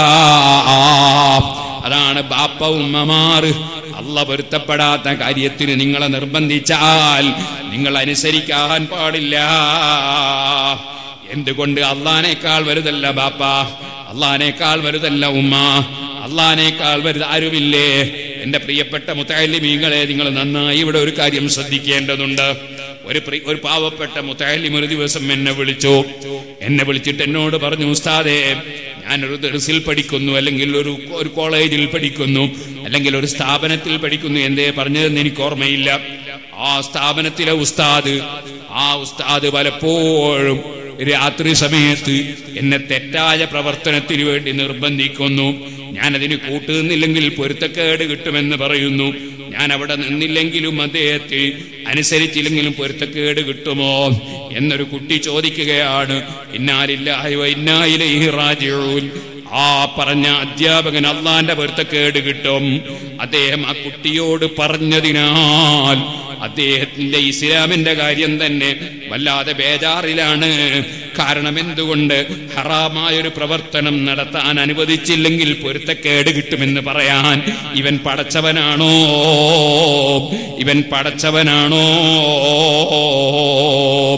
അതാണ് ബാപ്പ ഉമ്മമാർ അല്ല പൊരുത്തപ്പെടാത്ത കാര്യത്തിന് നിങ്ങളെ നിർബന്ധിച്ചാൽ നിങ്ങൾ അനുസരിക്കാൻ പാടില്ല എന്തുകൊണ്ട് അള്ളാനേക്കാൾ വലുതല്ല ബാപ്പ അള്ളാനേക്കാൾ വലുതല്ല ഉമ്മ അള്ളാനേക്കാൾ വലുത് ആരുമില്ലേ എന്റെ പ്രിയപ്പെട്ട മുത്താലിമീങ്ങളെ നിങ്ങൾ നന്നായി ഇവിടെ ഒരു കാര്യം ശ്രദ്ധിക്കേണ്ടതുണ്ട് ഒരു പ്രി- ഒരു പാവപ്പെട്ട മുത്താലിം ഒരു ദിവസം എന്നെ വിളിച്ചു എന്നെ വിളിച്ചിട്ട് എന്നോട് പറഞ്ഞു ഉസ്താദേ ഞാനൊരു ദർസിൽ പഠിക്കുന്നു അല്ലെങ്കിൽ ഒരു ഒരു കോളേജിൽ പഠിക്കുന്നു അല്ലെങ്കിൽ ഒരു സ്ഥാപനത്തിൽ പഠിക്കുന്നു എന്തേ പറഞ്ഞതെന്ന് എനിക്ക് ഓർമ്മയില്ല ആ സ്ഥാപനത്തിലെ ഉസ്താദ് ആ ഉസ്താദ് പലപ്പോഴും രാത്രി സമയത്ത് എന്നെ തെറ്റായ പ്രവർത്തനത്തിന് വേണ്ടി നിർബന്ധിക്കുന്നു ഞാനതിന് കൂട്ടുന്നില്ലെങ്കിൽ പൊരുത്തക്കേട് കിട്ടുമെന്ന് പറയുന്നു ഞാൻ അവിടെ നിന്നില്ലെങ്കിലും അദ്ദേഹത്തെ അനുസരിച്ചില്ലെങ്കിലും പൊരുത്തക്കേട് കിട്ടുമോ എന്നൊരു കുട്ടി ചോദിക്കുകയാണ് ഇന്നാലില്ലാഹി വ ഇന്നാ ഇലൈഹി റാജിഊൻ ആ പറഞ്ഞ അധ്യാപകൻ അള്ളാന്റെ പൊരുത്തക്കേട് കിട്ടും അദ്ദേഹം ആ കുട്ടിയോട് പറഞ്ഞതിനാൽ അദ്ദേഹത്തിന്റെ ഇസ്ലാമിന്റെ കാര്യം തന്നെ വല്ലാതെ ബേജാറിലാണ് കാരണം എന്തുകൊണ്ട് ഹറാമായൊരു പ്രവർത്തനം നടത്താൻ അനുവദിച്ചില്ലെങ്കിൽ പൊരുത്തക്കേട് കിട്ടുമെന്ന് പറയാൻ ഇവൻ പടച്ചവനാണോ ഇവൻ പടച്ചവനാണോ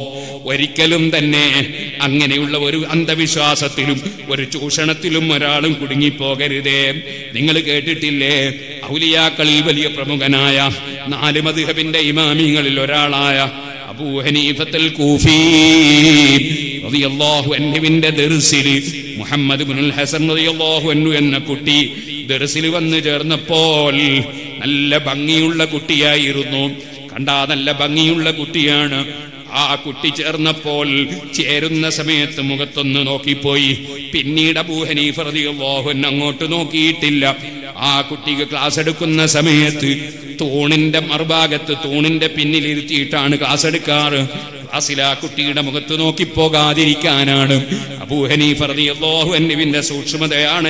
ഒരിക്കലും തന്നെ അങ്ങനെയുള്ള ഒരു അന്ധവിശ്വാസത്തിലും ഒരു ചൂഷണത്തിലും ഒരാളും കുടുങ്ങിപ്പോകരുതേ നിങ്ങൾ കേട്ടിട്ടില്ലേ ഔലിയാക്കളിൽ വലിയ പ്രമുഖനായ നാല് മധുഹബിന്റെ ഇമാമിങ്ങളിൽ ഒരാളായ അബൂ ഹനീഫത്തുൽ കൂഫി റളിയല്ലാഹു അൻഹുവിന്റെ ദർസിൽ മുഹമ്മദ് ഇബ്നുൽ ഹസൻ റളിയല്ലാഹു അൻഹു എന്ന കുട്ടി ദർസിൽ വന്നു ചേർന്നപ്പോൾ നല്ല ഭംഗിയുള്ള കുട്ടിയായിരുന്നു കണ്ടാ നല്ല ഭംഗിയുള്ള കുട്ടിയാണ് ആ കുട്ടി ചേർന്നപ്പോൾ ചേരുന്ന സമയത്ത് മുഖത്തൊന്ന് നോക്കിപ്പോയി പിന്നീട് അബൂ ഹനീഫ റളിയല്ലാഹു അൻഹു അങ്ങോട്ട് നോക്കിയിട്ടില്ല ആ കുട്ടിക്ക് ക്ലാസ് എടുക്കുന്ന സമയത്ത് തൂണിന്റെ മറുഭാഗത്ത് തൂണിന്റെ പിന്നിലിരുത്തിയിട്ടാണ് ക്ലാസ് എടുക്കാറ് ക്ലാസ്സിൽ ആ കുട്ടിയുടെ മുഖത്ത് നോക്കി പോകാതിരിക്കാനാണ് അബൂഹനീഫ് റളിയല്ലാഹു അൻഹുവിന്റെ സൂക്ഷ്മതയാണ്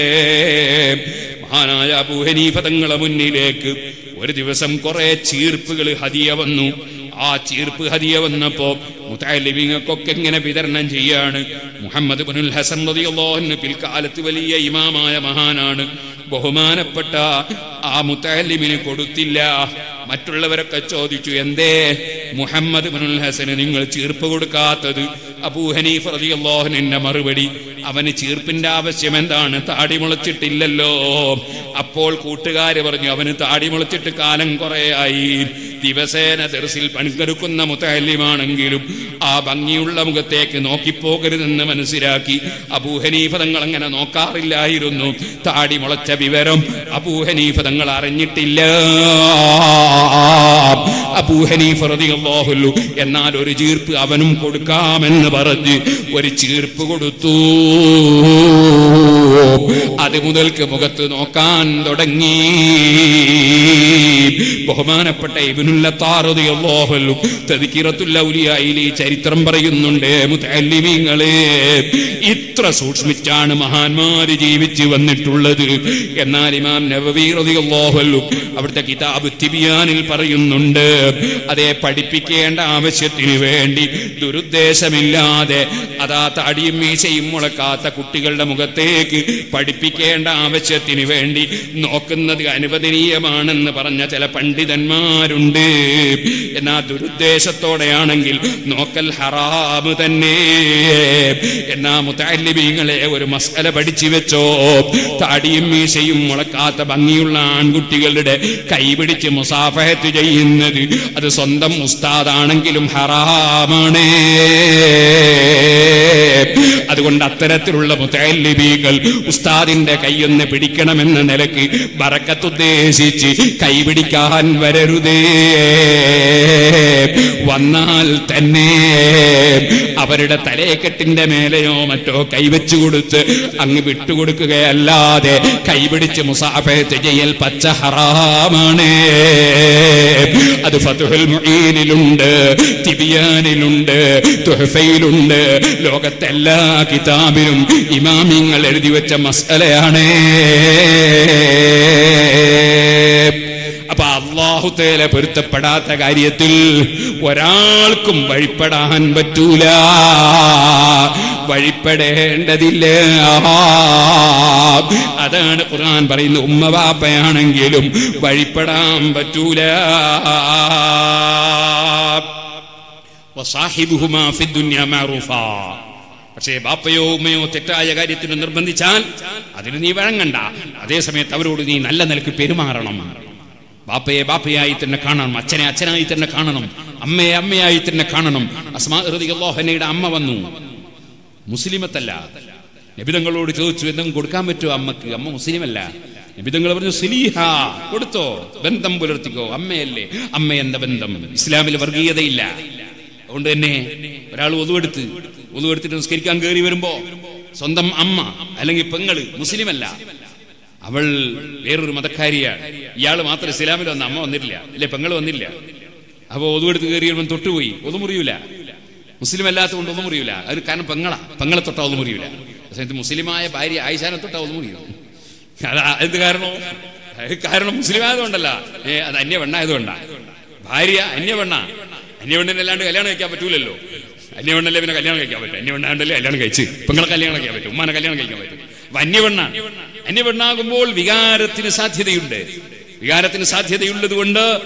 മഹാനായ അബൂഹനീഫ തങ്ങളെ മുന്നിലേക്ക് ഒരു ദിവസം കുറെ ചീർപ്പുകൾ ഹദിയ വന്നു ആ ചീർപ്പ് ഹദിയ വന്നപ്പോ മുത്താലിമിങ്ങൾക്കൊക്കെ ഇങ്ങനെ വിതരണം ചെയ്യാണ് മുഹമ്മദ് ബിനുൽ ഹസൻ റളിയല്ലാഹു അൻഹു പിൽക്കാലത്ത് വലിയ ഇമാമായ മഹാനാണ് ബഹുമാനപ്പെട്ട ആ മുത്താലിമിന് കൊടുത്തില്ല മറ്റുള്ളവരൊക്കെ ചോദിച്ചു എന്തേ മുഹമ്മദ് ബിനുൽ ഹസന് നിങ്ങൾ ചീർപ്പ് കൊടുക്കാത്തത് അബൂ ഹനീഫ് റളിയല്ലാഹുവിന്റെ മറുപടി അവന് ചീർപ്പിന്റെ ആവശ്യം എന്താണ് താടി മുളച്ചിട്ടില്ലല്ലോ അപ്പോൾ കൂട്ടുകാര് പറഞ്ഞു അവന് താടി മുളച്ചിട്ട് കാലം കുറെ ആയി ദിവസേന ദർസിൽ പണിക്കെടുക്കുന്ന മുത്തല്യമാണെങ്കിലും ആ ഭംഗിയുള്ള മുഖത്തേക്ക് നോക്കിപ്പോകരുതെന്ന് മനസ്സിലാക്കി അബൂഹനീഫ തങ്ങൾ അങ്ങനെ നോക്കാറില്ലായിരുന്നു താടി മുളച്ച വിവരം അബൂഹനീഫ തങ്ങൾ അറിഞ്ഞിട്ടില്ല അബൂഹനീഫ റളിയല്ലാഹു എന്നാൽ ഒരു ചീർപ്പ് അവനും കൊടുക്കാമെന്ന് പറഞ്ഞ് ഒരു ചീർപ്പ് കൊടുത്തു അത് മുതൽക്ക് മുഖത്ത് നോക്കാൻ തുടങ്ങി ബഹുമാനപ്പെട്ട ഇബിനുല്ലത്താറുദിയല്ലാഹു തദ്കിറത്തുൽ ഔലിയായിൽ ഈ ചരിത്രം പറയുന്നുണ്ട് മുത്തല്ലിമീങ്ങളെ ഇത്ര സൂക്ഷ്മിച്ചാണ് മഹാന്മാര് ജീവിച്ചു വന്നിട്ടുള്ളത് എന്നാൽ ഇമാം നബവി റളിയല്ലാഹു അൻഹു അവിടുത്തെ കിതാബ് തിബിയാനിൽ പറയുന്നുണ്ട് അതേ പഠിപ്പിക്കേണ്ട ആവശ്യത്തിന് വേണ്ടി ദുരുദ്ദേശമില്ലാതെ അതാ താടിയും മീശയും മുളക്കാത്ത കുട്ടികളുടെ മുഖത്തേക്ക് പഠിപ്പിക്കേണ്ട ആവശ്യത്തിന് വേണ്ടി നോക്കുന്നത് അനുവദനീയമാണെന്ന് പറഞ്ഞ ചില പണ്ഡിതന്മാരുണ്ട് എന്നാ ദുരുദ്ദേശത്തോടെയാണെങ്കിൽ നോക്കൽ ഹറാമ് തന്നെ എന്നാ മുത്താലിബീങ്ങളെ ഒരു മസ്കല പഠിച്ചു വെച്ചോ താടിയും മീശയും മുളക്കാത്ത ഭംഗിയുള്ള ആൺകുട്ടികളുടെ കൈപിടിച്ച് മുസാഫഹത്ത് ചെയ്യുന്നത് അത് സ്വന്തം ഉസ്താദാണെങ്കിലും ഹറാമാണ് അതുകൊണ്ട് അത്തരത്തിലുള്ള മുത്തല്ലിബീകൾ ഉസ്താദിന്റെ കൈയൊന്ന് പിടിക്കണമെന്ന നിലക്ക് ബറക്കത്തുദ്ദേശിച്ച് കൈപിടിക്കാൻ വരരുതേ വന്നാൽ തന്നെ അവരുടെ തലയെക്കെട്ടിന്റെ മേലെയോ മറ്റോ കൈവച്ചു കൊടുത്ത് അങ്ങ് വിട്ടുകൊടുക്കുകയല്ലാതെ കൈപിടിച്ച് മുസാഫത്ത് ചെയ്യൽ പച്ച ഹറാമാണ് അത് ഫതുഹുൽ മുഈനിലുണ്ട് തിബിയാനിലുണ്ട് തുഹഫയിലുണ്ട് ലോകത്തെല്ലാ കിതാബിലും ഇമാമിങ്ങൾ എഴുതി വെച്ച മസലയാണ് അപ്പൊ അള്ളാഹുത്തേല പൊരുത്തപ്പെടാത്ത കാര്യത്തിൽ ഒരാൾക്കും വഴിപ്പെടാൻ പറ്റൂല വഴിപ്പെടേണ്ടതില്ല അതാണ് ഖുർആൻ പറയുന്നത് ഉമ്മ വാപ്പയാണെങ്കിലും വഴിപ്പെടാൻ പറ്റൂല വസാഹിബുഹുമാ ഫിദ്ദുന്യ മഅറൂഫാ പക്ഷേ ബാപ്പയോ ഉമ്മയോ തെറ്റായ കാര്യത്തിന് നിർബന്ധിച്ചാൽ അതിന് നീ വഴങ്ങണ്ട അതേ സമയത്ത് അവരോട് നീ നല്ല നിലക്ക് പെരുമാറണം ബാപ്പയെ ബാപ്പയായി തന്നെ കാണണം അച്ഛനെ അച്ഛനായി തന്നെ കാണണം അമ്മയെ അമ്മയായി തന്നെ കാണണം അസ്മാ റളിയല്ലാഹുഅൻഹയുടെ അമ്മ വന്നു മുസ്ലിമത്തല്ല നബിതങ്ങളോട് ചോദിച്ചു എന്തെങ്കിലും കൊടുക്കാൻ പറ്റുമോ അമ്മക്ക് അമ്മ മുസ്ലിമല്ല നബിതങ്ങൾ പറഞ്ഞു സിലീഹ കൊടുത്തോ ബന്ധം പുലർത്തിക്കോ അമ്മയല്ലേ അമ്മ എന്ന ബന്ധം ഇസ്ലാമിൽ വർഗീയതയില്ല അതുകൊണ്ട് തന്നെ ഒരാൾ ഒതുവെടുത്ത് ഒതുവെടുത്തിട്ട് നിസ്കരിക്കാൻ കയറി വരുമ്പോ സ്വന്തം അമ്മ അല്ലെങ്കിൽ പെങ്ങള് മുസ്ലിമല്ല അവൾ വേറൊരു മതക്കാരിയാണ് ഇയാൾ മാത്രം ഇസ്ലാമിൽ വന്ന അമ്മ വന്നിട്ടില്ല അല്ലെ പെങ്ങൾ വന്നില്ല അപ്പൊ ഒതുവെടുത്ത് കയറി വരുമ്പോൾ തൊട്ടുപോയി ഒതുമുറിയൂല മുസ്ലിം അല്ലാത്തതുകൊണ്ട് ഒന്നും മുറിയൂല അത് കാരണം പെങ്ങളാ പെങ്ങളെ തൊട്ടാ ഒന്നും മുറിയൂല സമയത്ത് മുസ്ലിമായ ഭാര്യ ആയിഷാനെ തൊട്ടാ ഒന്നും മുറിയും അതാ എന്ത് കാരണോ അത് കാരണം മുസ്ലിം ആയതുകൊണ്ടല്ല ഏ അത് അന്യവെണ്ണായതുകൊണ്ടാ ഭാര്യ അന്യവെണ്ണ അന്യവെണ്ണിനെ അല്ലാണ്ട് കല്യാണം കഴിക്കാൻ പറ്റൂലല്ലോ അന്യവെണ്ണല്ലേ പിന്നെ കല്യാണം കഴിക്കാൻ പറ്റും അന്യവെണ്ണാണ്ടല്ലേ കല്യാണം കഴിച്ച് പെങ്ങളെ കല്യാണം കഴിക്കാൻ പറ്റും ഉമ്മാനെ കല്യാണം കഴിക്കാൻ പറ്റും അപ്പൊ അന്യവെണ്ണ അന്യവെണ്ണാകുമ്പോൾ വികാരത്തിന് സാധ്യതയുണ്ട് വികാരത്തിന് സാധ്യതയുള്ളത് കൊണ്ട്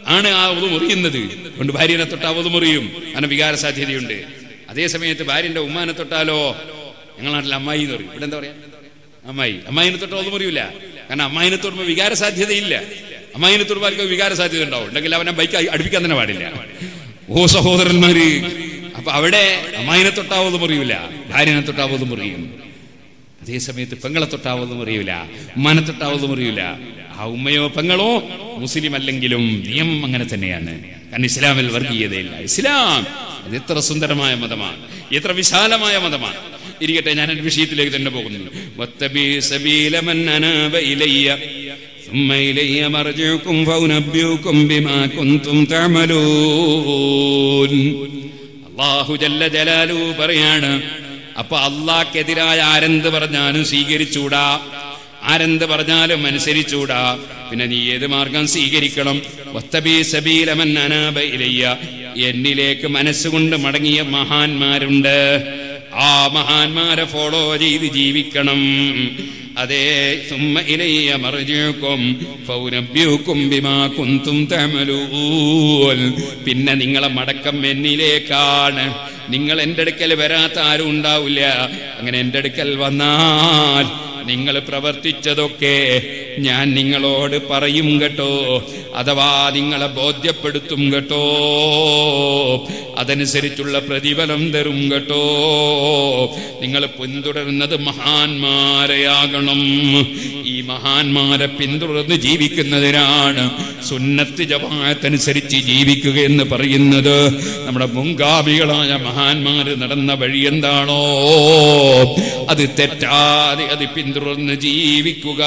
ആണ് ആ ഒതു മുറിയുന്നത് അതുകൊണ്ട് ഭാര്യനെ തൊട്ടാ ഒതു മുറിയും അങ്ങനെ വികാര സാധ്യതയുണ്ട് അതേ സമയത്ത് ഭാര്യന്റെ ഉമ്മാനെ തൊട്ടാലോ ഞങ്ങളുടെ നാട്ടിൽ അമ്മായി എന്ന് പറയും ഇവിടെ എന്താ പറയാ അമ്മായി അമ്മായിനെ തൊട്ട് ഒതു മുറിയില്ല കാരണം അമ്മായിനെ തൊടുമ്പോൾ വികാര സാധ്യതയില്ല അമ്മായിനെ തൊടുമ്പോൾ ആർക്കും വികാര സാധ്യത ഉണ്ടാവും ഉണ്ടെങ്കിൽ അവനെ ബൈക്ക് അടുപ്പിക്കാൻ തന്നെ പാടില്ല ഓ സഹോദരന്മാര് അപ്പൊ അവിടെ അമ്മായിനെ തൊട്ടാവത് മുറിയൂല ഭാര്യനെ തൊട്ടാവത് മുറിയും അതേ സമയത്ത് പെങ്ങളെ തൊട്ടാവത് മുറിയൂല ഉമ്മാനെ തൊട്ടാവത് മുറിയൂല ആ ഉമ്മയോ പെങ്ങളോ മുസ്ലിം അല്ലെങ്കിലും നിയമം അങ്ങനെ തന്നെയാണ് കാരണം ഇസ്ലാമിൽ വർഗീയതയില്ല ഇസ്ലാം അത് എത്ര സുന്ദരമായ മതമാണ് എത്ര വിശാലമായ മതമാണ് ഇരിക്കട്ടെ ഞാൻ എന്റെ വിഷയത്തിലേക്ക് തന്നെ പോകുന്നു വത്തബി സബീല മൻ അനാബ ഇലയ്യ ثم إلي مرجعكم فأنبئكم بما كنتم تعملون അള്ളാഹു ജല്ല ജലാലു പറയാണ് അപ്പൊ അള്ളാഹ്ക്കെതിരായ ആരെന്ത് പറഞ്ഞാലും സ്വീകരിച്ചൂടാ ആരെന്ത് പറഞ്ഞാലും അനുസരിച്ചൂടാ പിന്നെ നീ ഏത് മാർഗം സ്വീകരിക്കണം വത്തബീ സബീലമൻ അനാബ ഇലയ്യ എന്നിലേക്ക് മനസ്സുകൊണ്ട് മടങ്ങിയ മഹാന്മാരുണ്ട് ആ മഹാന്മാരെ ഫോളോ ചെയ്ത് ജീവിക്കണം അതേ സുമ്മ ഇലയ്യ മറിഞ്ഞേക്കും ഫൗനബ്യൂക്കും ബിമാ കുന്തും തമലൂൻ പിന്നെ നിങ്ങളെ മടക്കം എന്നിലേക്കാണ് നിങ്ങൾ എൻ്റെ അടുക്കൽ വരാത്ത ആരും ഉണ്ടാവില്ല അങ്ങനെ എൻ്റെ അടുക്കൽ വന്നാൽ നിങ്ങൾ പ്രവർത്തിച്ചതൊക്കെ ഞാൻ നിങ്ങളോട് പറയും കേട്ടോ അഥവാ നിങ്ങളെ ബോധ്യപ്പെടുത്തും കേട്ടോ അതനുസരിച്ചുള്ള പ്രതിഫലം തരും കേട്ടോ നിങ്ങൾ പിന്തുടരുന്നത് മഹാന്മാരെയാകണം ഈ മഹാന്മാരെ പിന്തുടർന്ന് ജീവിക്കുന്നതിനാണ് സുന്നത്ത് ജമാഅത്തനുസരിച്ച് ജീവിക്കുക എന്ന് പറയുന്നത് നമ്മുടെ മുൻഗാമികളായ മഹാന്മാര് നടന്ന വഴി എന്താണോ അത് തെറ്റാതെ അത് പിന്തുടർന്ന് ജീവിക്കുക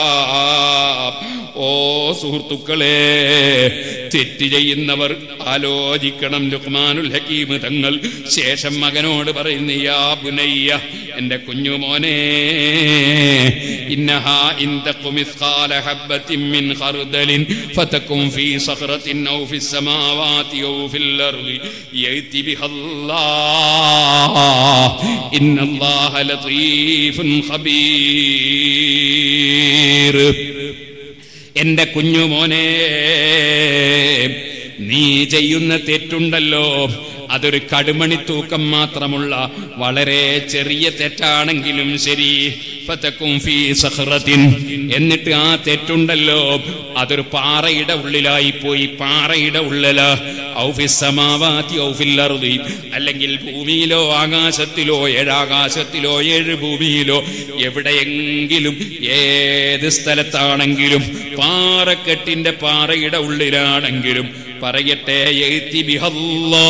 ഓ സുഹൃത്തുക്കളെ തെറ്റ് ചെയ്യുന്നവർ ആലോചിക്കണം ലുക്മാനുൽ ഹക്കീം തങ്ങൾ ശേഷം മകനോട് പറയുന്ന യാ ബുനയ്യ എന്റെ കുഞ്ഞുമോനെ ഇന്നഹാ ഇന്തഖു മിസ്ഖാല ഹബ്ബത്തിൻ മിൻ ഖർദലിൻ ഫതകും ഫീ സഖറത്തിൻ ഔ ഫിസ് സമാവാതി ഔ ഫിൽ അർളി യഅതി ബിഹല്ലാഹ് ഇന്നല്ലാഹ ലതീഫുൻ ഖബീർ എന്റെ കുഞ്ഞുമോനെ നീ ചെയ്യുന്ന തെറ്റുണ്ടല്ലോ അതൊരു കടുമണി തൂക്കം മാത്രമുള്ള വളരെ ചെറിയ തെറ്റാണെങ്കിലും ശരി ഫതക്കും ഫീ സഖറത്തിൻ എന്നിട്ട് ആ തെറ്റുണ്ടല്ലോ അതൊരു പാറയുടെ ഉള്ളിലായി പോയി പാറയുടെ ഉള്ളില ഔഫിസമാവാത്തി ഔഫിൽ അറുതി അല്ലെങ്കിൽ ഭൂമിയിലോ ആകാശത്തിലോ ഏഴാകാശത്തിലോ ഏഴ് ഭൂമിയിലോ എവിടെയെങ്കിലും ഏത് സ്ഥലത്താണെങ്കിലും പാറക്കെട്ടിന്റെ പാറയുടെ ഉള്ളിലാണെങ്കിലും പറയട്ടെ എഴുത്തി ബിഹല്ലാ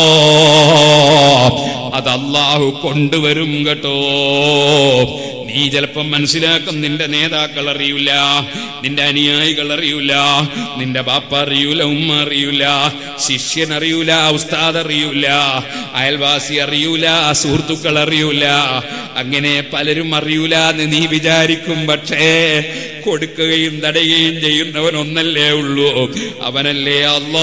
അത് അള്ളാഹു കൊണ്ടുവരും കേട്ടോ നീ ചിലപ്പം മനസ്സിലാക്കും നിന്റെ നേതാക്കൾ അറിയൂല നിന്റെ അനുയായികൾ അറിയൂല നിന്റെ ബാപ്പ അറിയൂല ഉമ്മ അറിയൂല ശിഷ്യൻ അറിയൂല ഉസ്താദ് അറിയൂല അയൽവാസി അറിയൂല സുഹൃത്തുക്കൾ അറിയൂല അങ്ങനെ പലരും അറിയൂല എന്ന് നീ വിചാരിക്കും പക്ഷേ കൊടുക്കുകയും തടയുകയും ചെയ്യുന്നവൻ ഒന്നല്ലേ ഉള്ളൂ അവനല്ലേ അല്ലാ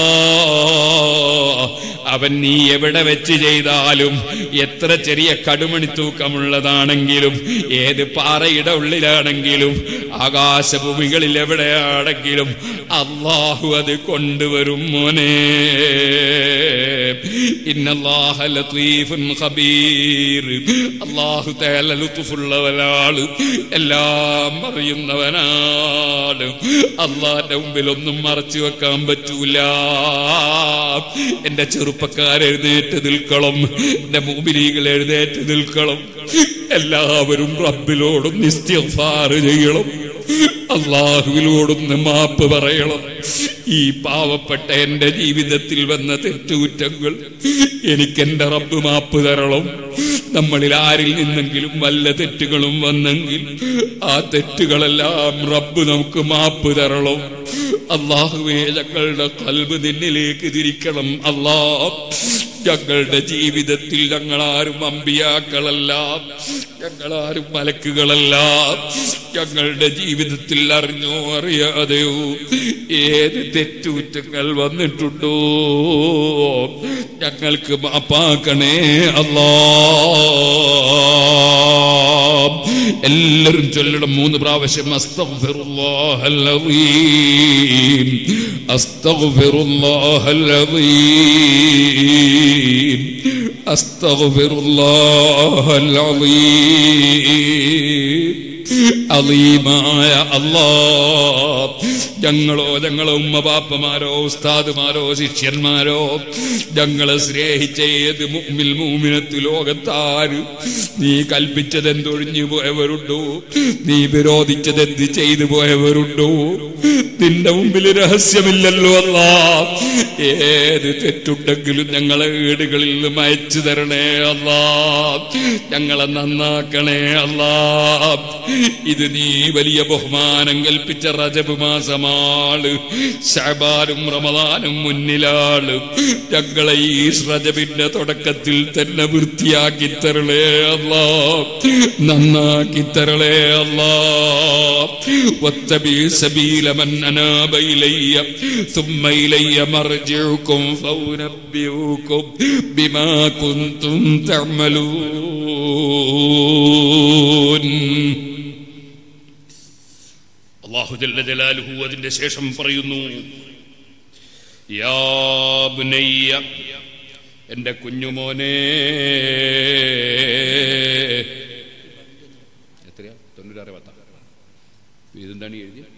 അവൻ നീ എവിടെ വെച്ച് ചെയ്താലും എത്ര ചെറിയ കടുമണി തൂക്കമുള്ളതാണെങ്കിലും ഏത് പാറയുടെ ഉള്ളിലാണെങ്കിലും ആകാശഭൂമികളിൽ എവിടെയാണെങ്കിലും അള്ളാഹു അത് കൊണ്ടുവരും മോനെ ഇന്നല്ലാഹ ലത്തീഫുൻ ഖബീർ അള്ളാഹു തആല ലുത്ഫുള്ളവനാണ് എല്ലാം അറിയുന്നവനാണ് അള്ളാന്റെ മുമ്പിൽ ഒന്നും മറച്ചു വെക്കാൻ പറ്റൂല എന്റെ ചെറുപ്പക്കാർ എഴുന്നേറ്റ് നിൽക്കണം എന്റെ മൂബിലികൾ എഴുന്നേറ്റ് നിൽക്കണം എല്ലാവരും റബ്ബിലോടും നിസ്തിഫാർ ചെയ്യണം അള്ളാഹുവിനോടൊന്ന് മാപ്പ് പറയണം ഈ പാവപ്പെട്ട എന്റെ ജീവിതത്തിൽ വന്ന തെറ്റുകുറ്റങ്ങൾ എനിക്കെന്റെ റബ്ബ് മാപ്പ് തരണം നമ്മളിൽ ആരിൽ നിന്നെങ്കിലും വല്ല തെറ്റുകളും വന്നെങ്കിൽ ആ തെറ്റുകളെല്ലാം റബ്ബ് നമുക്ക് മാപ്പ് തരണം അള്ളാഹുവേ ഞങ്ങളുടെ കൽബ് നിന്നിലേക്ക് തിരിക്കണം അല്ലാ ഞങ്ങളുടെ ജീവിതത്തിൽ ഞങ്ങളാരും അമ്പിയാക്കളല്ല ഞങ്ങളാരും മലക്കുകളല്ല ഞങ്ങളുടെ ജീവിതത്തിൽ അറിഞ്ഞോ അറിയാതെയോ ഏത് തെറ്റുകുറ്റങ്ങൾ വന്നിട്ടുണ്ടോ ഞങ്ങൾക്ക് മാപ്പാക്കണേ അല്ലാ എല്ലാവരും ചൊല്ലണം മൂന്ന് പ്രാവശ്യം അസ്തഗ്ഫിറുല്ലാഹൽ അസീം അസ്തഗ്ഫിറുല്ലാഹൽ അസീം അസ്തഗ്ഫിറുല്ലാഹൽ അസീം അലീമായ അല്ലാ ഞങ്ങളോ ഞങ്ങളെ ഉമ്മ ബാപ്പമാരോ ഉസ്താദുമാരോ ശിഷ്യന്മാരോ ഞങ്ങളെ സ്നേഹിച്ച ഏത് മുമ്മിൽ മൂമിനത്ത് ലോകത്താര് നീ കൽപ്പിച്ചതെന്തൊഴിഞ്ഞു പോയവരുണ്ടോ നീ വിരോധിച്ചതെന്ത് ചെയ്തു പോയവരുണ്ടോ നിന്റെ മുമ്പിൽ രഹസ്യമില്ലല്ലോ അല്ല ഏത് തെറ്റുണ്ടെങ്കിലും ഞങ്ങളെ വീടുകളിൽ നിന്നും അയച്ചു തരണേ അല്ല ഞങ്ങളെ നന്നാക്കണേ അല്ല ഇത് നീ വലിയ ബഹുമാനം കൽപ്പിച്ച റജബ് മാസമാണ് ഷബാനും റമദാനും മുന്നിലാണ് ഞങ്ങളെ ഈ റജബിന്റെ തുടക്കത്തിൽ തന്നെ വൃത്തിയാക്കി തരളേ അല്ലാ നന്നാക്കി തരളേ അല്ലാ واتبع سبيل من أناب إلي ثم إلي مرجعكم فأنبئكم بما كنتم تعملون അള്ളാഹു ജല്ല ജലാലുഹു അതിന്റെ ശേഷം പറയുന്നു യാ ബുനയ്യ എന്റെ കുഞ്ഞുമോനെ എത്രയാ തൊണ്ണൂറ്റാറ് പത്താ ഇതെന്താണ് ഈ എഴുതിയ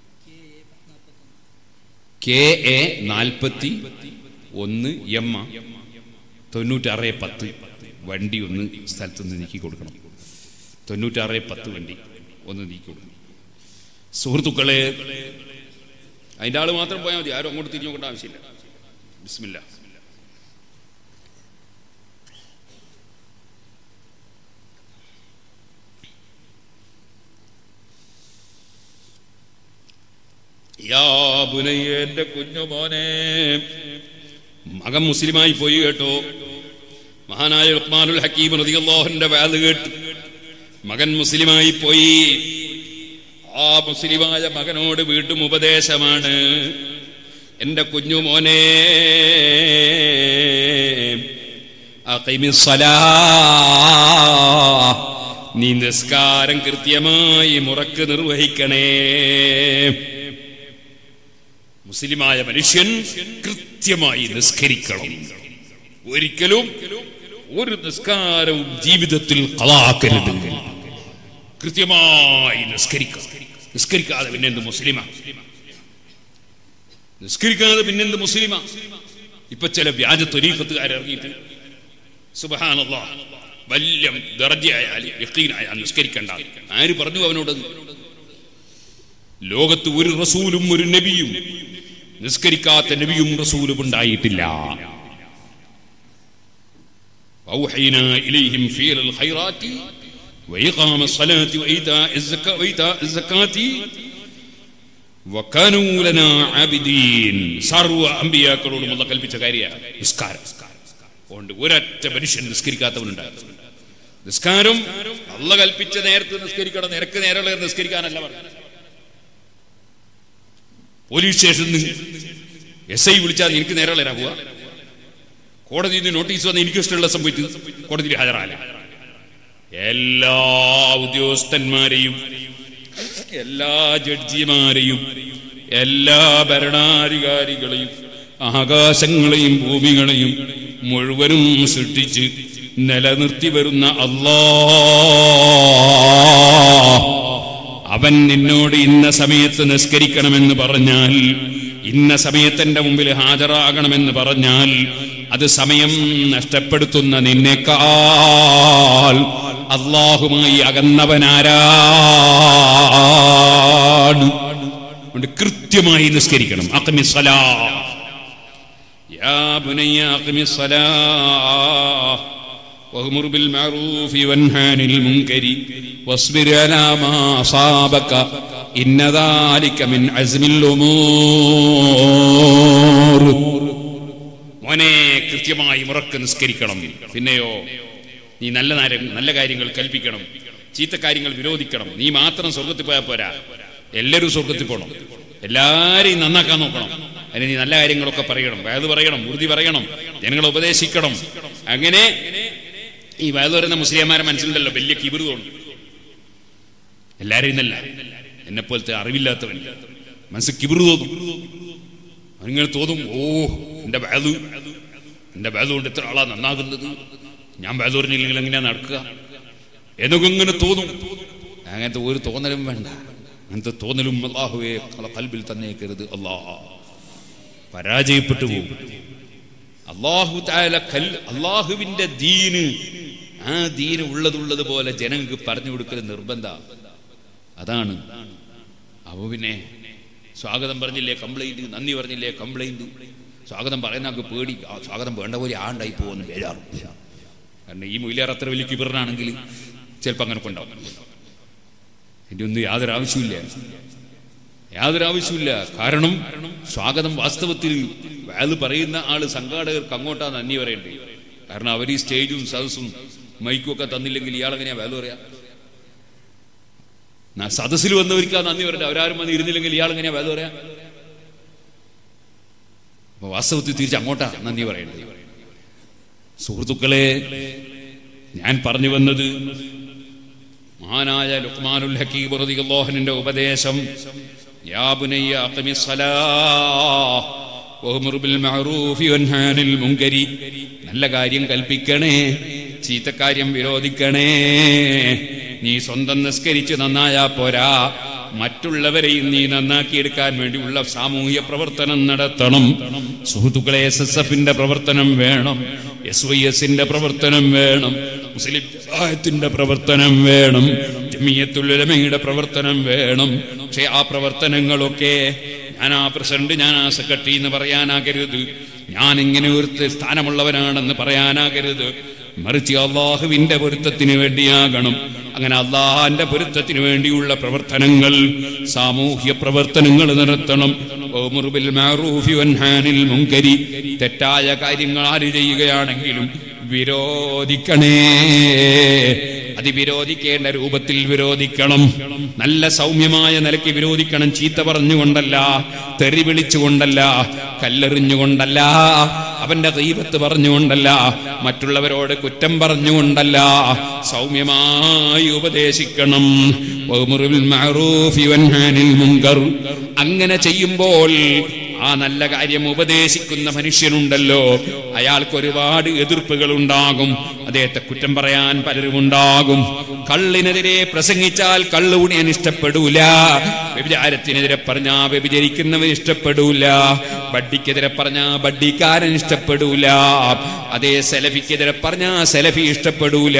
കെ എ നാൽപ്പത്തി ഒന്ന് എം തൊണ്ണൂറ്റാറ് പത്ത് വണ്ടി ഒന്ന് സ്ഥലത്ത് നിന്ന് നീക്കി കൊടുക്കണം തൊണ്ണൂറ്റാറ് പത്ത് വണ്ടി ഒന്ന് നീക്കി കൊടുക്കണം സുഹൃത്തുക്കളെ അതിന്റെ ആള് മാത്രം പോയാൽ മതി ആരും അങ്ങോട്ട് തിരിഞ്ഞു നോക്കേണ്ട ആവശ്യമില്ല ബിസ്മില്ല യാ ബുനയ്യ എന്റെ കുഞ്ഞുമോനെ മകൻ മുസ്ലിമായി പോയി കേട്ടോ മഹാനായ ഉസ്മാനുൽ ഹക്കീം റളിയല്ലാഹുവിന്റെ വാത് കേട്ടു മകൻ മുസ്ലിമായി പോയി ആ മുസ്ലിമായ മകനോട് വീണ്ടും ഉപദേശമാണ് എന്റെ കുഞ്ഞുമോനെ അഖിമിസ്സലാ. നീ നിസ്കാരം കൃത്യമായി മുറക്ക് നിർവഹിക്കണേ മുസ്ലിമായ മനുഷ്യൻ കൃത്യമായി നിസ്കരിക്കണം ഒരിക്കലും ഒരു നിസ്കാരവും ജീവിതത്തിൽ കളാക്കരുത് കൃത്യമായി നിസ്കരിക്കണം നിസ്കരിക്കാതെ പിന്നെന്ത് മുസ്ലിമാ നിസ്കരിക്കാതെ പിന്നെന്ത് മുസ്ലിമാ ഇപ്പൊ ചില വ്യാജ ത്വരീക്കത്തുകാർ ഇറങ്ങിയിട്ട് സുബഹാനല്ല വലിയ ദർജയായാൽ യക്കീനായാൽ നിസ്കരിക്കണ്ട ആര് പറഞ്ഞു അവനോടത് ലോകത്ത് ഒരു റസൂലും ഒരു നബിയും നിസ്കരിക്കാത്ത നബിയും റസൂലും ഉണ്ടായിട്ടില്ല أوحينا إليهم فعل الخيرات وإقام الصلاة وإيتاء الزكاة وإيتاء الزكاة وكانوا لنا عابدين സർവ്വ അമ്പിയാക്കളോടും അല്ല കൽപ്പിച്ച കാര്യ നിസ്കാരം അതുകൊണ്ട് ഒരൊറ്റ മനുഷ്യൻ നിസ്കരിക്കാത്തവനുണ്ടായിരുന്നു നിസ്കാരം അല്ല കൽപ്പിച്ച നേരത്തെ നിസ്കരിക്കണം നിനക്ക് നേരെയുള്ള നിസ്കരിക്കാനല്ല പറഞ്ഞു പോലീസ് സ്റ്റേഷനിൽ എസ് ഐ വിളിച്ചാൽ എനിക്ക് നേരെയുള്ള പോവുക കോടതിയിൽ നിന്ന് നോട്ടീസ് വന്ന് എനിക്ക് ഇഷ്ടമുള്ള സംഭവിച്ചു കോടതിയിൽ ഹാജരാല എല്ലാ ഉദ്യോഗസ്ഥന്മാരെയും എല്ലാ ജഡ്ജിമാരെയും എല്ലാ ഭരണാധികാരികളെയും ആകാശങ്ങളെയും ഭൂമികളെയും മുഴുവനും സൃഷ്ടിച്ച് നിലനിർത്തി വരുന്ന അല്ലാ അവൻ നിന്നോട് ഇന്ന സമയത്ത് നിസ്കരിക്കണമെന്ന് പറഞ്ഞാൽ ഇന്ന സമയത്തിന്റെ മുമ്പിൽ ഹാജരാകണമെന്ന് പറഞ്ഞാൽ അത് സമയം നഷ്ടപ്പെടുത്തുന്ന നിന്നേക്കാൾ അള്ളാഹുമായി അകന്നവനാരാണ് അതുകൊണ്ട് കൃത്യമായി നിസ്കരിക്കണം അക്മിസ്സലാ യാ ബുനയ്യ അക്മിസ്സലാ وأمر بالمعروف وانهى عن المنكر واصبر على ما أصابك إن ذلك من عزم الأمور മോനെ കൃത്യമായി മുറക്ക് നിസ്കരിക്കണം പിന്നെയോ നീ നല്ല നാരം നല്ല കാര്യങ്ങൾ കൽപ്പിക്കണം ചീത്ത കാര്യങ്ങൾ വിരോധിക്കണം നീ മാത്രം സ്വർഗത്തിൽ പോയാൽ പോരാ എല്ലാവരും സ്വർഗത്തിൽ പോകണം എല്ലാരെയും നന്നാക്കാൻ നോക്കണം അതിന് നീ നല്ല കാര്യങ്ങളൊക്കെ പറയണം വേദ പറയണം ഉറുതി പറയണം ജനങ്ങളെ ഉപദേശിക്കണം അങ്ങനെ ഈ വേദ പറയുന്ന മുസ്ലിംമാരെ മനസ്സിലുണ്ടല്ലോ വലിയ കിബിറുകൊണ്ട് എല്ലാരെയും നിന്നല്ല എന്നെ പോലത്തെ അറിവില്ലാത്തവൻ മനസ്സ് കിബിറു തോന്നും അവനിങ്ങനെ തോന്നും ഓ എന്റെ ബാലു എന്റെ ബാലു കൊണ്ട് എത്ര ആളാ നന്നാകുന്നത് ഞാൻ ബാലു പറഞ്ഞില്ലെങ്കിൽ എങ്ങനെയാ നടക്കുക എന്നൊക്കെ ഇങ്ങനെ തോന്നും അങ്ങനത്തെ ഒരു തോന്നലും വേണ്ട അങ്ങനത്തെ തോന്നലും അള്ളാഹുവെ കൽബിൽ തന്നേക്കരുത് അല്ലാ പരാജയപ്പെട്ടു പോകും അള്ളാഹു താല കൽ അള്ളാഹുവിന്റെ ദീന് ആ ദീന് ഉള്ളതുള്ളത് പോലെ ജനങ്ങൾക്ക് പറഞ്ഞു കൊടുക്കൽ നിർബന്ധ അതാണ് അപ്പൊ പിന്നെ സ്വാഗതം പറഞ്ഞില്ലേ കംപ്ലൈന്റ് നന്ദി പറഞ്ഞില്ലേ കംപ്ലൈന്റ് സ്വാഗതം പറയുന്നവർക്ക് പേടി ആ സ്വാഗതം വേണ്ട പോലെ ആണ്ടായി പോകുന്നു ബേജാറും കാരണം ഈ മൂല്യാർ അത്ര വലിയ കിബറിനാണെങ്കിൽ ചിലപ്പോൾ അങ്ങനെ കൊണ്ടാവും ഇതിന്റെ ഒന്നും യാതൊരു ആവശ്യമില്ല യാതൊരു ആവശ്യമില്ല കാരണം സ്വാഗതം വാസ്തവത്തിൽ അത് പറയുന്ന ആള് സംഘാടകർക്ക് അങ്ങോട്ടാ നന്ദി പറയേണ്ടത് കാരണം അവർ ഈ സ്റ്റേജും സദസ്സും മൈക്കും ഒക്കെ തന്നില്ലെങ്കിൽ ഇയാൾ എങ്ങനെയാ വേല പറയാ ന- സദസ്സിൽ വന്നവർക്ക് ആ നന്ദി പറയണ്ട അവരാരും വന്ന് ഇരുന്നില്ലെങ്കിൽ ഇയാൾ എങ്ങനെയാ വേല പറയാ അപ്പൊ വാസ്തവത്തിൽ തിരിച്ച് അങ്ങോട്ടാ നന്ദി പറയേണ്ടത് സുഹൃത്തുക്കളെ ഞാൻ പറഞ്ഞു വന്നത് മഹാനായ ലുക്മാനുൽ ഹക്കീം റളിയല്ലാഹുവിന്റെ ഉപദേശം യാ ബുനയ്യ അഖിമിസ് സലാഹ് വഅ്മുർ ബിൽ മഅറൂഫി വൻഹ അനിൽ മുൻകരി നല്ല കാര്യം കൽപ്പിക്കണേ ചീത്തക്കാര്യം വിരോധിക്കണേ നീ സ്വന്തം നിസ്കരിച്ച് നന്നായാ പോരാ മറ്റുള്ളവരെയും നീ നന്നാക്കിയെടുക്കാൻ വേണ്ടിയുള്ള സാമൂഹ്യ പ്രവർത്തനം നടത്തണം സുഹൃത്തുക്കളെ എസ് എസ് എഫിന്റെ പ്രവർത്തനം വേണം എസ് വൈ എസിന്റെ പ്രവർത്തനം വേണം മുസ്ലിം സഹായത്തിന്റെ പ്രവർത്തനം വേണം ജമിയത്തുലമയുടെ പ്രവർത്തനം വേണം പക്ഷെ ആ പ്രവർത്തനങ്ങളൊക്കെ ഞാൻ ആ പ്രസിഡന്റ് ഞാൻ ആ സെക്രട്ടറി എന്ന് പറയാനാകരുത് ഞാൻ ഇങ്ങനെ ഒരു സ്ഥാനമുള്ളവനാണെന്ന് പറയാനാകരുത് മറിച്ച് അള്ളാഹുവിന്റെ പൊരുത്തത്തിന് വേണ്ടിയാകണം അങ്ങനെ അള്ളാഹാന്റെ പൊരുത്തത്തിന് വേണ്ടിയുള്ള പ്രവർത്തനങ്ങൾ സാമൂഹ്യ പ്രവർത്തനങ്ങൾ നടത്തണം ഓമുർ ബിൽ മഅറൂഫി വൻഹാനിൽ മുൻകരി തെറ്റായ കാര്യങ്ങൾ ആര് ചെയ്യുകയാണെങ്കിലും വിരോധിക്കണേ അത് വിരോധിക്കേണ്ട രൂപത്തിൽ വിരോധിക്കണം നല്ല സൗമ്യമായ നിലയ്ക്ക് വിരോധിക്കണം ചീത്ത പറഞ്ഞുകൊണ്ടല്ല തെറി വിളിച്ചുകൊണ്ടല്ല കല്ലെറിഞ്ഞുകൊണ്ടല്ല അവന്റെ ദൈവത്ത് പറഞ്ഞുകൊണ്ടല്ല മറ്റുള്ളവരോട് കുറ്റം പറഞ്ഞുകൊണ്ടല്ല സൗമ്യമായി ഉപദേശിക്കണം വഅ്മുറുൽ മഅറൂഫി വൻഹാനിൽ മുൻകർ അങ്ങനെ ചെയ്യുമ്പോൾ ആ നല്ല കാര്യം ഉപദേശിക്കുന്ന മനുഷ്യനുണ്ടല്ലോ അയാൾക്ക് ഒരുപാട് എതിർപ്പുകൾ ഉണ്ടാകും അദ്ദേഹത്തെ കുറ്റം പറയാൻ പലരും ഉണ്ടാകും കള്ളിനെതിരെ പ്രസംഗിച്ചാൽ കള്ള് കുടിയാൻ ഇഷ്ടപ്പെടൂല വ്യഭിചാരത്തിനെതിരെ പറഞ്ഞാ വ്യഭിചരിക്കുന്നവൻ ഇഷ്ടപ്പെടൂല ബഡ്ഡിക്കെതിരെ പറഞ്ഞാ ബഡ്ഡിക്കാരൻ ഇഷ്ടപ്പെടൂല അതേ സെലഫിക്കെതിരെ പറഞ്ഞാ സെലഫി ഇഷ്ടപ്പെടൂല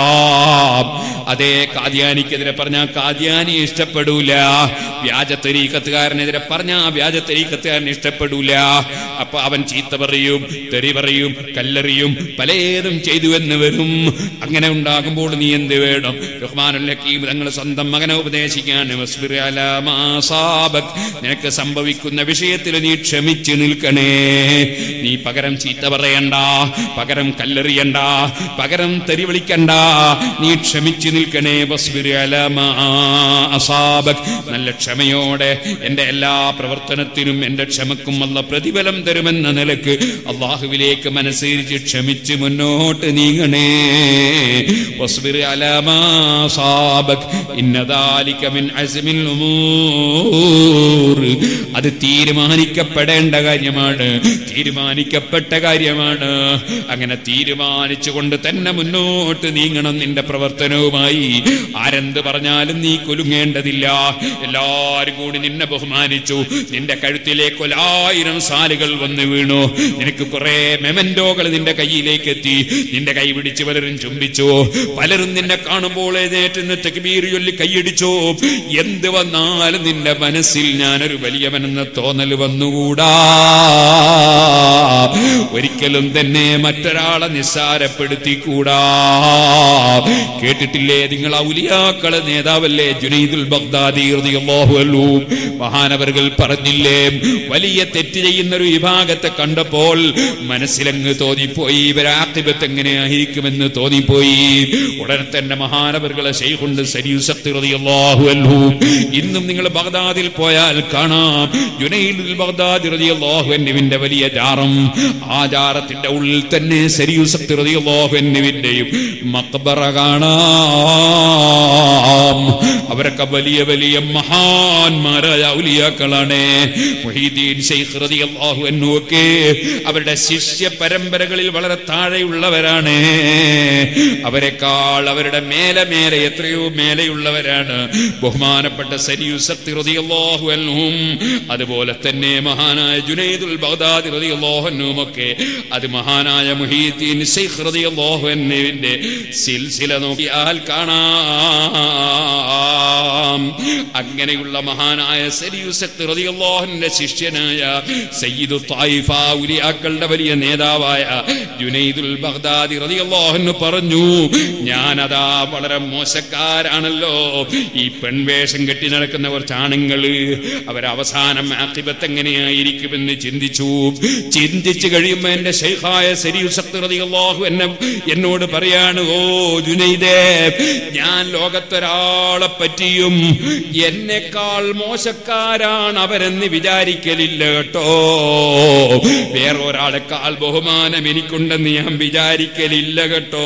അതേ കാദ്യാനിക്കെതിരെ പറഞ്ഞാ കാദ്യാനി ഇഷ്ടപ്പെടൂല വ്യാജ തെരീക്കത്തുകാരനെതിരെ പറഞ്ഞാ വ്യാജ തെരീക്കത്തുകാരൻ ഇഷ്ടപ്പെടൂല അപ്പൊ അവൻ ചീത്ത പറയും തെറി പറയും കല്ലെറിയും പലതും ചെയ്തു എന്ന് വരും അങ്ങനെ ഉണ്ടാകുമ്പോൾ നീ എന്ത് വേണം റഹ്മാനുൽ ഹക്കീം തങ്ങൾ സ്വന്തം മകനെ ഉപദേശിക്കാൻ വസ്ബിർ അലാ മാ സാബക്. നിനക്ക് സംഭവിക്കുന്ന വിഷയത്തിൽ നീ ക്ഷമിച്ചു നിൽക്കണേ നീ പകരം ചീത്ത പറയണ്ട പകരം കല്ലെറിയണ്ട പകരം തെറി വിളിക്കണ്ട നീ ക്ഷമിച്ചു നിൽക്കണേ വസ്ബിർ അലാ മാ അസാബക്. നല്ല ക്ഷമയോടെ എന്റെ എല്ലാ പ്രവർത്തനത്തിനും എന്റെ ക്ഷമക്കും അല്ല പ്രതിഫലം തരുമെന്ന നിലക്ക് അള്ളാഹുവിലേക്ക് മനസ്സരിച്ച് ക്ഷമിച്ച് മുന്നോട്ട് നീങ്ങണേ വസ്ബിർ അലാ മാ സാബക്. ഇന്ന ദാലിക മിൻ അസ്മിൽ ഉമൂർ. അത് തീരുമാനിക്കപ്പെടേണ്ട കാര്യമാണ് തീരുമാനിക്കപ്പെട്ട കാര്യമാണ് അങ്ങനെ തീരുമാനിച്ചുകൊണ്ട് തന്നെ മുന്നോട്ട് നീങ്ങണം നിന്റെ പ്രവർത്തനവുമായി ആരെന്ത് പറഞ്ഞാലും നീ കൊലുങ്ങേണ്ടതില്ല എല്ലാരും കൂടി നിന്നെ ബഹുമാനിച്ചു നിന്റെ കഴുത്തിലേക്ക് ഒരായിരം സാലുകൾ വന്ന് വീണു നിനക്ക് കുറെ മെമന്റോകൾ നിന്റെ കയ്യിലേക്ക് എത്തി നിന്റെ കൈ പിടിച്ച് പലരും ചുംബിച്ചു പലരും നിന്നെ കാണുമ്പോൾ എഴുന്നേറ്റ് നിന്ന് തെക്കുബീർ ചൊല്ലി കൈയടിച്ചു എന്ത് വന്നാലും നിന്റെ മനസ്സിൽ ഞാനൊരു വലിയവനെന്ന തോന്നൽ വന്നുകൂടാ ഒരിക്കലും തന്നെ മറ്റൊരാളെ നിസ്സാരപ്പെടുത്തിക്കൂടാ കേട്ടിട്ടില്ലേ നിങ്ങൾ ഔലിയാക്കളെ നേതാവല്ലേ ജുനൈദുൽ ബഗ്ദാദി റളിയല്ലാഹു അൻഹു മഹാനവറുകൾ പറഞ്ഞില്ലേ വലിയ തെറ്റ് ചെയ്യുന്ന ഒരു വിഭാഗത്തെ കണ്ടപ്പോൾ മനസ്സിലങ്ങ് തോന്നിപ്പോയി ഇവരാക്തിപത്ത് എങ്ങനെയായിരിക്കുമെന്ന് തോന്നിപ്പോയി ഉടനെ തന്നെ മഹാനവറുകളെ ശൈഖുണ്ട് സരീസത്ത് റളിയല്ലാഹു അൻഹു ഇന്നും നിങ്ങൾ ബഗ്ദാദിൽ പോയാൽ കാണാം ജുനൈദുൽ ബഗ്ദാദി റളിയല്ലാഹു അൻഹുവിന്റെ വലിയ ജാറം ആ ജാറത്തിന്റെ ഉള്ളിൽ തന്നെ സരിയുസക്തി റളിയല്ലാഹു അൻഹുവിന്റെയും മക്ബറ കാണാം അവരൊക്കെ വലിയ വലിയ മഹാന്മാരായ ഔലിയാക്കളാണ് മുഹീദ്ദീൻ ശൈഖ് റളിയല്ലാഹു അൻഹു ഒക്കെ അവരുടെ ശിഷ്യ പരമ്പരകളിൽ വളരെ താഴെയുള്ളവരാണ് അവരെക്കാൾ അവരുടെ മേലെ മേലെ എത്രയോ മേലെയുള്ളവരാണ് ബഹുമാനപ്പെട്ട സരിയുസക്തി റളിയല്ലാഹു അൻഹും അതുപോലെ തന്നെ മഹാനായ ജുനൈദുൽ ബഗ്ദാദി റളിയല്ലാഹു അൻഹും ഒക്കെ അത് മഹാനായ മുഹീദ്ദീൻ ശൈഖ് റളിയല്ലാഹു അൻഹുവിന്റെ സിൽസില നോക്കിയാൽ കാണാം അങ്ങനെയുള്ള മഹാനായ സരിയുസക്തി റളിയല്ലാഹുവിന്റെ ശിഷ്യനായ സയ്യിദു തായിഫ ഉലിയാക്കളുടെ വലിയ നേതാവായ ജുനൈദുൽ ബഗ്ദാദി റളിയല്ലാഹു അൻഹു പറഞ്ഞു ഞാനതാ വളരെ മോശക്കാരാണല്ലോ ഈ പെൺവേഷം കെട്ടി നടക്കുന്ന കുറച്ച് ആണുങ്ങള് അവരവസാനം ആക്കിബത്ത് എങ്ങനെയായിരിക്കുമെന്ന് ചിന്തിച്ചു ചിന്തിച്ചു കഴിയുമ്പോ എന്റെ ഷെയ്ഖായ സരിയുസക്തി റളിയല്ലാഹു എന്നെ എന്നോട് പറയാണ് ഓ ജുനൈദേ ഞാൻ ലോകത്തൊരാളെ പറ്റിയും എന്നെക്കാൾ മോശക്കാരാണ് അവരെന്ന് വിചാരിക്കലില്ല കേട്ടോ വേറൊരാളെക്കാൾ ബഹുമാനം എനിക്കുണ്ടെന്ന് ഞാൻ വിചാരിക്കലില്ല കേട്ടോ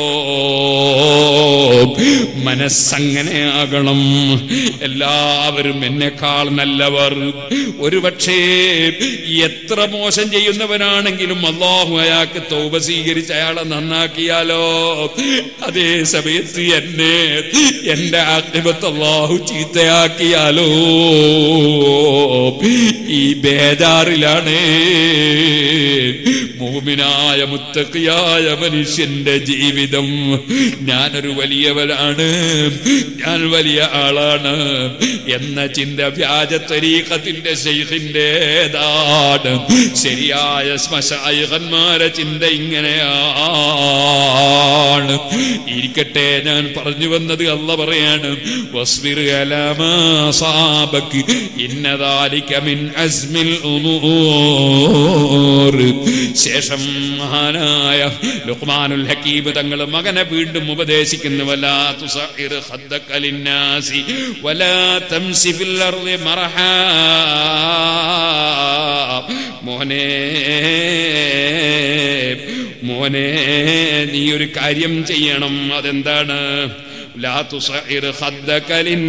മനസ്സങ്ങനെ ആകണം എല്ലാവരും എന്നെക്കാൾ നല്ലവർ ഒരുപക്ഷേ എത്ര മോശം ചെയ്യുന്നവനാണെങ്കിലും അള്ളാഹു അയാൾക്ക് തൗബ സ്വീകരിച്ച് അയാളെ നന്നാക്കിയാലോ അതേ സമയത്ത് എന്നെ എന്റെ ആത്മത്ത് അള്ളാഹു ചീത്തയാക്കിയാലോ ഈ ബേജാറിലാണ് മൂമിനായ മുത്തക്കിയായ മനുഷ്യന്റെ ജീവിതം ഞാനൊരു വലിയവനാണ് ഞാൻ വലിയ ആളാണ് എന്ന ചിന്ത വ്യാജ തരീഖത്തിന്റെ ശൈഖിന്റേതാണ് ശരിയായ ശ്മശായകന്മാരെ ചിന്ത ഇങ്ങനെയാണ് ഇരിക്കട്ടെ ഞാൻ പറഞ്ഞു വന്നത് അല്ല പറയാണ് വസ്ബിർ അലാമാ സാബക് ഇന്നദാലിക മിൻ അസ്മിൽ ഉമൂർ ശേഷം മഹാനായ ലുഖ്മാനുൽ ഹക്കീബ് തങ്ങൾ മകനെ വീണ്ടും ഉപദേശിക്കുന്നു വലാ തുസഇർ ഖദ്ദക ലിന്നാസി വലാ തംസി ഫിൽ അർളി മർഹാ മോനെ മോനെ നീ ഒരു കാര്യം ചെയ്യണം അതെന്താണ് ലാ തുസഇർ ഖദ്ദക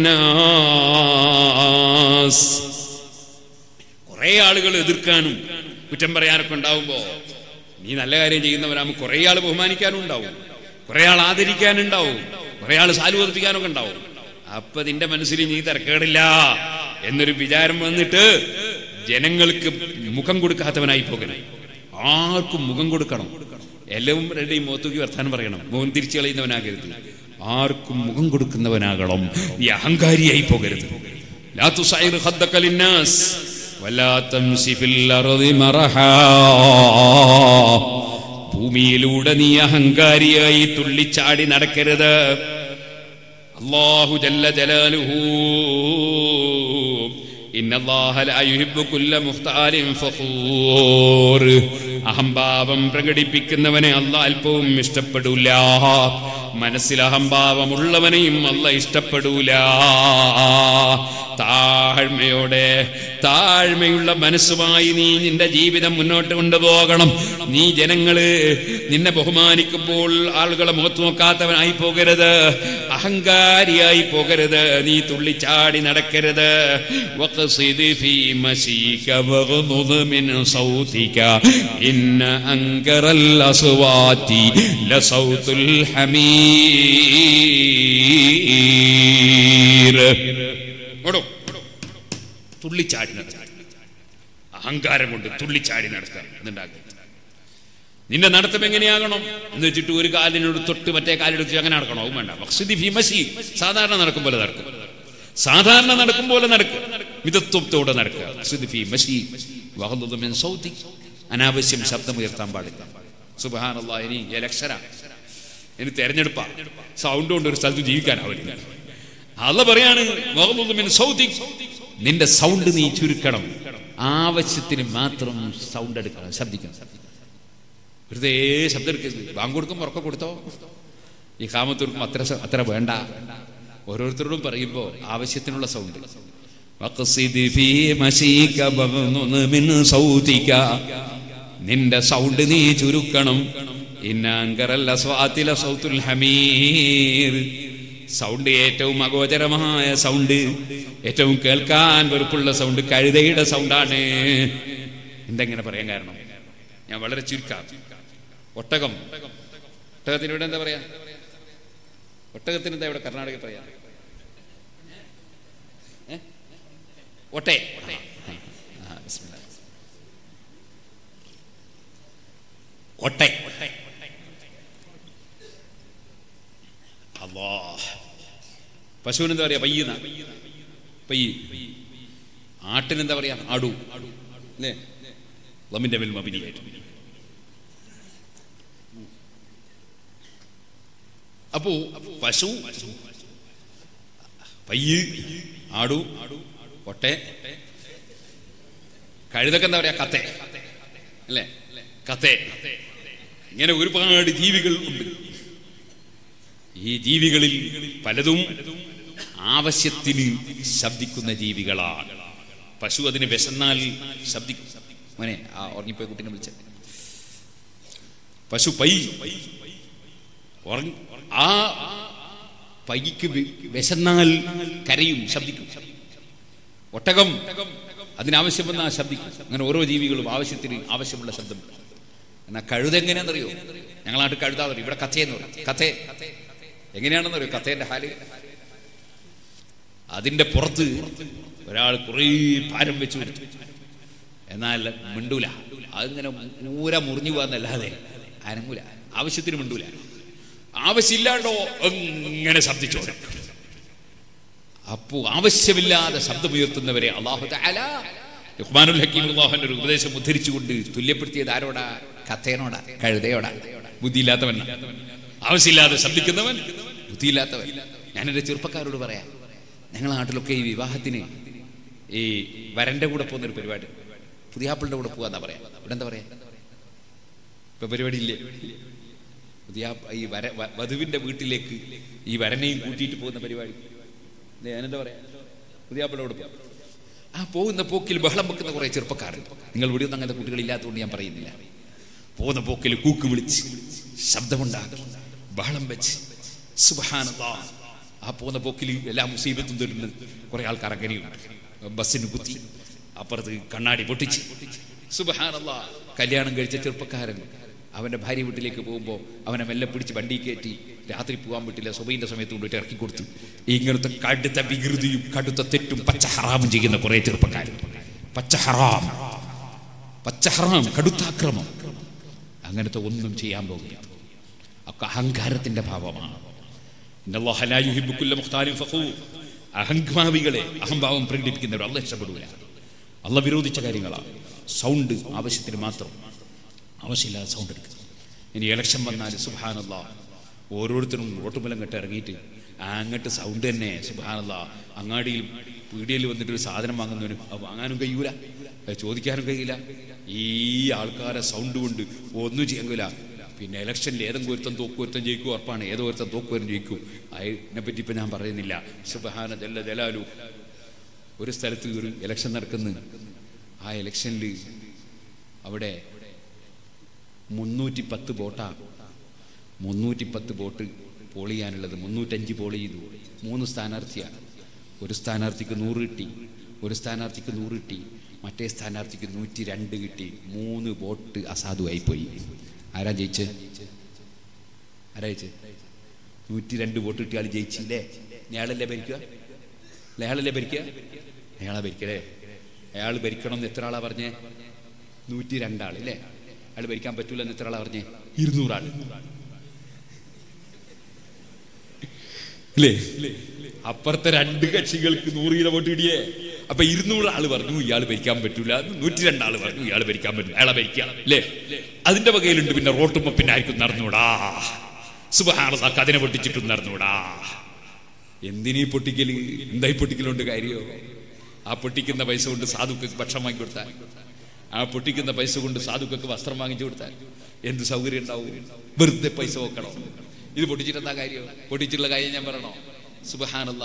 ലിന്നാസ് കുറെ ആളുകൾ എതിർക്കാനും കുറ്റം പറയാനൊക്കെ ഉണ്ടാവുമ്പോ നീ നല്ല കാര്യം ചെയ്യുന്നവരാകുമ്പോൾ കുറെ ആൾ ബഹുമാനിക്കാനും ഉണ്ടാവും കുറെ ആൾ ആദരിക്കാനുണ്ടാവും കുറെ ആൾ സാലുവർത്തിക്കാനൊക്കെ ഉണ്ടാവും അപ്പൊ നിന്റെ മനസ്സിൽ നീ തിരക്കേടില്ല എന്നൊരു വിചാരം വന്നിട്ട് ജനങ്ങൾക്ക് മുഖം കൊടുക്കാത്തവനായി പോകണം ആർക്കും മുഖം കൊടുക്കണം എല്ലാവരുടെയും മുഖത്തേക്ക് വർത്താനം പറയണം മുഖം തിരിച്ചു കളയുന്നവനാകരുത് ആർക്കും മുഖം കൊടുക്കുന്നവനാകണം നീ അഹങ്കാരിയായി പോകരുത് ലാ തുസൈർ ഖദ്ദക ലിന്നാസ് വലാ തംസി ഫിൽ അർളി മറഹാ ഭൂമിയിലൂടെ നീ അഹങ്കാരിയായി തുള്ളിച്ചാടി നടക്കരുത് അല്ലാഹു ജല്ല ജലാലുഹു ഇന്നല്ലാഹ ലാ യുഹിബ്ബു കുല്ല മുഖ്താലിൻ ഫഖൂർ അഹംഭാവം പ്രകടിപ്പിക്കുന്നവനെ അല്ല അല്പവും ഇഷ്ടപ്പെടൂല മനസ്സിൽ അഹംഭാവമുള്ളവനെയും അല്ല ഇഷ്ടപ്പെടൂല താഴ്മയോടെ താഴ്മയുള്ള മനസ്സുമായി നീ നിന്റെ ജീവിതം മുന്നോട്ട് കൊണ്ടുപോകണം നീ ജനങ്ങള് നിന്നെ ബഹുമാനിക്കുമ്പോൾ ആളുകളെ മുഖത്ത് നോക്കാത്തവനായി പോകരുത് അഹങ്കാരിയായി പോകരുത് നീ തുള്ളിച്ചാടി നടക്കരുത് وقصد في مشيك واغضض من صوتك إن أنكر الأصوات لصوت الحمير ഓടോ തുള്ളിച്ചാടി നടക്കുക അഹങ്കാരം കൊണ്ട് തുള്ളിച്ചാടി നടക്കുക എന്നുണ്ടാക്കുക നിന്റെ നടത്തം എങ്ങനെയാകണം എന്ന് വെച്ചിട്ട് ഒരു കാലിനോട് തൊട്ട് മറ്റേ കാലെടുത്ത് അങ്ങനെ നടക്കണോ അതും വേണ്ട മഖ്സിദി ഫി മസി സാധാരണ നടക്കും പോലെ നടക്കും സാധാരണ നടക്കും പോലെ നടക്കുക മിതത്വത്തോടെ നടക്കുക മഖ്സിദി ഫി മസി വഹദുദു മിൻ സൗതി അനാവശ്യം ശബ്ദം ഉയർത്താൻ പാടില്ല സുബ്ഹാനല്ലാഹ് ഇനി ഇലക്ഷന ഇനി തെരഞ്ഞെടുപ്പാ സൗണ്ട് കൊണ്ട് ഒരു സ്ഥലത്ത് ജീവിക്കാനാവില്ല അല്ല പറയാണ് വഹദുദു മിൻ സൗതി നിന്റെ സൗണ്ട് നീ ചുരുക്കണം ആവശ്യത്തിന് മാത്രം സൗണ്ട് എടുക്കണം ശബ്ദിക്കണം വെറുതെ ശബ്ദം എടുക്കരുത് ബാങ്ക് കൊടുക്കുമ്പോൾ ഉറക്കം കൊടുത്തോ ഈ കാമത്ത് കൊടുക്കുമ്പോൾ അത്ര സ- അത്ര വേണ്ട ഓരോരുത്തരോടും പറയുമ്പോൾ ആവശ്യത്തിനുള്ള സൗണ്ട് വഖ്സിദ് ഫീ മശീക വഗ്നുദ് മിൻ സൗതിക നിന്റെ സൗണ്ട് നീ ചുരുക്കണം ഇന്നാങ്കറല്ല സ്വാതില സൗത്തുൽ ഹമീർ സൗണ്ട് ഏറ്റവും അഗോചരമായ സൗണ്ട് ഏറ്റവും കേൾക്കാൻ വെറുപ്പുള്ള സൗണ്ട് കഴുതയുടെ സൗണ്ടാണ് എന്തെങ്ങനെ പറയാൻ കാരണം ഞാൻ വളരെ ചുരുക്കാം ഒട്ടകം ഒട്ടകത്തിന് ഇവിടെ എന്താ പറയാ ഒട്ടകത്തിന് എന്താ ഇവിടെ കർണാടക പറയാ ഏ? ഒട്ടേ ആ, ബിസ്മില്ലാ. ഒട്ടേ അല്ലാ പശുവിന് എന്താ പറയാ പയ്യുന്ന പയ്യ് ആട്ടിന് എന്താ പറയാ ആടു അല്ലേ ലമിന്റെ മേൽ മബിനിയായിട്ട് അപ്പോ പശു പയ്യ് ആടു ഒട്ടെ കഴുതൊക്കെ എന്താ പറയാ കത്തെ അല്ലേ കത്തെ ഇങ്ങനെ ഒരുപാട് ജീവികൾ ഉണ്ട് ഈ ജീവികളിൽ പലതും ആവശ്യത്തിന് ശബ്ദിക്കുന്ന ജീവികളാണ് പശു അതിന് വിശന്നാൽ ശബ്ദിക്കും മോനെ ആ ഉറങ്ങിപ്പോയ കുട്ടീനെ വിളിച്ച പശു പൈ ഉറങ്ങി ആ പൈക്ക് വി- വിശന്നാൽ കരയും ശബ്ദിക്കും ഒട്ടകം അതിനാവശ്യം വന്നാൽ ശബ്ദിക്കും അങ്ങനെ ഓരോ ജീവികളും ആവശ്യത്തിന് ആവശ്യമുള്ള ശബ്ദം എന്നാ കഴുതെങ്ങനെയാണെന്നറിയോ ഞങ്ങളാട്ട് കഴുതാ പറയും ഇവിടെ കഥയെന്ന് പറയും കഥ എങ്ങനെയാണെന്നറിയോ കഥേന്റെ ഹാല് അതിന്റെ പുറത്ത് ഒരാൾ കുറേ ഭാരം വെച്ചു കൊടുത്തു എന്നാൽ മിണ്ടൂല അതിങ്ങനെ ഊര മുറിഞ്ഞു പോകാന്നല്ലാതെ അനങ്ങൂല ആവശ്യത്തിന് മിണ്ടൂല ആവശ്യമില്ലാണ്ടോ എങ്ങനെ ശബ്ദിച്ചോ അപ്പോ ആവശ്യമില്ലാതെ ശബ്ദമുയർത്തുന്നവരെ അള്ളാഹു തആല ലുഖ്മാനുൽ ഹക്കീം അള്ളാഹുന്റെ ഒരു ഉപദേശം ഉദ്ധരിച്ചുകൊണ്ട് തുല്യപ്പെടുത്തിയത് ആരോടാ കഥേനോടാ കഴുതയോടാ ബുദ്ധിയില്ലാത്തവൻ ആവശ്യമില്ലാതെ ശബ്ദിക്കുന്നവൻ ബുദ്ധിയില്ലാത്തവൻ ഞാനെന്റെ ചെറുപ്പക്കാരോട് പറയാം ഞങ്ങളുടെ നാട്ടിലൊക്കെ ഈ വിവാഹത്തിന് ഈ വരന്റെ കൂടെ പോകുന്ന ഒരു പരിപാടി പുതിയാപ്പിളിന്റെ കൂടെ പോകാന്നാ പറയാ ഇവിടെ എന്താ പറയാ ഇപ്പൊ പരിപാടി ഇല്ലേ പുതിയ ഈ വര വ- വധുവിന്റെ വീട്ടിലേക്ക് ഈ വരനെയും കൂട്ടിയിട്ട് പോകുന്ന പരിപാടി ദേ, ഞാനെന്താ പറയാ പുതിയാപ്പിളിന്റെ കൂടെ പോകും ആ പോകുന്ന പോക്കിൽ ബഹളം വെക്കുന്ന കുറെ ചെറുപ്പക്കാരുണ്ട് നിങ്ങൾ ഇവിടെ ഒന്നും അങ്ങനത്തെ കുട്ടികളില്ലാത്തതുകൊണ്ട് ഞാൻ പറയുന്നില്ല പോകുന്ന പോക്കിൽ കൂക്ക് വിളിച്ച് ശബ്ദമുണ്ടാക്കി ബഹളം വെച്ച് സുബഹാനല്ലാ ആ പോകുന്ന പോക്കിൽ എല്ലാ മുസീബത്തും തരുന്ന കുറെ ആൾക്കാർ അങ്ങനെയുണ്ട് ബസ്സിന് കുത്തി അപ്പുറത്ത് കണ്ണാടി പൊട്ടിച്ച് സുബഹാനല്ലാ കല്യാണം കഴിച്ച ചെറുപ്പക്കാരൻ അവന്റെ ഭാര്യ വീട്ടിലേക്ക് പോകുമ്പോൾ അവനെ മെല്ലെ പിടിച്ച് വണ്ടി കയറ്റി രാത്രി പോകാൻ പറ്റില്ല സുബൈന്റെ സമയത്ത് കൊണ്ടിട്ട് ഇറക്കി കൊടുത്തു ഇങ്ങനത്തെ കടുത്ത വികൃതിയും കടുത്ത തെറ്റും പച്ച ഹറാമും ചെയ്യുന്ന കുറെ ചെറുപ്പക്കാർ പച്ച ഹറാം പച്ച ഹറാം കടുത്താക്രമം അങ്ങനത്തെ ഒന്നും ചെയ്യാൻ പോകില്ല ഒക്കെ അഹങ്കാരത്തിന്റെ ഭാവമാണ് ഇന്നല്ലാഹ ലാ യുഹിബ്ബു കുല്ല മുഖ്താലിൻ ഫഖൂർ. അഹംഭാവികളെ അഹംഭാവം പ്രകടിപ്പിക്കുന്നവർ അല്ല ഇഷ്ടപ്പെടൂല അല്ല വിരോധിച്ച കാര്യങ്ങളാണ് സൗണ്ട് ആവശ്യത്തിന് മാത്രം ആവശ്യമില്ലാതെ സൗണ്ട് എടുക്കുക ഇനി ഇലക്ഷൻ വന്നാൽ സുബാനല്ല ഓരോരുത്തരും വോട്ടുമലം കെട്ട് ഇറങ്ങിയിട്ട് ആ അങ്ങോട്ട് സൗണ്ട് തന്നെ സുബാനല്ല അങ്ങാടിയിൽ പീടിയയിൽ വന്നിട്ട് ഒരു സാധനം വാങ്ങുന്നവനും അത് വാങ്ങാനും കഴിയൂല അത് ചോദിക്കാനും കഴിയില്ല ഈ ആൾക്കാരെ സൗണ്ട് കൊണ്ട് ഒന്നും ചെയ്യാൻ കഴിയില്ല പിന്നെ ഇലക്ഷനിൽ ഏതെങ്കിലും ഒരുത്തൻ തോക്കും ഒരുത്തൻ ജയിക്കും ഉറപ്പാണ് ഏതോ ഒരുത്തൻ തോക്കുവരും ജയിക്കും അതിനെ പറ്റി ഇപ്പം ഞാൻ പറയുന്നില്ല സുബഹാന ജല്ല ജലാലു ഒരു സ്ഥലത്ത് ഒരു ഇലക്ഷൻ നടക്കുന്നു ആ ഇലക്ഷനിൽ അവിടെ മുന്നൂറ്റി പത്ത് വോട്ടാ മുന്നൂറ്റി പത്ത് വോട്ട് പോൾ ചെയ്യാനുള്ളത് മുന്നൂറ്റഞ്ച് പോൾ ചെയ്തു മൂന്ന് സ്ഥാനാർത്ഥിയാണ് ഒരു സ്ഥാനാർത്ഥിക്ക് നൂറ് കിട്ടി ഒരു സ്ഥാനാർത്ഥിക്ക് നൂറ് കിട്ടി മറ്റേ സ്ഥാനാർത്ഥിക്ക് നൂറ്റി രണ്ട് കിട്ടി മൂന്ന് വോട്ട് അസാധുവായി പോയി ആരാ ജയിച്ച് ആരാ ജയിച്ച് നൂറ്റി രണ്ട് വോട്ട് കിട്ടിയ ആൾ ജയിച്ചില്ലേ അയാളല്ലേ ഭരിക്കുക അല്ല, അയാളല്ലേ ഭരിക്കുക അയാളാ ഭരിക്കലേ അയാൾ ഭരിക്കണം എന്ന് എത്ര ആളാ പറഞ്ഞേ നൂറ്റി രണ്ടാൾ അല്ലേ അയാൾ ഭരിക്കാൻ പറ്റൂല എന്ന് എത്ര ആളാ പറഞ്ഞേ ഇരുന്നൂറാൾ അല്ലേ അപ്പുറത്തെ രണ്ട് കക്ഷികൾക്ക് നൂറ് കിലോ വോട്ട് കിട്ടിയേ അപ്പൊ ഇരുന്നൂറ് ആള് പറഞ്ഞു ഇയാൾ ഭരിക്കാൻ പറ്റൂല നൂറ്റി രണ്ടാള് പറഞ്ഞു ഇയാൾ ഭരിക്കാൻ പറ്റില്ല അയാളെ ഭരിക്കാം അല്ലേ അതിന്റെ വകയിലുണ്ട് പിന്നെ റോട്ടുമ്പോ പിന്നെ ആയിരിക്കും നടന്നൂടാ സുബഹാണ കതിനെ പൊട്ടിച്ചിട്ടും നടന്നൂടാ എന്തിനീ പൊട്ടിക്കല് എന്തായി പൊട്ടിക്കലുണ്ട് കാര്യോ ആ പൊട്ടിക്കുന്ന പൈസ കൊണ്ട് സാധുക്കൾക്ക് ഭക്ഷണം വാങ്ങി കൊടുത്താൽ ആ പൊട്ടിക്കുന്ന പൈസ കൊണ്ട് സാധുക്കൾക്ക് വസ്ത്രം വാങ്ങിച്ചു കൊടുത്താൽ എന്ത് സൗകര്യം ഉണ്ടാവും വെറുതെ പൈസ വെക്കണോ ഇത് പൊട്ടിച്ചിട്ട് എന്താ കാര്യം പൊട്ടിച്ചിട്ടുള്ള കാര്യം ഞാൻ പറയണോ സുബഹാനല്ല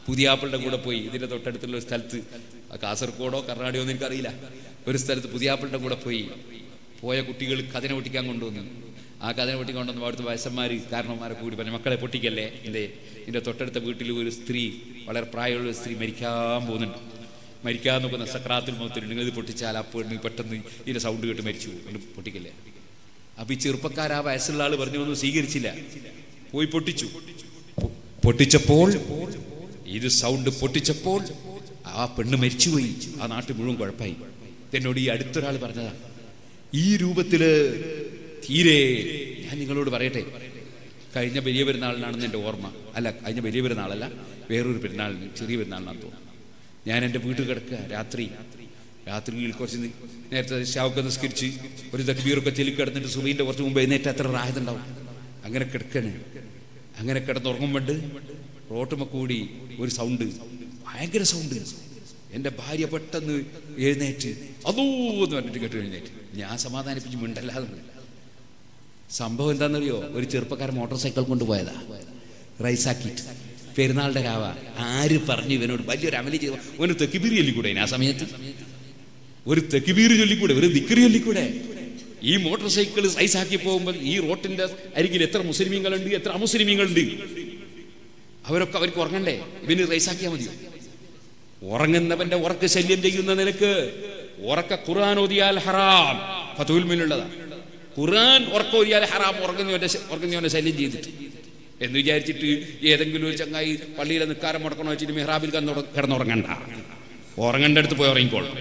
പുതിയാപ്പിളുടെ കൂടെ പോയി ഇതിന്റെ തൊട്ടടുത്തുള്ള ഒരു സ്ഥലത്ത് ആ കാസർഗോഡോ കർണാടകയോ എന്ന് എനിക്കറിയില്ല ഒരു സ്ഥലത്ത് പുതിയാപ്പിളുടെ കൂടെ പോയി പോയ കുട്ടികൾ കഥന പൊട്ടിക്കാൻ കൊണ്ടുവന്നു ആ കഥന പൊട്ടിക്കാൻ കൊണ്ടുവന്ന് അവിടുത്തെ വയസ്സന്മാർ കാരണന്മാരെ കൂടി പറഞ്ഞു മക്കളെ പൊട്ടിക്കല്ലേ എന്തേ ഇതിന്റെ തൊട്ടടുത്ത വീട്ടിൽ ഒരു സ്ത്രീ വളരെ പ്രായമുള്ള ഒരു സ്ത്രീ മരിക്കാൻ പോകുന്നുണ്ട് മരിക്കാൻ നോക്കുന്ന സക്രാത്തിൽ മുഖത്തിൽ നിങ്ങൾ ഇത് പൊട്ടിച്ചാൽ ആ പെണ്ണ് പെട്ടെന്ന് ഇതിന്റെ സൗണ്ട് കേട്ട് മരിച്ചു കൊണ്ട് പൊട്ടിക്കല്ലേ അപ്പൊ ഈ ചെറുപ്പക്കാർ ആ വയസ്സുള്ള ആള് പറഞ്ഞു ഒന്നും സ്വീകരിച്ചില്ല പോയി പൊട്ടിച്ചു പൊ- പൊട്ടിച്ചപ്പോൾ ഇത് സൗണ്ട് പൊട്ടിച്ചപ്പോൾ ആ പെണ്ണ് മരിച്ചുപോയി ആ നാട്ടിൽ മുഴുവൻ കുഴപ്പമായി എന്നോട് ഈ അടുത്തൊരാൾ പറഞ്ഞതാ ഈ രൂപത്തില് തീരെ ഞാൻ നിങ്ങളോട് പറയട്ടെ കഴിഞ്ഞ വലിയ പെരുന്നാളിനാണെന്ന് എൻ്റെ ഓർമ്മ അല്ല കഴിഞ്ഞ വലിയ പെരുന്നാളല്ല വേറൊരു പെരുന്നാളിന് ചെറിയ പെരുന്നാളിനാന്ന് തോന്നുന്നു ഞാൻ എൻ്റെ വീട്ടിൽ കിടക്കുക രാത്രി രാത്രിയിൽ കുറച്ച് നി- നേരത്തെ ശാവൊക്കെ നിസ്കരിച്ച് ഒരു തക്ബീറൊക്കെ ചെല്ലി കിടന്നിട്ട് സുബീൻ്റെ കുറച്ച് മുമ്പ് എഴുന്നേറ്റ് അത്ര റായതുണ്ടാവും അങ്ങനെ കിടക്കണ് അങ്ങനെ കിടന്നുറങ്ങുമ്പോണ്ട് റോട്ടുമ്മ കൂടി ഒരു സൗണ്ട് ഭയങ്കര സൗണ്ട് എൻ്റെ ഭാര്യ പെട്ടെന്ന് എഴുന്നേറ്റ് അതോ എന്ന് പറഞ്ഞിട്ട് കേട്ട് എഴുന്നേറ്റ് ഞാൻ സമാധാനിപ്പിച്ച് മിണ്ടല്ലാതെ പറഞ്ഞു. സംഭവം എന്താണെന്നറിയോ ഒരു ചെറുപ്പക്കാരൻ മോട്ടോർ സൈക്കിൾ കൊണ്ടുപോയതാ റൈസാക്കിയിട്ട് പെരുന്നാളുടെ രാവ ആര് പറഞ്ഞു ഇവനോട് വലിയൊരു അമലി ചെയ്തു ഒരു തെക്കിബീറി ചൊല്ലിക്കൂടെ ആ സമയത്ത് ഒരു തെക്കിബീറി ചൊല്ലിക്കൂടെ ഒരു ദിക്കറി ചൊല്ലിക്കൂടെ ഈ മോട്ടോർ സൈക്കിൾ റൈസാക്കി പോകുമ്പോൾ ഈ റോട്ടിന്റെ അരികിൽ എത്ര മുസ്ലിമീങ്ങളുണ്ട് എത്ര അമുസ്ലിമീങ്ങളുണ്ട് അവരൊക്കെ അവർക്ക് ഉറങ്ങണ്ടേ ഇവന് റൈസാക്കിയാൽ മതിയോ ഉറങ്ങുന്നവന്റെ ഉറക്ക ശല്യം ചെയ്യുന്ന നിലക്ക് ഉറക്ക ഖുർആൻ ഓതിയാൽ ഹറാം ഫതുൽമിനുള്ളതാ ഖുർആൻ ഉറക്കം ഓതിയാൽ ഹറാം ഉറങ്ങുന്നവന്റെ ശ- ഉറങ്ങുന്നവന്റെ ശല്യം ചെയ്തിട്ട് എന്ന് വിചാരിച്ചിട്ട് ഏതെങ്കിലും ഒരു ചങ്ങായി പള്ളിയിലെ നിക്കാരം മുടക്കണോ വെച്ചിട്ട് മെഹ്റാബിൽ കന്ന് കിടന്നുറങ്ങണ്ട ഉറങ്ങേണ്ട അടുത്ത് പോയി ഉറങ്ങിക്കോളും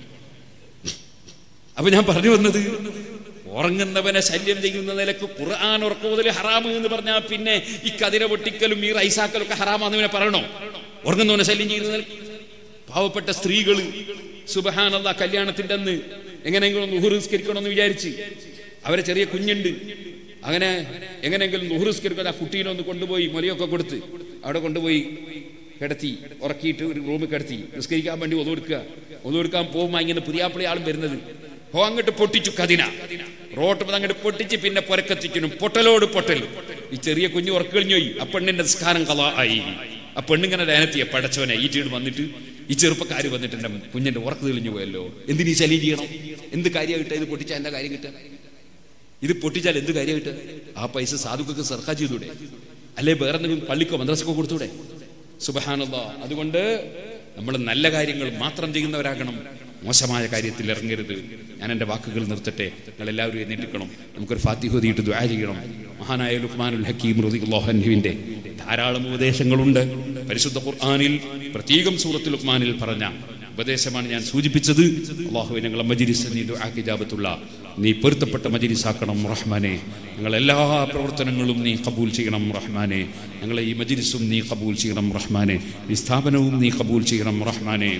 അപ്പൊ ഞാൻ പറഞ്ഞു വന്നത് ഉറങ്ങുന്നവനെ ശല്യം ചെയ്യുന്ന നിലക്ക് ഖുർആൻ ഉറക്കുമുതൽ ഹറാമ് എന്ന് പറഞ്ഞാൽ പിന്നെ ഈ കതിര പൊട്ടിക്കലും ഈ റൈസാക്കലും ഒക്കെ ഹറാമാന്ന് ഇവനെ പറയണോ ഉറങ്ങുന്നവനെ ശല്യം ചെയ്യുന്ന നിലക്ക് പാവപ്പെട്ട സ്ത്രീകള് സുബഹാനല്ല കല്യാണത്തിന്റെ അന്ന് എങ്ങനെയെങ്കിലും നുഹുറിസ്കരിക്കണമെന്ന് വിചാരിച്ച് അവരെ ചെറിയ കുഞ്ഞുണ്ട് അങ്ങനെ എങ്ങനെയെങ്കിലും നുഹുറിസ്കരിക്കാൻ ആ കുട്ടീനെ ഒന്ന് കൊണ്ടുപോയി മുലയൊക്കെ കൊടുത്ത് അവിടെ കൊണ്ടുപോയി കിടത്തി ഉറക്കിയിട്ട് ഒരു റൂമിൽ കിടത്തി നിസ്കരിക്കാൻ വേണ്ടി ഒതുകൊടുക്കുക ഒതുകൊടുക്കാൻ പോകുമ്പോൾ ഇങ്ങനെ പുതിയാപ്പിളി ആളും വരുന്നത് ഹോ അങ്ങോട്ട് പൊട്ടിച്ചു കതിന റോട്ട് അങ്ങോട്ട് പൊട്ടിച്ച് പിന്നെ പുരക്കത്തിക്കണം പൊട്ടലോട് പൊട്ടൽ ഈ ചെറിയ കുഞ്ഞു ഉറക്കു കഴിഞ്ഞു പോയി ആ പെണ്ണിന്റെ നിസ്കാരം കഥ ആയി ആ പെണ്ണിങ്ങനെ ഡയനത്തിയ പടച്ചവനെ ഈറ്റീട് വന്നിട്ട് ഈ ചെറുപ്പക്കാർ വന്നിട്ട് എൻ്റെ കുഞ്ഞിന്റെ ഉറക്ക് തെളിഞ്ഞു പോയല്ലോ എന്തിനീ ശല്യം ചെയ്യണം എന്ത് കാര്യമായിട്ട് ഇത് പൊട്ടിച്ചാൽ എന്താ കാര്യം കിട്ടുക ഇത് പൊട്ടിച്ചാൽ എന്ത് കാര്യം കിട്ടുക ആ പൈസ സാധുക്കൾക്ക് സർക്കാർ ചെയ്തൂടെ അല്ലെ വേറെ എന്തെങ്കിലും പള്ളിക്കോ മദ്രസക്കോ കൊടുത്തൂടെ സുബഹാനല്ല അതുകൊണ്ട് നമ്മൾ നല്ല കാര്യങ്ങൾ മാത്രം ചെയ്യുന്നവരാകണം മോശമായ കാര്യത്തിൽ ഇറങ്ങരുത് ഞാൻ എൻ്റെ വാക്കുകൾ നിർത്തട്ടെ നിങ്ങൾ എല്ലാവരും എഴുന്നേറ്റിക്കണം നമുക്കൊരു ഫാത്തിഹോദിയിട്ട് ദ്വാ ചെയ്യണം മഹാനായ ലുഹ്മാനുൽ ഹക്കീം റുദിഹുവിൻ്റെ ധാരാളം ഉപദേശങ്ങളുണ്ട് പരിശുദ്ധ ഖുർആാനിൽ പ്രത്യേകം സൂറത്തുൽ ലുഹ്മാനിൽ പറഞ്ഞ ഉപദേശമാണ് ഞാൻ സൂചിപ്പിച്ചത് അള്ളാഹുവെ ഞങ്ങളെ മജിരിസ് നീ ദുആക്കിജാബത്തുള്ള നീ പൊരുത്തപ്പെട്ട മജിരിസാക്കണം റഹ്മാനെ ഞങ്ങൾ എല്ലാ പ്രവർത്തനങ്ങളും നീ കബൂൽ ചെയ്യണം റഹ്മാനെ ഞങ്ങളെ ഈ മജിരിസും നീ കബൂൽ ചെയ്യണം റഹ്മാനെ ഈ സ്ഥാപനവും നീ കബൂൽ ചെയ്യണം റഹ്മാനെ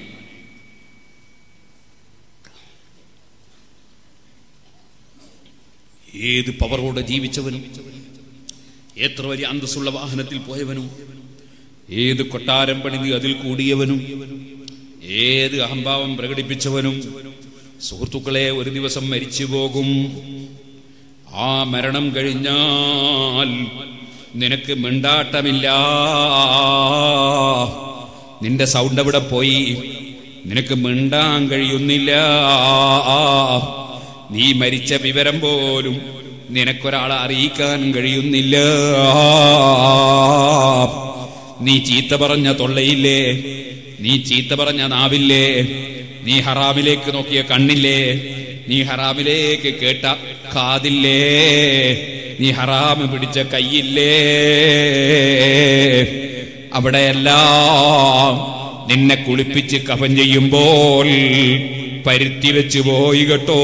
ഏത് പവറോടെ ജീവിച്ചവനും എത്ര വലിയ അന്തസ്സുള്ള വാഹനത്തിൽ പോയവനും ഏത് കൊട്ടാരം പണിത് അതിൽ കൂടിയവനും ഏത് അഹംഭാവം പ്രകടിപ്പിച്ചവനും സുഹൃത്തുക്കളെ ഒരു ദിവസം മരിച്ചു പോകും ആ മരണം കഴിഞ്ഞാൽ നിനക്ക് മിണ്ടാട്ടമില്ല നിന്റെ സൗണ്ട് എവിടെ പോയി നിനക്ക് മിണ്ടാൻ കഴിയുന്നില്ല നീ മരിച്ച വിവരം പോലും നിനക്കൊരാളെ അറിയിക്കാൻ കഴിയുന്നില്ല നീ ചീത്ത പറഞ്ഞ തൊള്ളയില്ലേ നീ ചീത്ത പറഞ്ഞ നാവില്ലേ നീ ഹറാമിലേക്ക് നോക്കിയ കണ്ണില്ലേ നീ ഹറാമിലേക്ക് കേട്ട കാതില്ലേ നീ ഹറാമ് പിടിച്ച കയ്യില്ലേ അവിടെയെല്ലാം നിന്നെ കുളിപ്പിച്ച് കഫൻ ചെയ്യുമ്പോൾ പരുത്തി വെച്ച് പോയി കേട്ടോ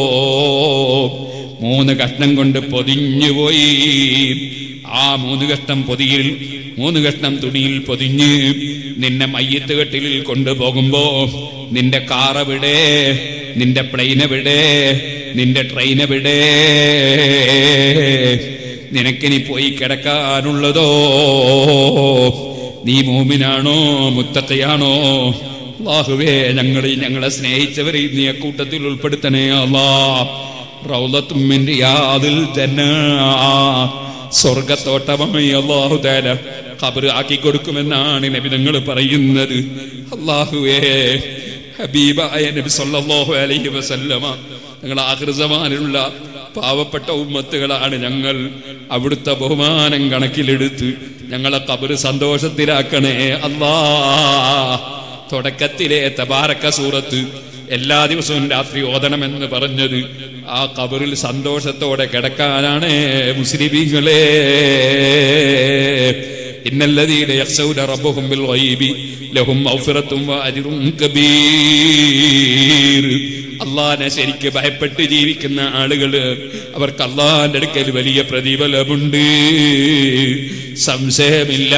മൂന്ന് കഷ്ണം കൊണ്ട് പൊതിഞ്ഞുപോയി ആ മൂന്ന് കഷ്ണം പൊതിയിൽ മൂന്ന് കഷ്ണം തുണിയിൽ പൊതിഞ്ഞ് നിന്നെ മയ്യത്ത് കെട്ടിലിൽ കൊണ്ടുപോകുമ്പോ നിന്റെ കാർ എവിടെ നിന്റെ പ്ലെയിൻ എവിടെ നിന്റെ ട്രെയിൻ എവിടെ നിനക്കിനി പോയി കിടക്കാനുള്ളതോ നീ മൂമിനാണോ മുത്തത്തെയാണോ അള്ളാഹുവേ ഞങ്ങൾ ഞങ്ങളെ സ്നേഹിച്ചവരെ നീ കൂട്ടത്തിൽ ഉൾപ്പെടുത്തണേ അല്ലാ റൗലത്തും മിൻ റിയാദിൽ ജന്ന സ്വർഗത്തോട്ടമായി അള്ളാഹു താല ഖബർ ആക്കി കൊടുക്കുമെന്നാണ് നബി നിങ്ങൾ പറയുന്നത് അള്ളാഹുവേ ഹബീബായ നബി സല്ലല്ലാഹു അലൈഹി വസല്ലമ ഞങ്ങൾ ആകൃതമാനുള്ള പാവപ്പെട്ട ഉമ്മത്തുകളാണ് ഞങ്ങൾ അവിടുത്തെ ബഹുമാനം കണക്കിലെടുത്ത് ഞങ്ങളെ കബറ് സന്തോഷത്തിലാക്കണേ അല്ലാ തുടക്കത്തിലെ തബാരക്ക സൂറത്ത് എല്ലാ ദിവസവും രാത്രി ഓതണമെന്ന് പറഞ്ഞത് ആ കബറിൽ സന്തോഷത്തോടെ കിടക്കാനാണ് മുസ്ലിമീങ്ങളെ ഇന്നല്ലതീന യഖ്ശൗന റബ്ബഹും ബിൽ ഗൈബി ലഹും മഗ്ഫിറത്തും വഅജ്റും കബീർ അള്ളാഹിനെ ശരിക്ക് ഭയപ്പെട്ട് ജീവിക്കുന്ന ആളുകള് അവർക്ക് അള്ളാഹിന്റെ അടുക്കൽ വലിയ പ്രതിഫലമുണ്ട് സംശയമില്ല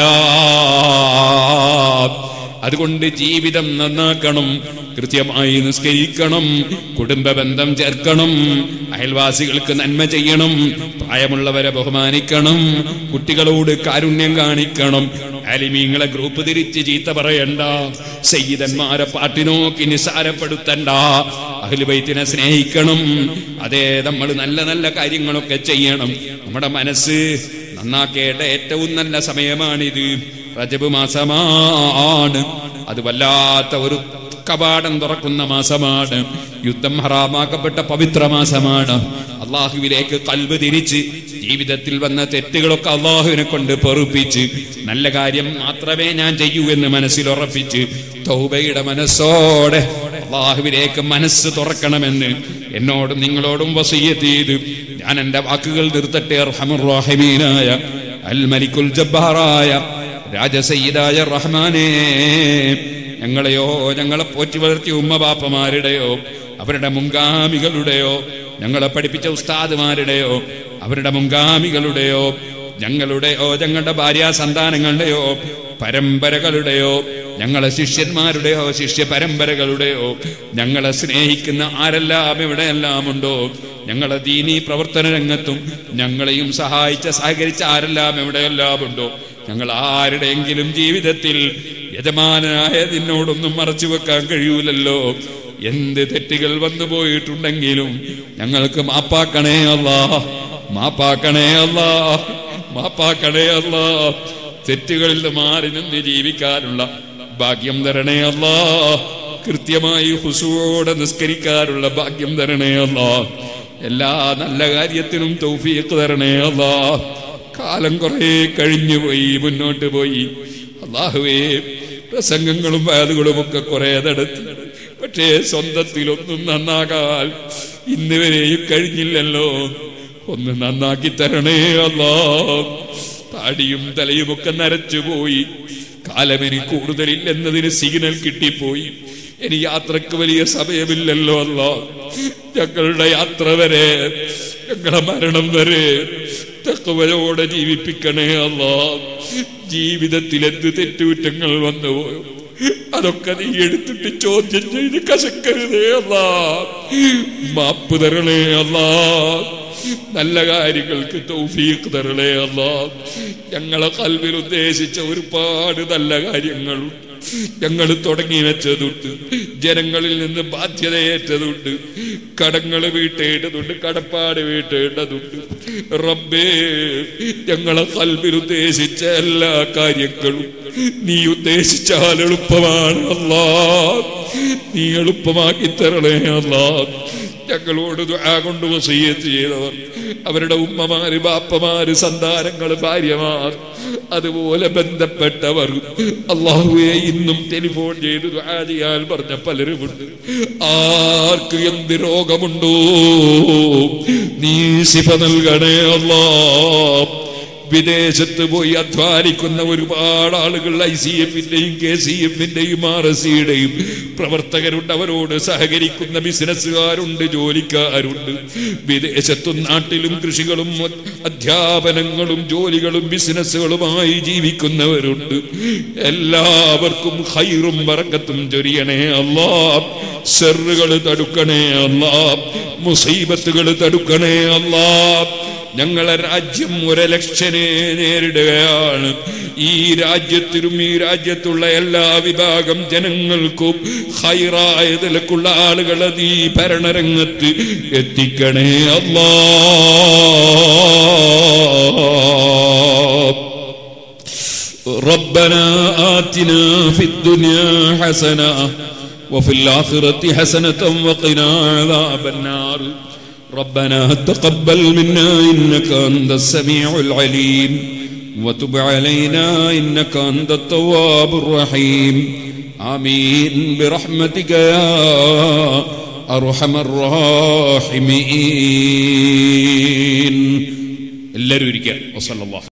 അതുകൊണ്ട് ജീവിതം നന്നാക്കണം കൃത്യമായി നിസ്കരിക്കണം കുടുംബ ബന്ധം ചേർക്കണം അയൽവാസികൾക്ക് നന്മ ചെയ്യണം പ്രായമുള്ളവരെ ബഹുമാനിക്കണം കുട്ടികളോട് കാരുണ്യം കാണിക്കണം അലിമീങ്ങളെ ഗ്രൂപ്പ് തിരിച്ച് ചീത്ത പറയണ്ട സയ്യിദന്മാരെ പാട്ടി നോക്കി നിസ്സാരപ്പെടുത്തണ്ട അഖിലുബൈത്തിനെ സ്നേഹിക്കണം അതേ നമ്മൾ നല്ല നല്ല കാര്യങ്ങളൊക്കെ ചെയ്യണം നമ്മുടെ മനസ്സ് നന്നാക്കേണ്ട ഏറ്റവും നല്ല സമയമാണിത് റജബ് മാസമാണ് അത് വല്ലാത്ത ഒരു കവാടം തുറക്കുന്ന മാസമാണ് യുദ്ധം ഹറാമാക്കപ്പെട്ട പവിത്ര മാസമാണ് അള്ളാഹുവിലേക്ക് കൽവ് തിരിച്ച് ജീവിതത്തിൽ വന്ന തെറ്റുകളൊക്കെ അള്ളാഹുവിനെ കൊണ്ട് പൊറുപ്പിച്ച് നല്ല കാര്യം മാത്രമേ ഞാൻ ചെയ്യൂ എന്ന് മനസ്സിൽ ഉറപ്പിച്ച് തൗബയുടെ മനസ്സോടെ അള്ളാഹുവിലേക്ക് മനസ്സ് തുറക്കണമെന്ന് എന്നോടും നിങ്ങളോടും വസീയത്ത് ചെയ്ത് ഞാൻ എൻ്റെ വാക്കുകൾ നിർത്തട്ടെ റഹമുറാഹിമീനായ അൽ മലിക്കുൽ ജബ്ബാറായ രാജസയ്യിദായ റഹ്മാനേ ഞങ്ങളെയോ ഞങ്ങളെ പോറ്റി വളർത്തിയ ഉമ്മബാപ്പമാരുടെയോ അവരുടെ മുൻഗാമികളുടെയോ ഞങ്ങളെ പഠിപ്പിച്ച ഉസ്താദുമാരുടെയോ അവരുടെ മുൻഗാമികളുടെയോ ഞങ്ങളുടെയോ ഞങ്ങളുടെ ഭാര്യ സന്താനങ്ങളുടെയോ പരമ്പരകളുടെയോ ഞങ്ങളെ ശിഷ്യന്മാരുടെയോ ശിഷ്യ പരമ്പരകളുടെയോ ഞങ്ങളെ സ്നേഹിക്കുന്ന ആരെല്ലാം എവിടെയെല്ലാം ഉണ്ടോ ഞങ്ങളെ ദീനീ പ്രവർത്തന രംഗത്തും ഞങ്ങളെയും സഹായിച്ച സഹകരിച്ച ആരെല്ലാം എവിടെയെല്ലാം ഉണ്ടോ ഞങ്ങൾ ആരുടെയെങ്കിലും ജീവിതത്തിൽ യജമാനായ നിന്നോടൊന്നും മറച്ചു വെക്കാൻ കഴിയൂലല്ലോ എന്ത് തെറ്റുകൾ വന്നു പോയിട്ടുണ്ടെങ്കിലും ഞങ്ങൾക്ക് മാപ്പാക്കണേ അല്ലാ മാപ്പാക്കണേ അല്ലാ മാപ്പാക്കണേ അല്ലാ തെറ്റുകളിൽ നിന്ന് മാറി നിന്ന് ജീവിക്കാനുള്ള ഭാഗ്യം തരണേ അല്ലാ കൃത്യമായി ഹുസുവോടെ നിസ്കരിക്കാനുള്ള ഭാഗ്യം തരണേ അല്ലാ എല്ലാ നല്ല കാര്യത്തിനും തൗഫീഖ് തരണേ അല്ലാ കാലം കുറെ കഴിഞ്ഞു പോയി മുന്നോട്ട് പോയി അള്ളാഹുവേ പ്രസംഗങ്ങളും വയലുകളും ഒക്കെ കുറെ നടത്തി പക്ഷേ സ്വന്തത്തിലൊന്നും നന്നാകാൻ ഇന്ന് വരെയും കഴിഞ്ഞില്ലല്ലോ ഒന്ന് നന്നാക്കി തരണേ അല്ലാ താടിയും തലയുമൊക്കെ നരച്ചുപോയി കാലമിനി കൂടുതലില്ലെന്നതിന് സിഗ്നൽ കിട്ടിപ്പോയി ഇനി യാത്രക്ക് വലിയ സമയമില്ലല്ലോ അല്ല ഞങ്ങളുടെ യാത്ര വരെ ഞങ്ങളുടെ മരണം വരെ തക്കവയോടെ ജീവിപ്പിക്കണേ അല്ല ജീവിതത്തിൽ എന്ത് തെറ്റുകുറ്റങ്ങൾ വന്നുപോയോ അതൊക്കെ നീ എടുത്തിട്ട് ചോദ്യം ചെയ്ത് കശക്കരുതേ അല്ല മാപ്പ് തരണേ അല്ലാ നല്ല കാര്യങ്ങൾക്ക് തൗഫീഖ് തരണേ അല്ലാ ഞങ്ങളെ കൽവിൽ ഉദ്ദേശിച്ച ഒരുപാട് നല്ല കാര്യങ്ങളുണ്ട് ഞങ്ങൾ തുടങ്ങി വെച്ചതുണ്ട് ജനങ്ങളിൽ നിന്ന് ബാധ്യതയേറ്റതുണ്ട് കടങ്ങൾ വീട്ടേണ്ടതുണ്ട് കടപ്പാട് വീട്ടേണ്ടതുണ്ട് റബ്ബേ ഞങ്ങളെ കൽവിൽ ഉദ്ദേശിച്ച എല്ലാ കാര്യങ്ങളും നീ ഉദ്ദേശിച്ചാൽ എളുപ്പമാണ് അല്ലാ നീ എളുപ്പമാക്കി തരണേ അല്ലാ ഞങ്ങളോട് ദുആ കൊണ്ട് വസീയത്ത് ചെയ്തവർ അവരുടെ ഉമ്മമാര് ബാപ്പമാര് സന്താനങ്ങള് ഭാര്യമാർ അതുപോലെ ബന്ധപ്പെട്ടവർ അള്ളാഹുവെ ഇന്നും ടെലിഫോൺ ചെയ്ത് ദുആ ചെയ്യാൻ പറഞ്ഞ പലരുമുണ്ട് ആർക്ക് എന്ത് രോഗമുണ്ടോ നീ ശിഫ നൽകണേ അല്ലാ വിദേശത്ത് പോയി അധ്വാനിക്കുന്ന ഒരുപാട് ആളുകൾ ഐ സി എഫിന്റെയും കെ സി എഫിന്റെയും ആർ എസ് സിയുടെയും പ്രവർത്തകരുണ്ട് അവരോട് സഹകരിക്കുന്ന ബിസിനസ്സുകാരുണ്ട് ജോലിക്കാരുണ്ട് വിദേശത്തും നാട്ടിലും കൃഷികളും അധ്യാപനങ്ങളും ജോലികളും ബിസിനസ്സുകളുമായി ജീവിക്കുന്നവരുണ്ട് എല്ലാവർക്കും ഹൈറും വറക്കത്തും ചൊരിയണേ അല്ലാ ഷെറുകൾ തടുക്കണേ അല്ലാ മുസീബത്തുകൾ തടുക്കണേ അല്ലാ ഞങ്ങളെ രാജ്യം ഒരലക്ഷനെ നേരിടുകയാണ് ഈ രാജ്യത്തിലും ഈ രാജ്യത്തുള്ള എല്ലാ വിഭാഗം ജനങ്ങൾക്കും ഹൈറായ നിലക്കുള്ള ആളുകളെ നീ ഭരണരംഗത്ത് എത്തിക്കണേ അല്ലാ ربنا آتنا في الدنيا حسنة وفي الآخرة حسنة وقنا عذاب النار ربنا تقبل منا إنك أنت السميع العليم وتب علينا إنك أنت التواب الرحيم آمين برحمتك يا أرحم الراحمين എല്ലാവരും ഇരിക്കുക വസല്ലല്ലാഹു